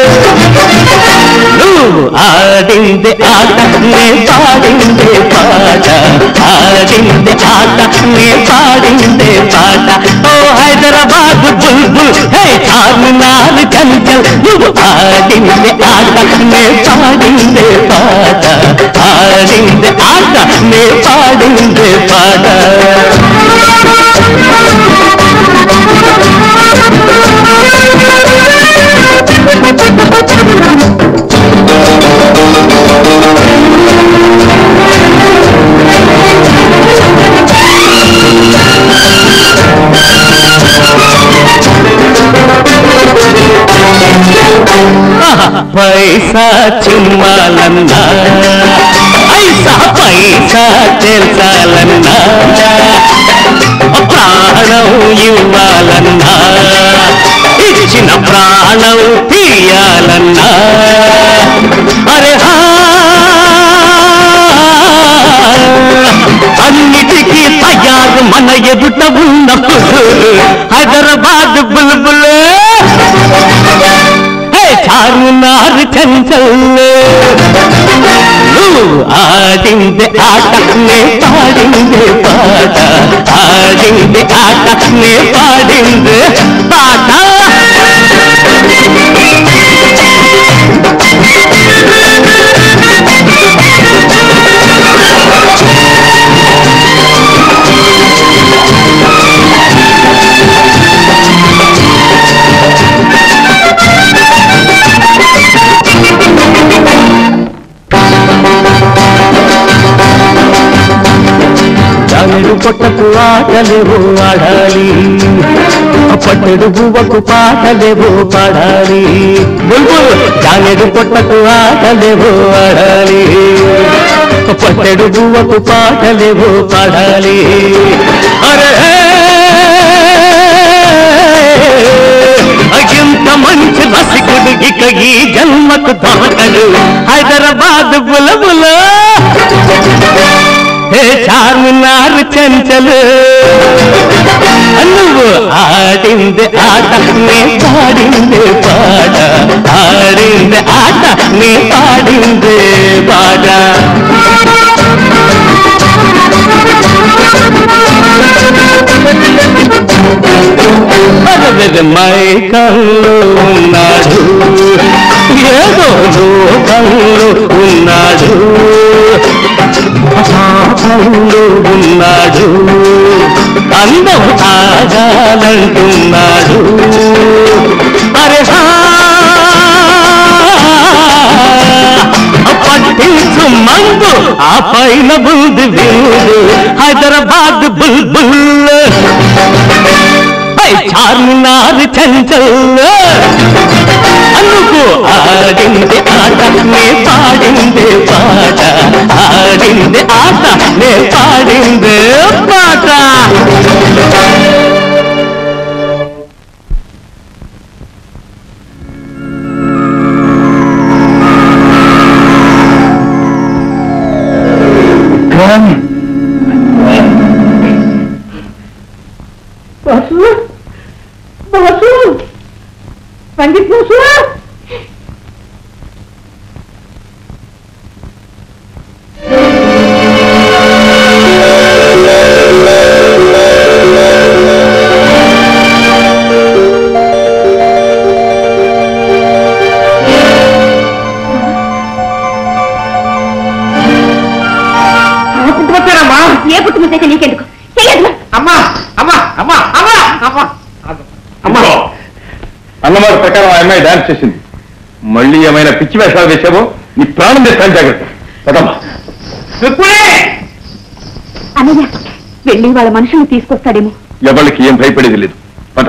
నువ్వు ఆడింది ఆట నే పాడిందే పాట ఆడింది ఆట నే పాడిందే పాట ఓ హైదరాబాద్ బుల్బుల్ హే చార్మినార్ చంచల్ నువ్వు ఆడింది ఆట నే పాడిందే పాట ఆడింది ఆట నే పాడిందే పాట పైసా చిమ్మాలన్నా ఐసా పైసా తెల్చాలన్నా ప్రాణం ఇవ్వాలన్నా ఇచ్చిన ప్రాణం తీయాలన్నా అరే హా అన్నిటికీ తయారు మన ఎదుట ఉన్నప్పుడు హైదరాబాద్ బుల్బులే హే చారునారు చంచల్లే నువ్వు ఆడింది ఆట నే పాడింది పాట ఆడింది ఆట నే పాడింది పాట జానెడు పొట్టకు ఆటలేవో ఆడాలి పట్టెడు పువ్వకు పాటలేవో పాడాలి బుల్బుల్ జానెడు పొట్టకు ఆటలేవో ఆడాలి పట్టెడు పువ్వకు పాటలేవో పాడాలి అరే ఇంత మంచి రసికుడు ఇక ఈ జన్మకు దొరకడు హైదరాబాద్ బులబుల హే చార్మినార్ చెంచలు నువ్వు ఆడింది ఆట నే పాడింది పాట ఆడింది ఆట నే పాడింది పాట అరవది మైకంలో ఉన్నాడు ఏదో లోకంలో ఉన్నాడు పాపంలో ఉన్నాడు అందం తాగాలంటున్నాడు అరే హా, పట్టించు మందు ఆ పైన బుల్ది విందు హైదరాబాద్ బుల్ బుల్ పై చార్మినార్ చంచల్ అందుకు ఆడింది ఆట నే పాడింది పాట ఆడింది ఆట నే పాడింది పాట బాసు బాసు పండిత్ బాసు పుట్టుకొచ్చానమ్మా ఏ పుట్టుకొచ్చే నీకెందుకు తెలియదు అమ్మా అమ్మా అమ్మా అమ్మా అమ్మా అమ్మా అన్నమాట ప్రకారం ఆ అమ్మాయి డాన్స్ చేసింది మళ్ళీ ఏమైనా పిచ్చి వేషాలు వేసావో నీ ప్రాణం తెస్తాను జాగ్రత్త పదమ్మా రుక్మిణి అన్నయ్య వెళ్ళి వాళ్ళ మనుషుల్ని తీసుకొస్తాడేమో ఎవరికి ఏం భయపడేది లేదు పద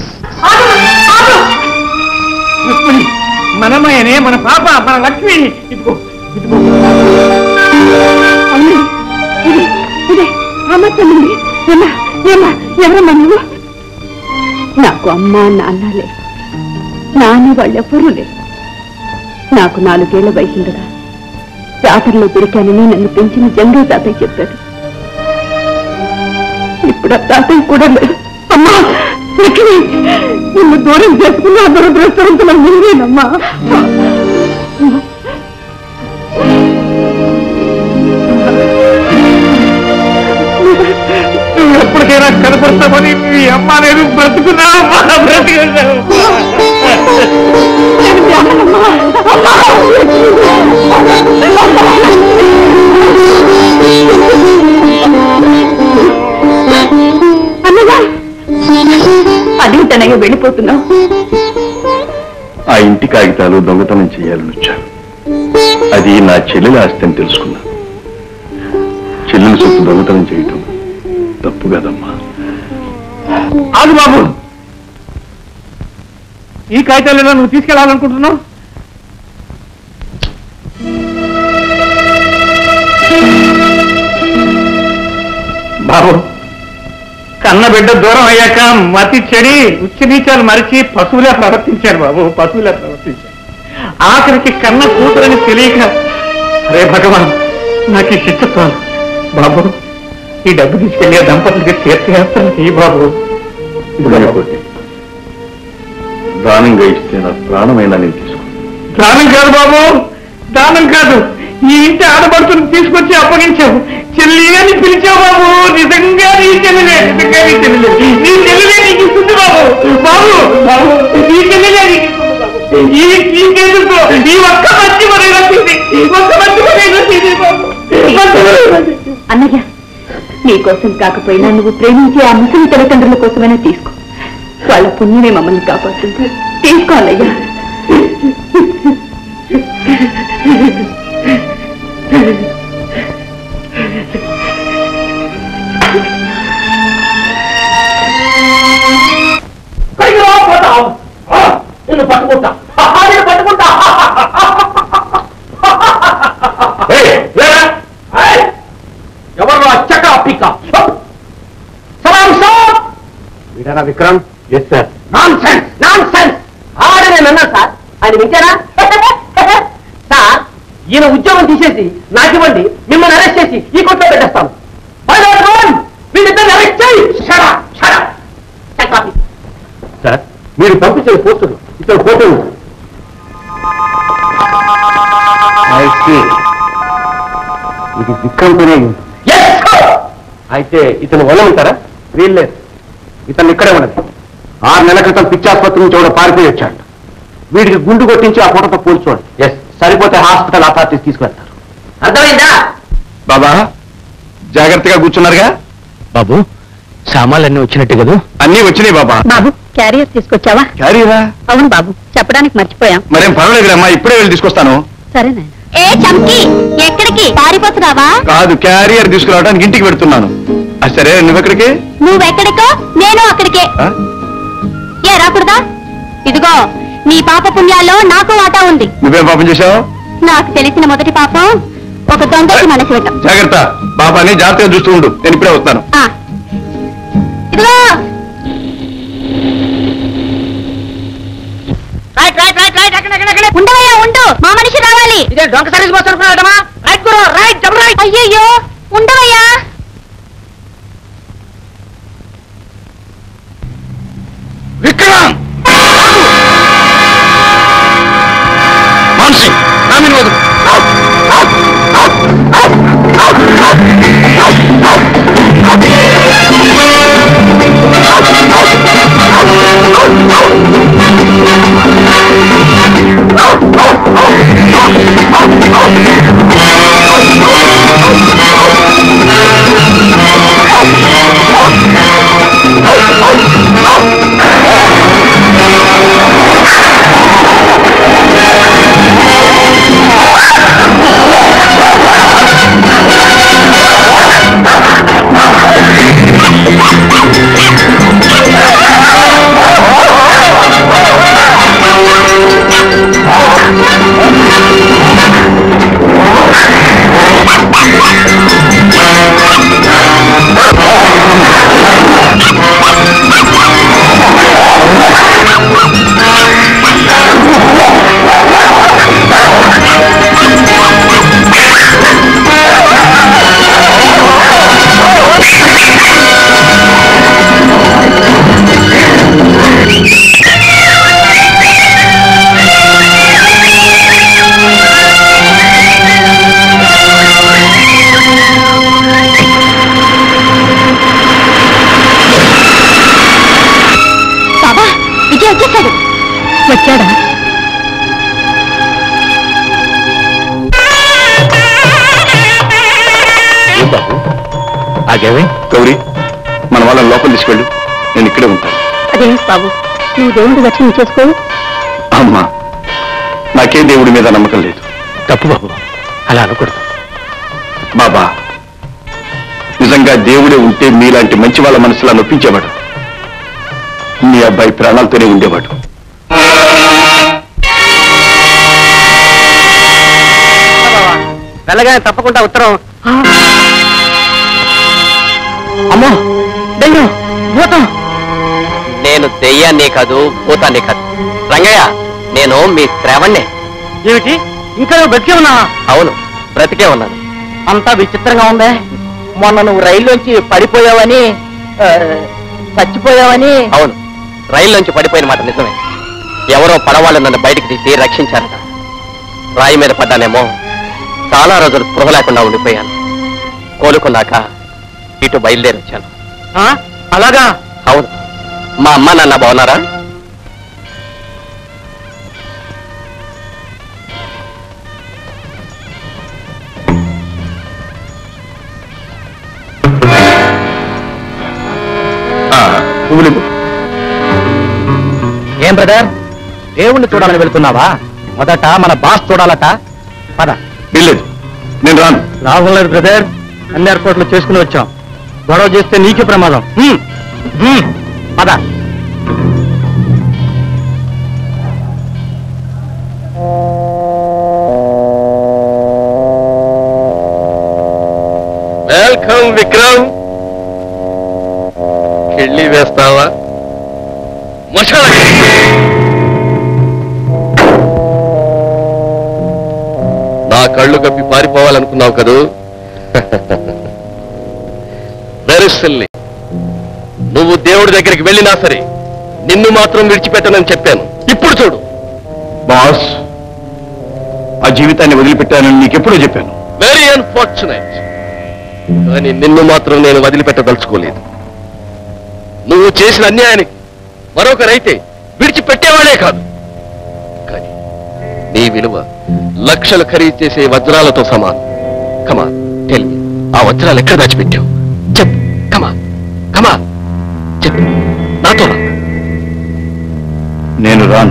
రుక్మిణి మనమయనే మన పాప మన లక్ష్మి ఇదిగో ఇదిగో అవునండి ఇది ఇదే అమ్మ చెల్లింది ఏమ్మా ఏమ్మా ఎవరమ్మా నువ్వు నాకు అమ్మ నాన్న లేరు నాని వాళ్ళెవ్వరూ లేరు నాకు నాలుగేళ్ల వయసుండగా జాతరలో దొరికానని నన్ను పెంచిన జంగే తాతయ్య చెప్పాడు ఇప్పుడు ఆ తాతయ్య కూడా లేడు అమ్మా లక్ష్మి, నిన్ను దూరం చేసుకున్న ఆ దురదృష్టవంతుల ముందేనమ్మా నువ్వు ఎప్పటికైనా కనపడతామని మీ అమ్మ నేను బ్రతుకున్నావమ్మా బ్రతుకున్నావు అన్నగా అదేంటనయ్య వెళ్ళిపోతున్నావు ఆ ఇంటి కాగితాలు దొంగతనం చేయాలని వచ్చాను అది నా చెల్లెల ఆస్తి అని తెలుసుకున్నా చెల్లెల సొత్తు దొంగతనం చేయటం తప్పు కదమ్మా ఆగు బాబు ఈ కాగితాలను నువ్వు తీసుకెళ్ళాలనుకుంటున్నావు బాబు కన్న బిడ్డ దూరం అయ్యాక మతి చెడి ఉచ్చి నీచాలు మరిచి పశువులే ప్రవర్తించాడు బాబు పశువులే ప్రవర్తించాడు ఆఖరికి కన్న కూతురని తెలియక రే భగవాన్ నాకు ఈ శిక్ష చాలు బాబు ఈ డబ్బు తీసుకెళ్ళి ఆ దంపతులకి తీర్థయాత్రలు ఈ బాబు లేకపోతే దానంగా ఇస్తే నా ప్రాణమైనా నేను తీసుకున్నాను దానం కాదు బాబు దానం కాదు ఈ ఇంటి ఆడబడుతుని తీసుకొచ్చి అప్పగించావు చెల్లి అని పిలిచావు బాబు నిజంగా నీ చెల్లెలే నిజంగా నీ చెల్లెలే నీ చెల్లెలే నీకు ఇస్తుంది బాబు బాబు బాబు నీ చెల్లెలే నీకు ఇస్తుంది బాబు ఈ ఈ కేసుతో ఈ ఒక్క మంచి మరి వచ్చింది ఈ ఒక్క మంచి మరి వచ్చింది బాబు మంచి మరి వచ్చింది. అన్నయ్య నీకోసం కాకపోయినా నువ్వు ప్రేమించే ఆ ముసలి తల్లిదండ్రుల కోసమైనా తీసుకో వాళ్ళ పుణ్యమే మమ్మల్ని కాపాడుతుంది తీసుకో అన్నయ్య పైకి రా, పోతావు. ఆ, నిన్ను పట్టుకుంటా ఆహా, నిన్ను పట్టుకుంటా ఏయ్, లేరా? ఏయ్, ఎవరు అచ్చక పిక్క వీడనా Vikram yes sir nonsense nonsense ఆడ నేను అన్నా సార్ ఆయన వింటారా సార్ ఈయన ఉద్యోగం తీసేసి నాకివ్వండి మిమ్మల్ని అరెస్ట్ చేసి ఈ కొట్లో పెట్టేస్తాను వీళ్ళిద్దరిని అరెస్ట్ చేయి షడా షడా సార్ మీరు పంపించిన పోస్టులు ఇక్కడ ఫోటో ఉంది ఇది విక్రమ్తోనే అయితే ఇతను వదలంటారా వీల్లేదు ఇతను ఇక్కడే ఉన్నది ఆరు నెలల క్రితం పిచ్చాసుపత్రి నుంచి కూడా పారిపోయి వచ్చాడు వీడికి గుండు కొట్టించి ఆ ఫోటోతో పోల్చోండి ఎస్ సరిపోతే హాస్పిటల్ అథారిటీస్ తీసుకువెళ్తారు అర్థమైందా బాబా జాగ్రత్తగా కూర్చున్నారుగా బాబు సామాన్లన్నీ వచ్చినట్టు కదా అన్నీ వచ్చినాయి బాబా బాబు క్యారియర్ తీసుకొచ్చావా క్యారీరా అవును బాబు చెప్పడానికి మర్చిపోయాం మరేం పర్వాలేదురమ్మా ఇప్పుడే వెళ్ళి తీసుకొస్తాను సరే నాయన ఏ చంకి ఎక్కడికి పారిపోతున్నావా కాదు క్యారియర్ తీసుకురావడానికి ఇంటికి పెడుతున్నాను అది సరే నువ్వెక్కడికి నువ్వెక్కడికో నేను అక్కడికే ఆ? ఏ రాకూడదా ఇదిగో నీ పాప పుణ్యాల్లో నాకు వాటా ఉంది నువ్వేం పాపం చేశావు నాకు తెలిసిన మొదటి పాపం ఒక దొంగకి మనసు పెట్టం జాగ్రత్త బాబాని జాగ్రత్తగా చూస్తూ ఉండు నేను ఇప్పుడే వస్తాను ఆ. ఇదిగో రైట్ రైట్ రైట్ రైట్ అక్కడ అక్కడ అక్కడ ఉండవయ్యా ఉండు మా మనిషి రావాలి ఇదే డొంక సర్వీస్ బస్ అనుకున్నాడమ్మా రైట్ గురు రైట్ డబుల్ రైట్ అయ్యయ్యో ఉండవయ్యా విక్రమ్ మాన్సి నామిని వదులు బాబా విజయ్ వచ్చేసాడు వచ్చాడా ఏం బాబు ఆగేవే గౌరీ మన వాళ్ళని లోపల తీసుకెళ్ళు నేను ఇక్కడే ఉంటాను అదేం బాబు నువ్వు దేవుడి దర్శనం చేసుకోవు అమ్మా నాకే దేవుడి మీద నమ్మకం లేదు తప్పు బాబు అలా అనకూడదు బాబా నిజంగా దేవుడే ఉంటే మీలాంటి మంచి వాళ్ళ మనసులా నొప్పించేవాడు మీ అబ్బాయి ప్రాణాలతోనే ఉండేవాడు వెళ్ళగానే తప్పకుండా ఉత్తరం అమ్మో దెయ్యం భూతం నేను దెయ్యాన్ని కాదు భూతాన్ని కాదు రంగయ్య నేను మీ శ్రావణ్ణే ఏమిటి ఇంకా నువ్వు బ్రతికే ఉన్నావా అవును బ్రతికే ఉన్నాను అంతా విచిత్రంగా ఉందే మొన్న నువ్వు రైల్లోంచి పడిపోయావని ఆ, చచ్చిపోయావని అవును రైల్లోంచి పడిపోయిన మాట నిజమే ఎవరో పడవాళ్ళు నన్ను బయటికి తీసి రక్షించారట రాయి మీద పడ్డానేమో చాలా రోజులు స్పృహ లేకుండా ఉండిపోయాను కోలుకున్నాక ఇటు బయలుదేరి వచ్చాను అలాగా అవును మా అమ్మ నాన్న బాగున్నారా ఆ, పువ్వులు ఇవ్వు. ఏం బ్రదర్ దేవుణ్ణి చూడాలని వెళ్తున్నావా మొదట మన బాస్ చూడాలట పద వీల్లేదు నేను రాను లాభం లేదు బ్రదర్ అన్ని ఏర్పాట్లు చేసుకుని వచ్చాం గొడవ చేస్తే నీకే ప్రమాదం హ్మ్. హ్మ్. పద వెల్కమ్ విక్రమ్ కిళ్ళి వేస్తావా మసాలా కళ్ళు కప్పి పారిపోవాలనుకున్నావు కదూ వెరీ సిల్లీ నువ్వు దేవుడి దగ్గరికి వెళ్ళినా సరే నిన్ను మాత్రం విడిచిపెట్టనని చెప్పాను ఇప్పుడు చూడు బాస్ ఆ జీవితాన్ని వదిలిపెట్టానని నీకెప్పుడూ చెప్పాను వెరీ అన్ఫార్చునేట్ కానీ నిన్ను మాత్రం నేను వదిలిపెట్టదలుచుకోలేదు నువ్వు చేసిన అన్యాయానికి మరొకరైతే విడిచిపెట్టేవాడే కాదు కానీ నీ విలువ లక్షలు ఖరీదు చేసే వజ్రాలతో సమానం కమా టెల్ మీ ఆ వజ్రాలు ఎక్కడ దాచిపెట్టావు చెప్పు కమా కమా చెప్పు నాతో రా. నేను రాను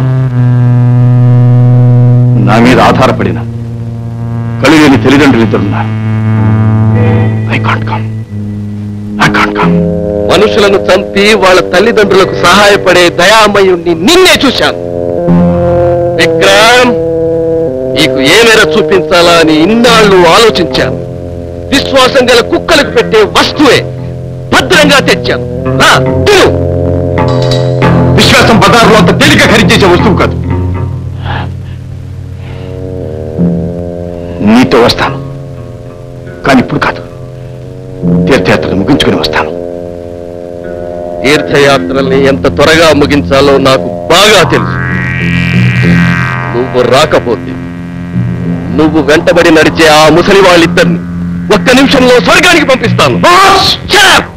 నా మీద ఆధారపడిన కలిగని తల్లిదండ్రులు ఇద్దరున్నారు I can't come I can't come మనుషులను చంపి వాళ్ళ తల్లిదండ్రులకు సహాయపడే దయామయుణ్ణి నిన్నే చూశాను విక్రమ్ నీకు ఏ మేర చూపించాలా అని ఇన్నాళ్ళు ఆలోచించాను విశ్వాసం గల కుక్కలకు పెట్టే వస్తువే భద్రంగా తెచ్చాను రా, తిను. విశ్వాసం బజార్లో అంత తేలిక ఖరీచేసే వస్తువు కాదు నీతో వస్తాను కానీ ఇప్పుడు కాదు తీర్థయాత్రను ముగించుకుని వస్తాను తీర్థయాత్రల్ని ఎంత త్వరగా ముగించాలో నాకు బాగా తెలుసు నువ్వు రాకపోతే నువ్వు వెంటబడి నడిచే ఆ ముసలి వాళ్ళిద్దరిని ఒక్క నిమిషంలో స్వర్గానికి పంపిస్తాను Shut up!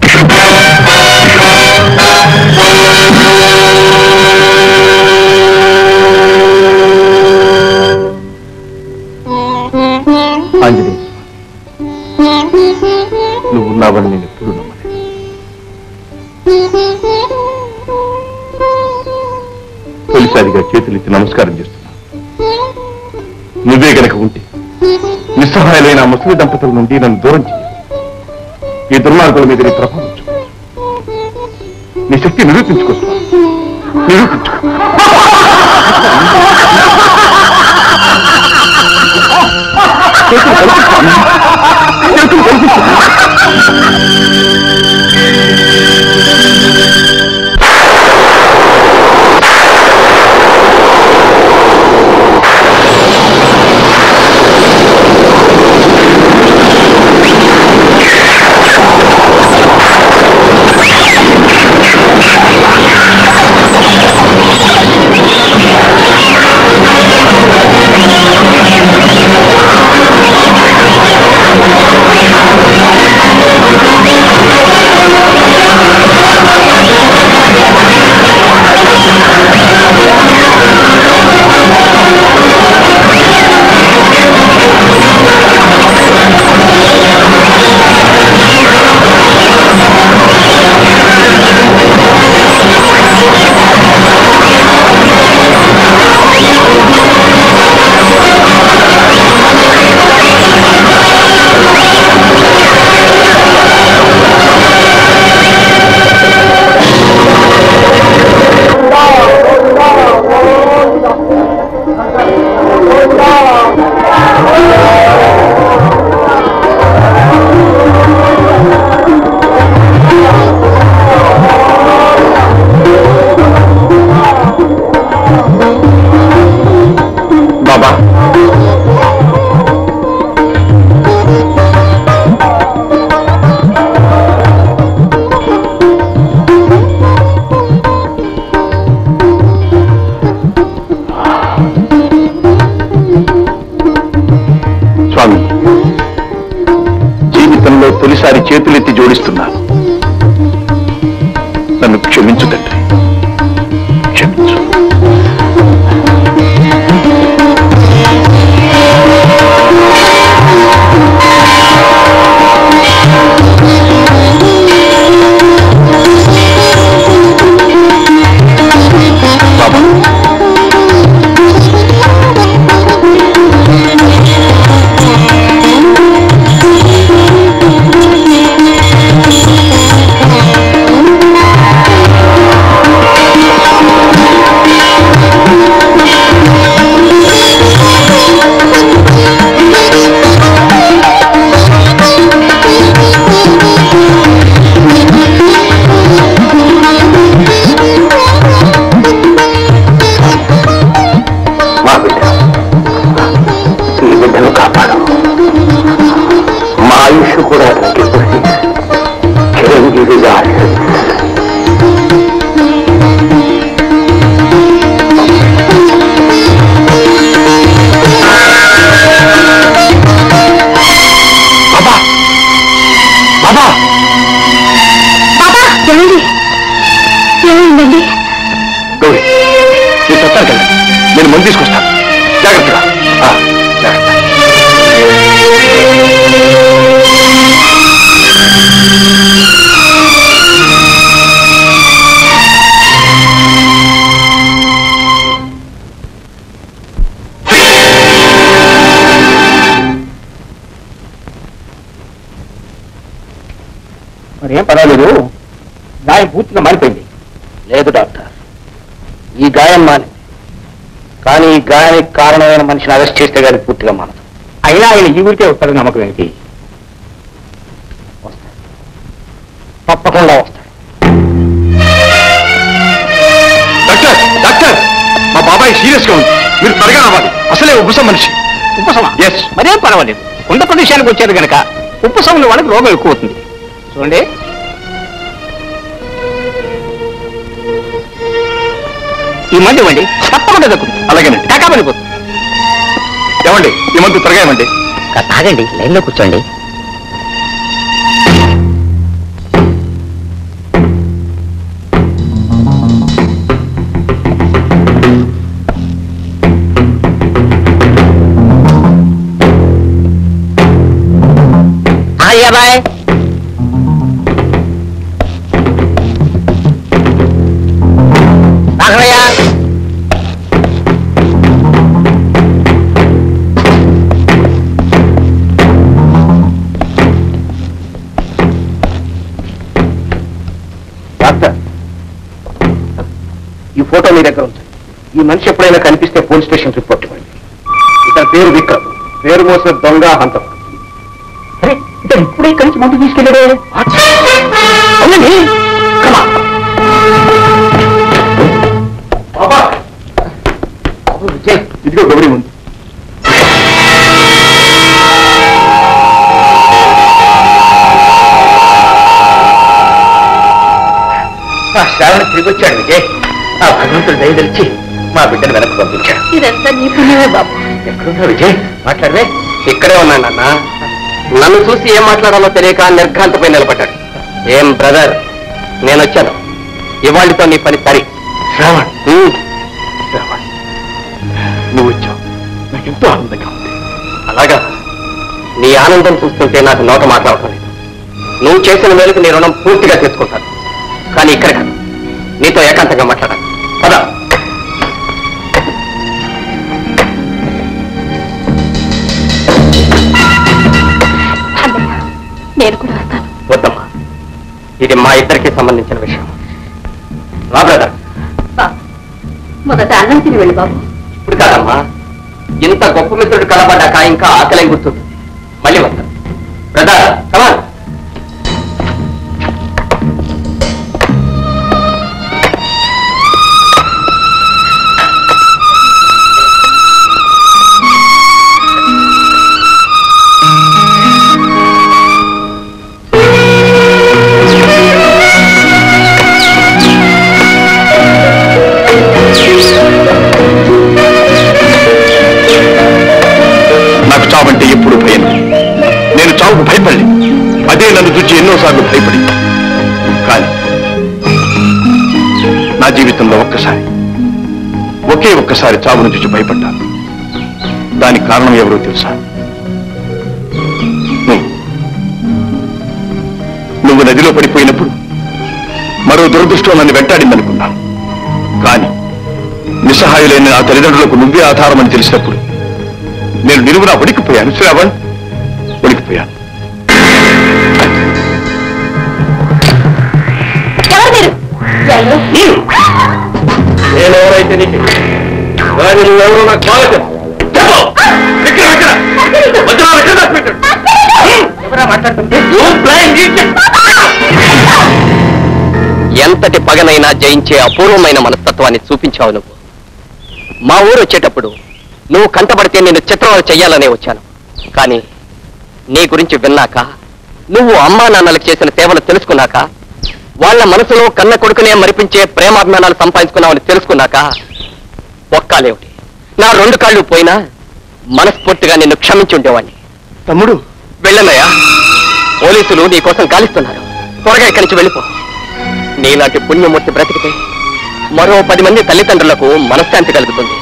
ఆంజనేయ నువ్వు ఉన్నావని నేను ఎప్పుడు నమ్మలేదు తొలిసారిగా చేతులెత్తి నమస్కారం చేస్తున్నా నువ్వే గనక ఉంటే నిస్సహాయులైన ఆ ముసలి దంపతుల నుండి నన్ను దూరం చేయి ఈ దుర్మార్గుల మీద నీ ప్రభావం చూపించు. నీ శక్తి నిరూపించుకోస్తా నిరూపించుకో చేతులు కల్పిస్తాను. చేతులు కల్పిస్తాను. బాబా స్వామి జీవితంలో తొలిసారి చేతులెత్తి జోడిస్తున్నాను నన్ను క్షమించు తండ్రి క్షమించు బాబా ఆ లోపలికి వెళ్ళండి నేను మందు తీసుకొస్తాను జాగ్రత్తగా ఆ, జాగ్రత్త మరి ఏం పర్వాలేదు గాయం పూర్తిగా మారిపోయింది లేదు డాక్టర్ ఈ గాయం మాని కానీ ఈ గాయానికి కారణమైన మనిషిని అరెస్ట్ చేస్తే కానీ పూర్తిగా మానదు అయినా ఆయన ఈ ఊరికే వస్తాడని నమ్మకం ఏంటి వస్తాడు తప్పకుండా వస్తాడు డాక్టర్ డాక్టర్ మా బాబాయ్ సీరియస్ గా ఉంది మీరు త్వరగా రావాలి అసలే ఉపసం మనిషి ఉపశమ Yes. మరేం పర్వాలేదు కొండ ప్రదేశానికి వచ్చారు గనక ఉపశమనం వాళ్ళకి రోగం ఎక్కువ అవుతుంది చూడండి ఈ మంది ఇవ్వండి తప్పకుండా దక్కుతుంది అలాగేనండి కాకా పడిపోతుంది ఏమండి ఈ మందు త్వరగా ఇవ్వండి తాగండి లైన్లో కూర్చోండి బాయ్ రాఘవయ్య డాక్టర్ ఈ ఫోటో మీ దగ్గర ఉంది ఈ మనిషి ఎప్పుడైనా కనిపిస్తే పోలీస్ స్టేషన్ రిపోర్ట్ ఇవ్వండి ఇతని పేరు విక్రమ్ పేరు మోసిన దొంగ హంతం అరే ఇతను ఇప్పుడే ఇక్కడి నుంచి ముందు తీసుకెళ్ళాడే అవునండి Come on. బాబా విజయ్ ఇదిగో గౌరీ ఉంది మా శ్రావణ తిరిగి వచ్చాడు విజయ్ ఆ భగవంతుడు దయదలిచి మా బిడ్డను వెనక్కి పంపించాడు ఇదంతా నీ పుణ్యమే బాబు ఎక్కడున్నా విజయ్ మాట్లాడవే ఇక్కడే ఉన్నాను నాన్న నన్ను చూసి ఏం మాట్లాడాలో తెలియక నిర్ఘాంతపై నిలబడ్డాడు ఏం బ్రదర్ నేను వచ్చాను ఇవాళతో నీ పని సరి శ్రావణ్ ఉమ్, శ్రావణ్ నువ్వు వచ్చావు నాకు ఎంతో ఆనందంగా ఉంది అలాగా నీ ఆనందం చూస్తుంటే నాకు నోట మాట్లాడటం లేదు నువ్వు చేసిన మేరకు నీ రుణం పూర్తిగా తెచ్చుకుంటాను కానీ ఇక్కడ కాదు నీతో ఏకాంతంగా మాట్లాడాలి పద అన్నయ్య నేను కూడా వస్తాను వద్దమ్మా ఇది మా ఇద్దరికి సంబంధించిన విషయం రా బ్రదర్ బాబు మొదట అన్నం తిని వెళ్ళి బాబు ఇప్పుడు కాదమ్మా ఇంత గొప్ప మిత్రుడు కలపడ్డాక ఇంకా ఆకలేం గుర్తుంది మళ్ళీ వస్తాను బ్రదర్ కమాన్ నాకు చావంటే ఎప్పుడు భయం నేను చావుకు భయపడలేదు అదే నన్ను చూచి ఎన్నోసార్లు భయపడి కానీ నా జీవితంలో ఒక్కసారి ఒకే ఒక్కసారి చావును చూసి భయపడ్డాను దానికి కారణం ఎవరో తెలుసా నువ్వు నువ్వు నదిలో పడిపోయినప్పుడు మరో దురదృష్టం నన్ను వెంటాడిందనుకున్నాను కానీ నిస్సహాయులైన నా తల్లిదండ్రులకు నువ్వే ఆధారమని తెలిసినప్పుడు నేను నిలువునా వణికిపోయాను శ్రావణ్ వణికిపోయాను ఎవరు మీరు ఎవరు నేను ఎవరైతే నీకు కానీ నువ్వెవరో నాకు బాగా తెలుసు. చెప్పు! ఇక్కడ, ఇక్కడ! మధ్యలో ఎక్కడ దాచిపెట్టాడు? ఎవరా మాట్లాడుతుంది You blind idiot! ఎంతటి పగనైనా జయించే అపూర్వమైన మనస్తత్వాన్ని చూపించావు నువ్వు మా ఊరు వచ్చేటప్పుడు నువ్వు కంటపడితే నేను చిత్రవద చెయ్యాలనే వచ్చాను కానీ నీ గురించి విన్నాక నువ్వు అమ్మా నాన్నలకు చేసిన సేవలు తెలుసుకున్నాక వాళ్ళ మనసులో కన్న కొడుకునే మరిపించే ప్రేమాభిమానాలు సంపాదించుకున్నావని తెలుసుకున్నాక ఒక్కాలేమిటి నా రెండు కాళ్ళు పోయినా మనస్ఫూర్తిగా నిన్ను క్షమించి ఉండేవాడిని తమ్ముడు వెళ్ళనయ్యా పోలీసులు నీ కోసం గాలిస్తున్నారు త్వరగా ఇక్కడి నుంచి వెళ్ళిపో నీలాంటి పుణ్యమూర్తి బ్రతికితే మరో పది మంది తల్లిదండ్రులకు మనశ్శాంతి కలుగుతుంది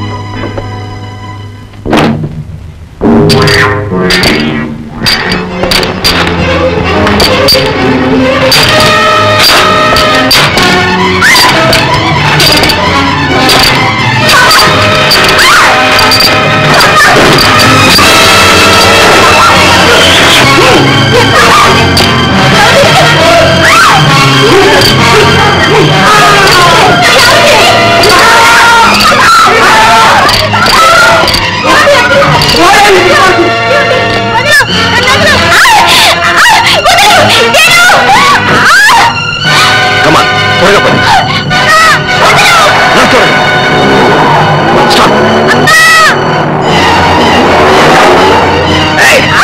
కమాన్ త్వరగా పని నా త్వరగా. Stop. ఏయ్.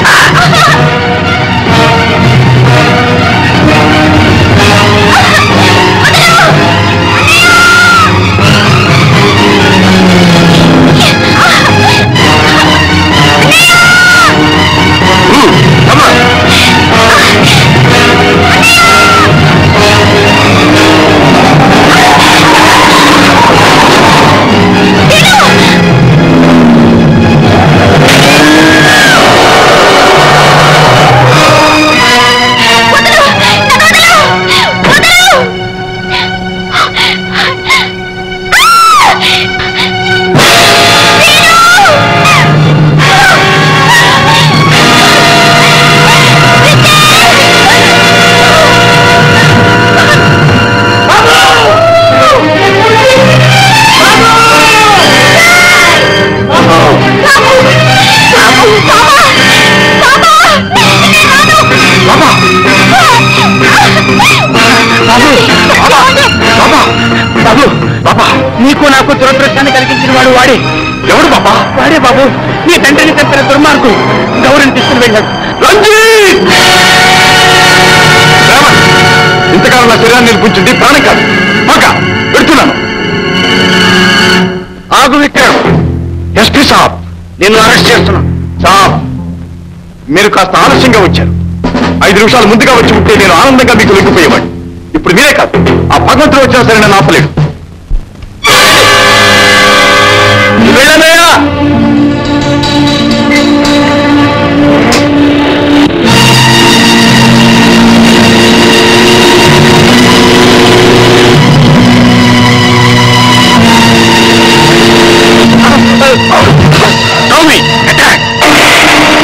Hmm, come on. బాబా బాబు బాబా నీకు నాకు దురదృష్టాన్ని కలిగించిన వాడు వాడే ఎవడు బాబా వాడే బాబు నీ తండ్రిని చంపిన దుర్మార్గు గౌరవం తీసుకుని వెళ్ళాడు రంజిత్ ఇంతకాలం నా శరీరాన్ని నిలిపించింది ప్రాణం కాదు మాక పెడుతున్నాను ఆగు విక్రమ్ ఎస్పీ సాబ్ నిన్ను అరెస్ట్ చేస్తున్నాను సాబ్ మీరు కాస్త ఆలస్యంగా వచ్చారు ఐదు నిమిషాలు ముందుగా వచ్చి ఉంటే నేను ఆనందంగా మీకు లొంగిపోయేవాడిని ఇప్పుడు మీరే కాదు ఆ భగవంతుడు వచ్చినా సరే నన్ను ఆపలేడు వెళ్ళనయ్యా Tommy, attack!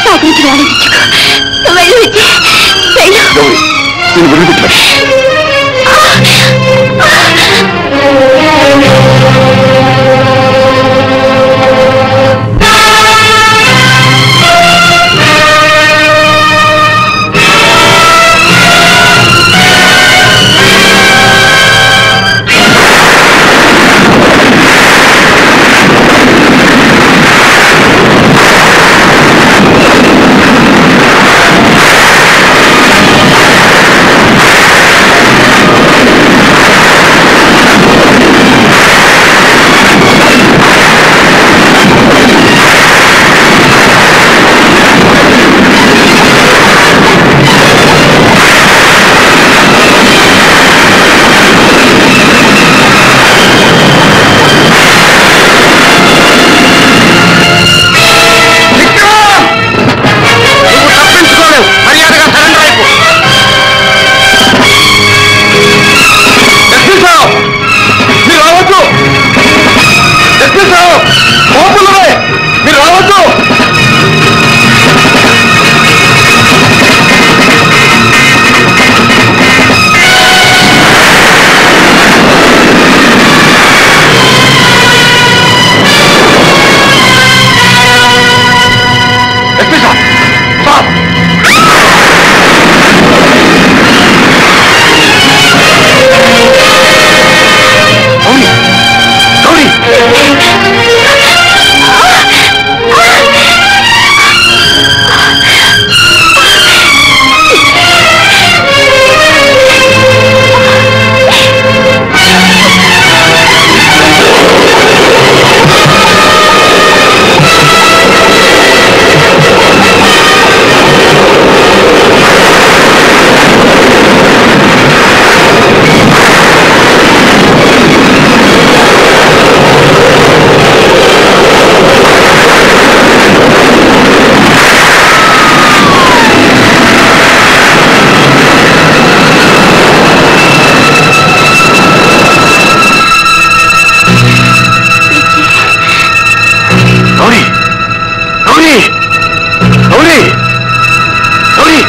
నా గురించి ఆలోచించుకో వెళ్ళు విజయ్ వెళ్ళు గౌరీ నేను వదిలిపెట్టాను నువ్వు తప్పించుకోలేవు మర్యాదగా సరెండర్ అయిపో ఎక్కిస్తావు మీరు రావద్దు ఎక్కిస్తావు కోపులమే మీరు రావద్దు ఎక్కిస్తా స్టాప్ గౌరీ గౌరీ గౌరీ గౌరీ గౌరీ గౌరీ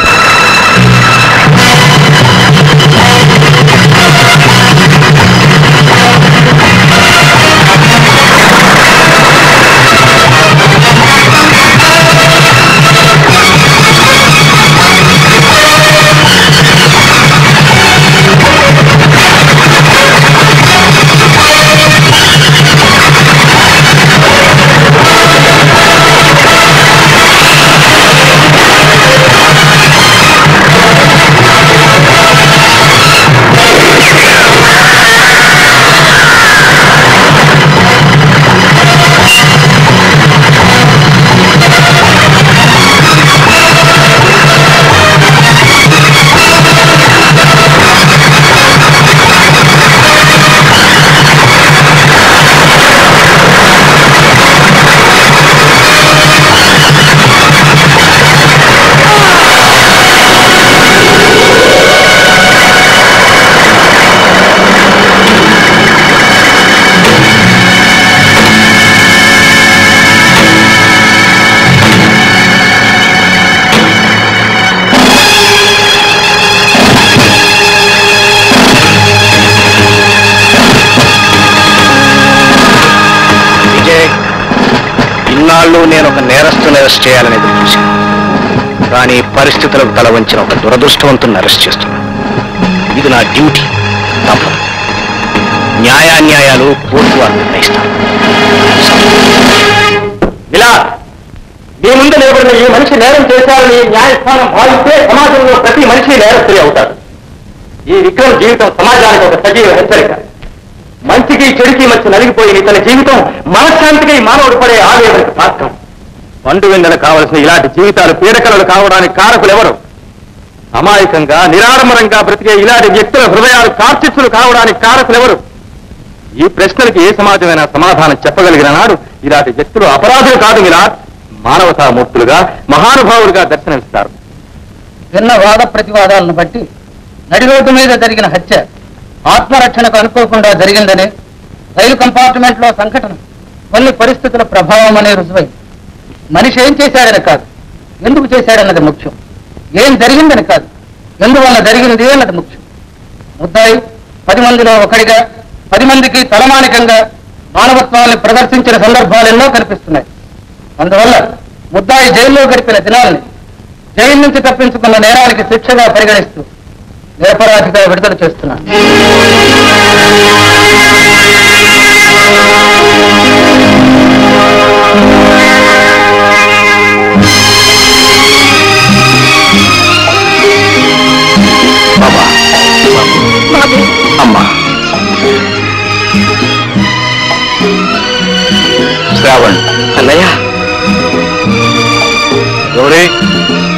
విజయ్ ఇన్నాళ్ళు నేను ఒక నేరస్తుని అరెస్ట్ చేయాలని ఎదురు చూశాను కానీ పరిస్థితులకు తల వంచిన ఒక దురదృష్టవంతుని అరెస్ట్ చేస్తున్నాను ఇది నా డ్యూటీ తప్పదు న్యాయాన్యాయాలు కోర్టు వారు నిర్ణయిస్తారు ఇలా మీ ముందు నిలబడిన ఈ మనిషి నేరం చేశారని న్యాయస్థానం భావిస్తే సమాజంలో ప్రతి మనిషి నేరస్తులే అవుతాడు ఈ విక్రమ్ జీవితం సమాజానికి ఒక సజీవ హెచ్చరిక మంచికి చెడుకి మధ్య నలిగిపోయిన ఇతని జీవితం మనశ్శాంతికి మానవుడు పడే ఆవేదనకు సార్థం పండు వెందన కావలసిన ఇలాంటి జీవితాలు పీడకలలు కావడానికి కారకులు ఎవరు అమాయకంగా నిరాడంబరంగా బ్రతికే ఇలాంటి వ్యక్తుల హృదయాలు కార్చిత్తులు కావడానికి కారకులు ఎవరు ఈ ప్రశ్నలకి ఏ సమాజమైనా సమాధానం చెప్పగలిగిన నాడు ఇలాంటి వ్యక్తులు అపరాధులు కాదు ఇలా మానవతామూర్తులుగా మహానుభావులుగా దర్శనమిస్తారు విన్న వాద ప్రతివాదాలను బట్టి నడిరోడ్డు మీద జరిగిన హత్య ఆత్మరక్షణకు అనుకోకుండా జరిగిందని రైలు కంపార్ట్మెంట్ లో సంఘటన కొన్ని పరిస్థితుల ప్రభావం అనే రుజువై మనిషి ఏం చేశాడని కాదు ఎందుకు చేశాడన్నది ముఖ్యం ఏం జరిగిందని కాదు ఎందువల్ల జరిగినది అన్నది ముఖ్యం ముద్దాయి పది మందిలో ఒకడిగా పది మందికి తలమానికంగా మానవత్వాన్ని ప్రదర్శించిన సందర్భాలు ఎన్నో కనిపిస్తున్నాయి అందువల్ల ముద్దాయి జైల్లో గడిపిన దినాల్ని జైలు నుంచి తప్పించుకున్న నేరానికి శిక్షగా పరిగణిస్తూ నిరపరాధిగా విడుదల చేస్తున్నాను బాబా బాబు అమ్మా శ్రావణ్ అన్నయ్య గౌరీ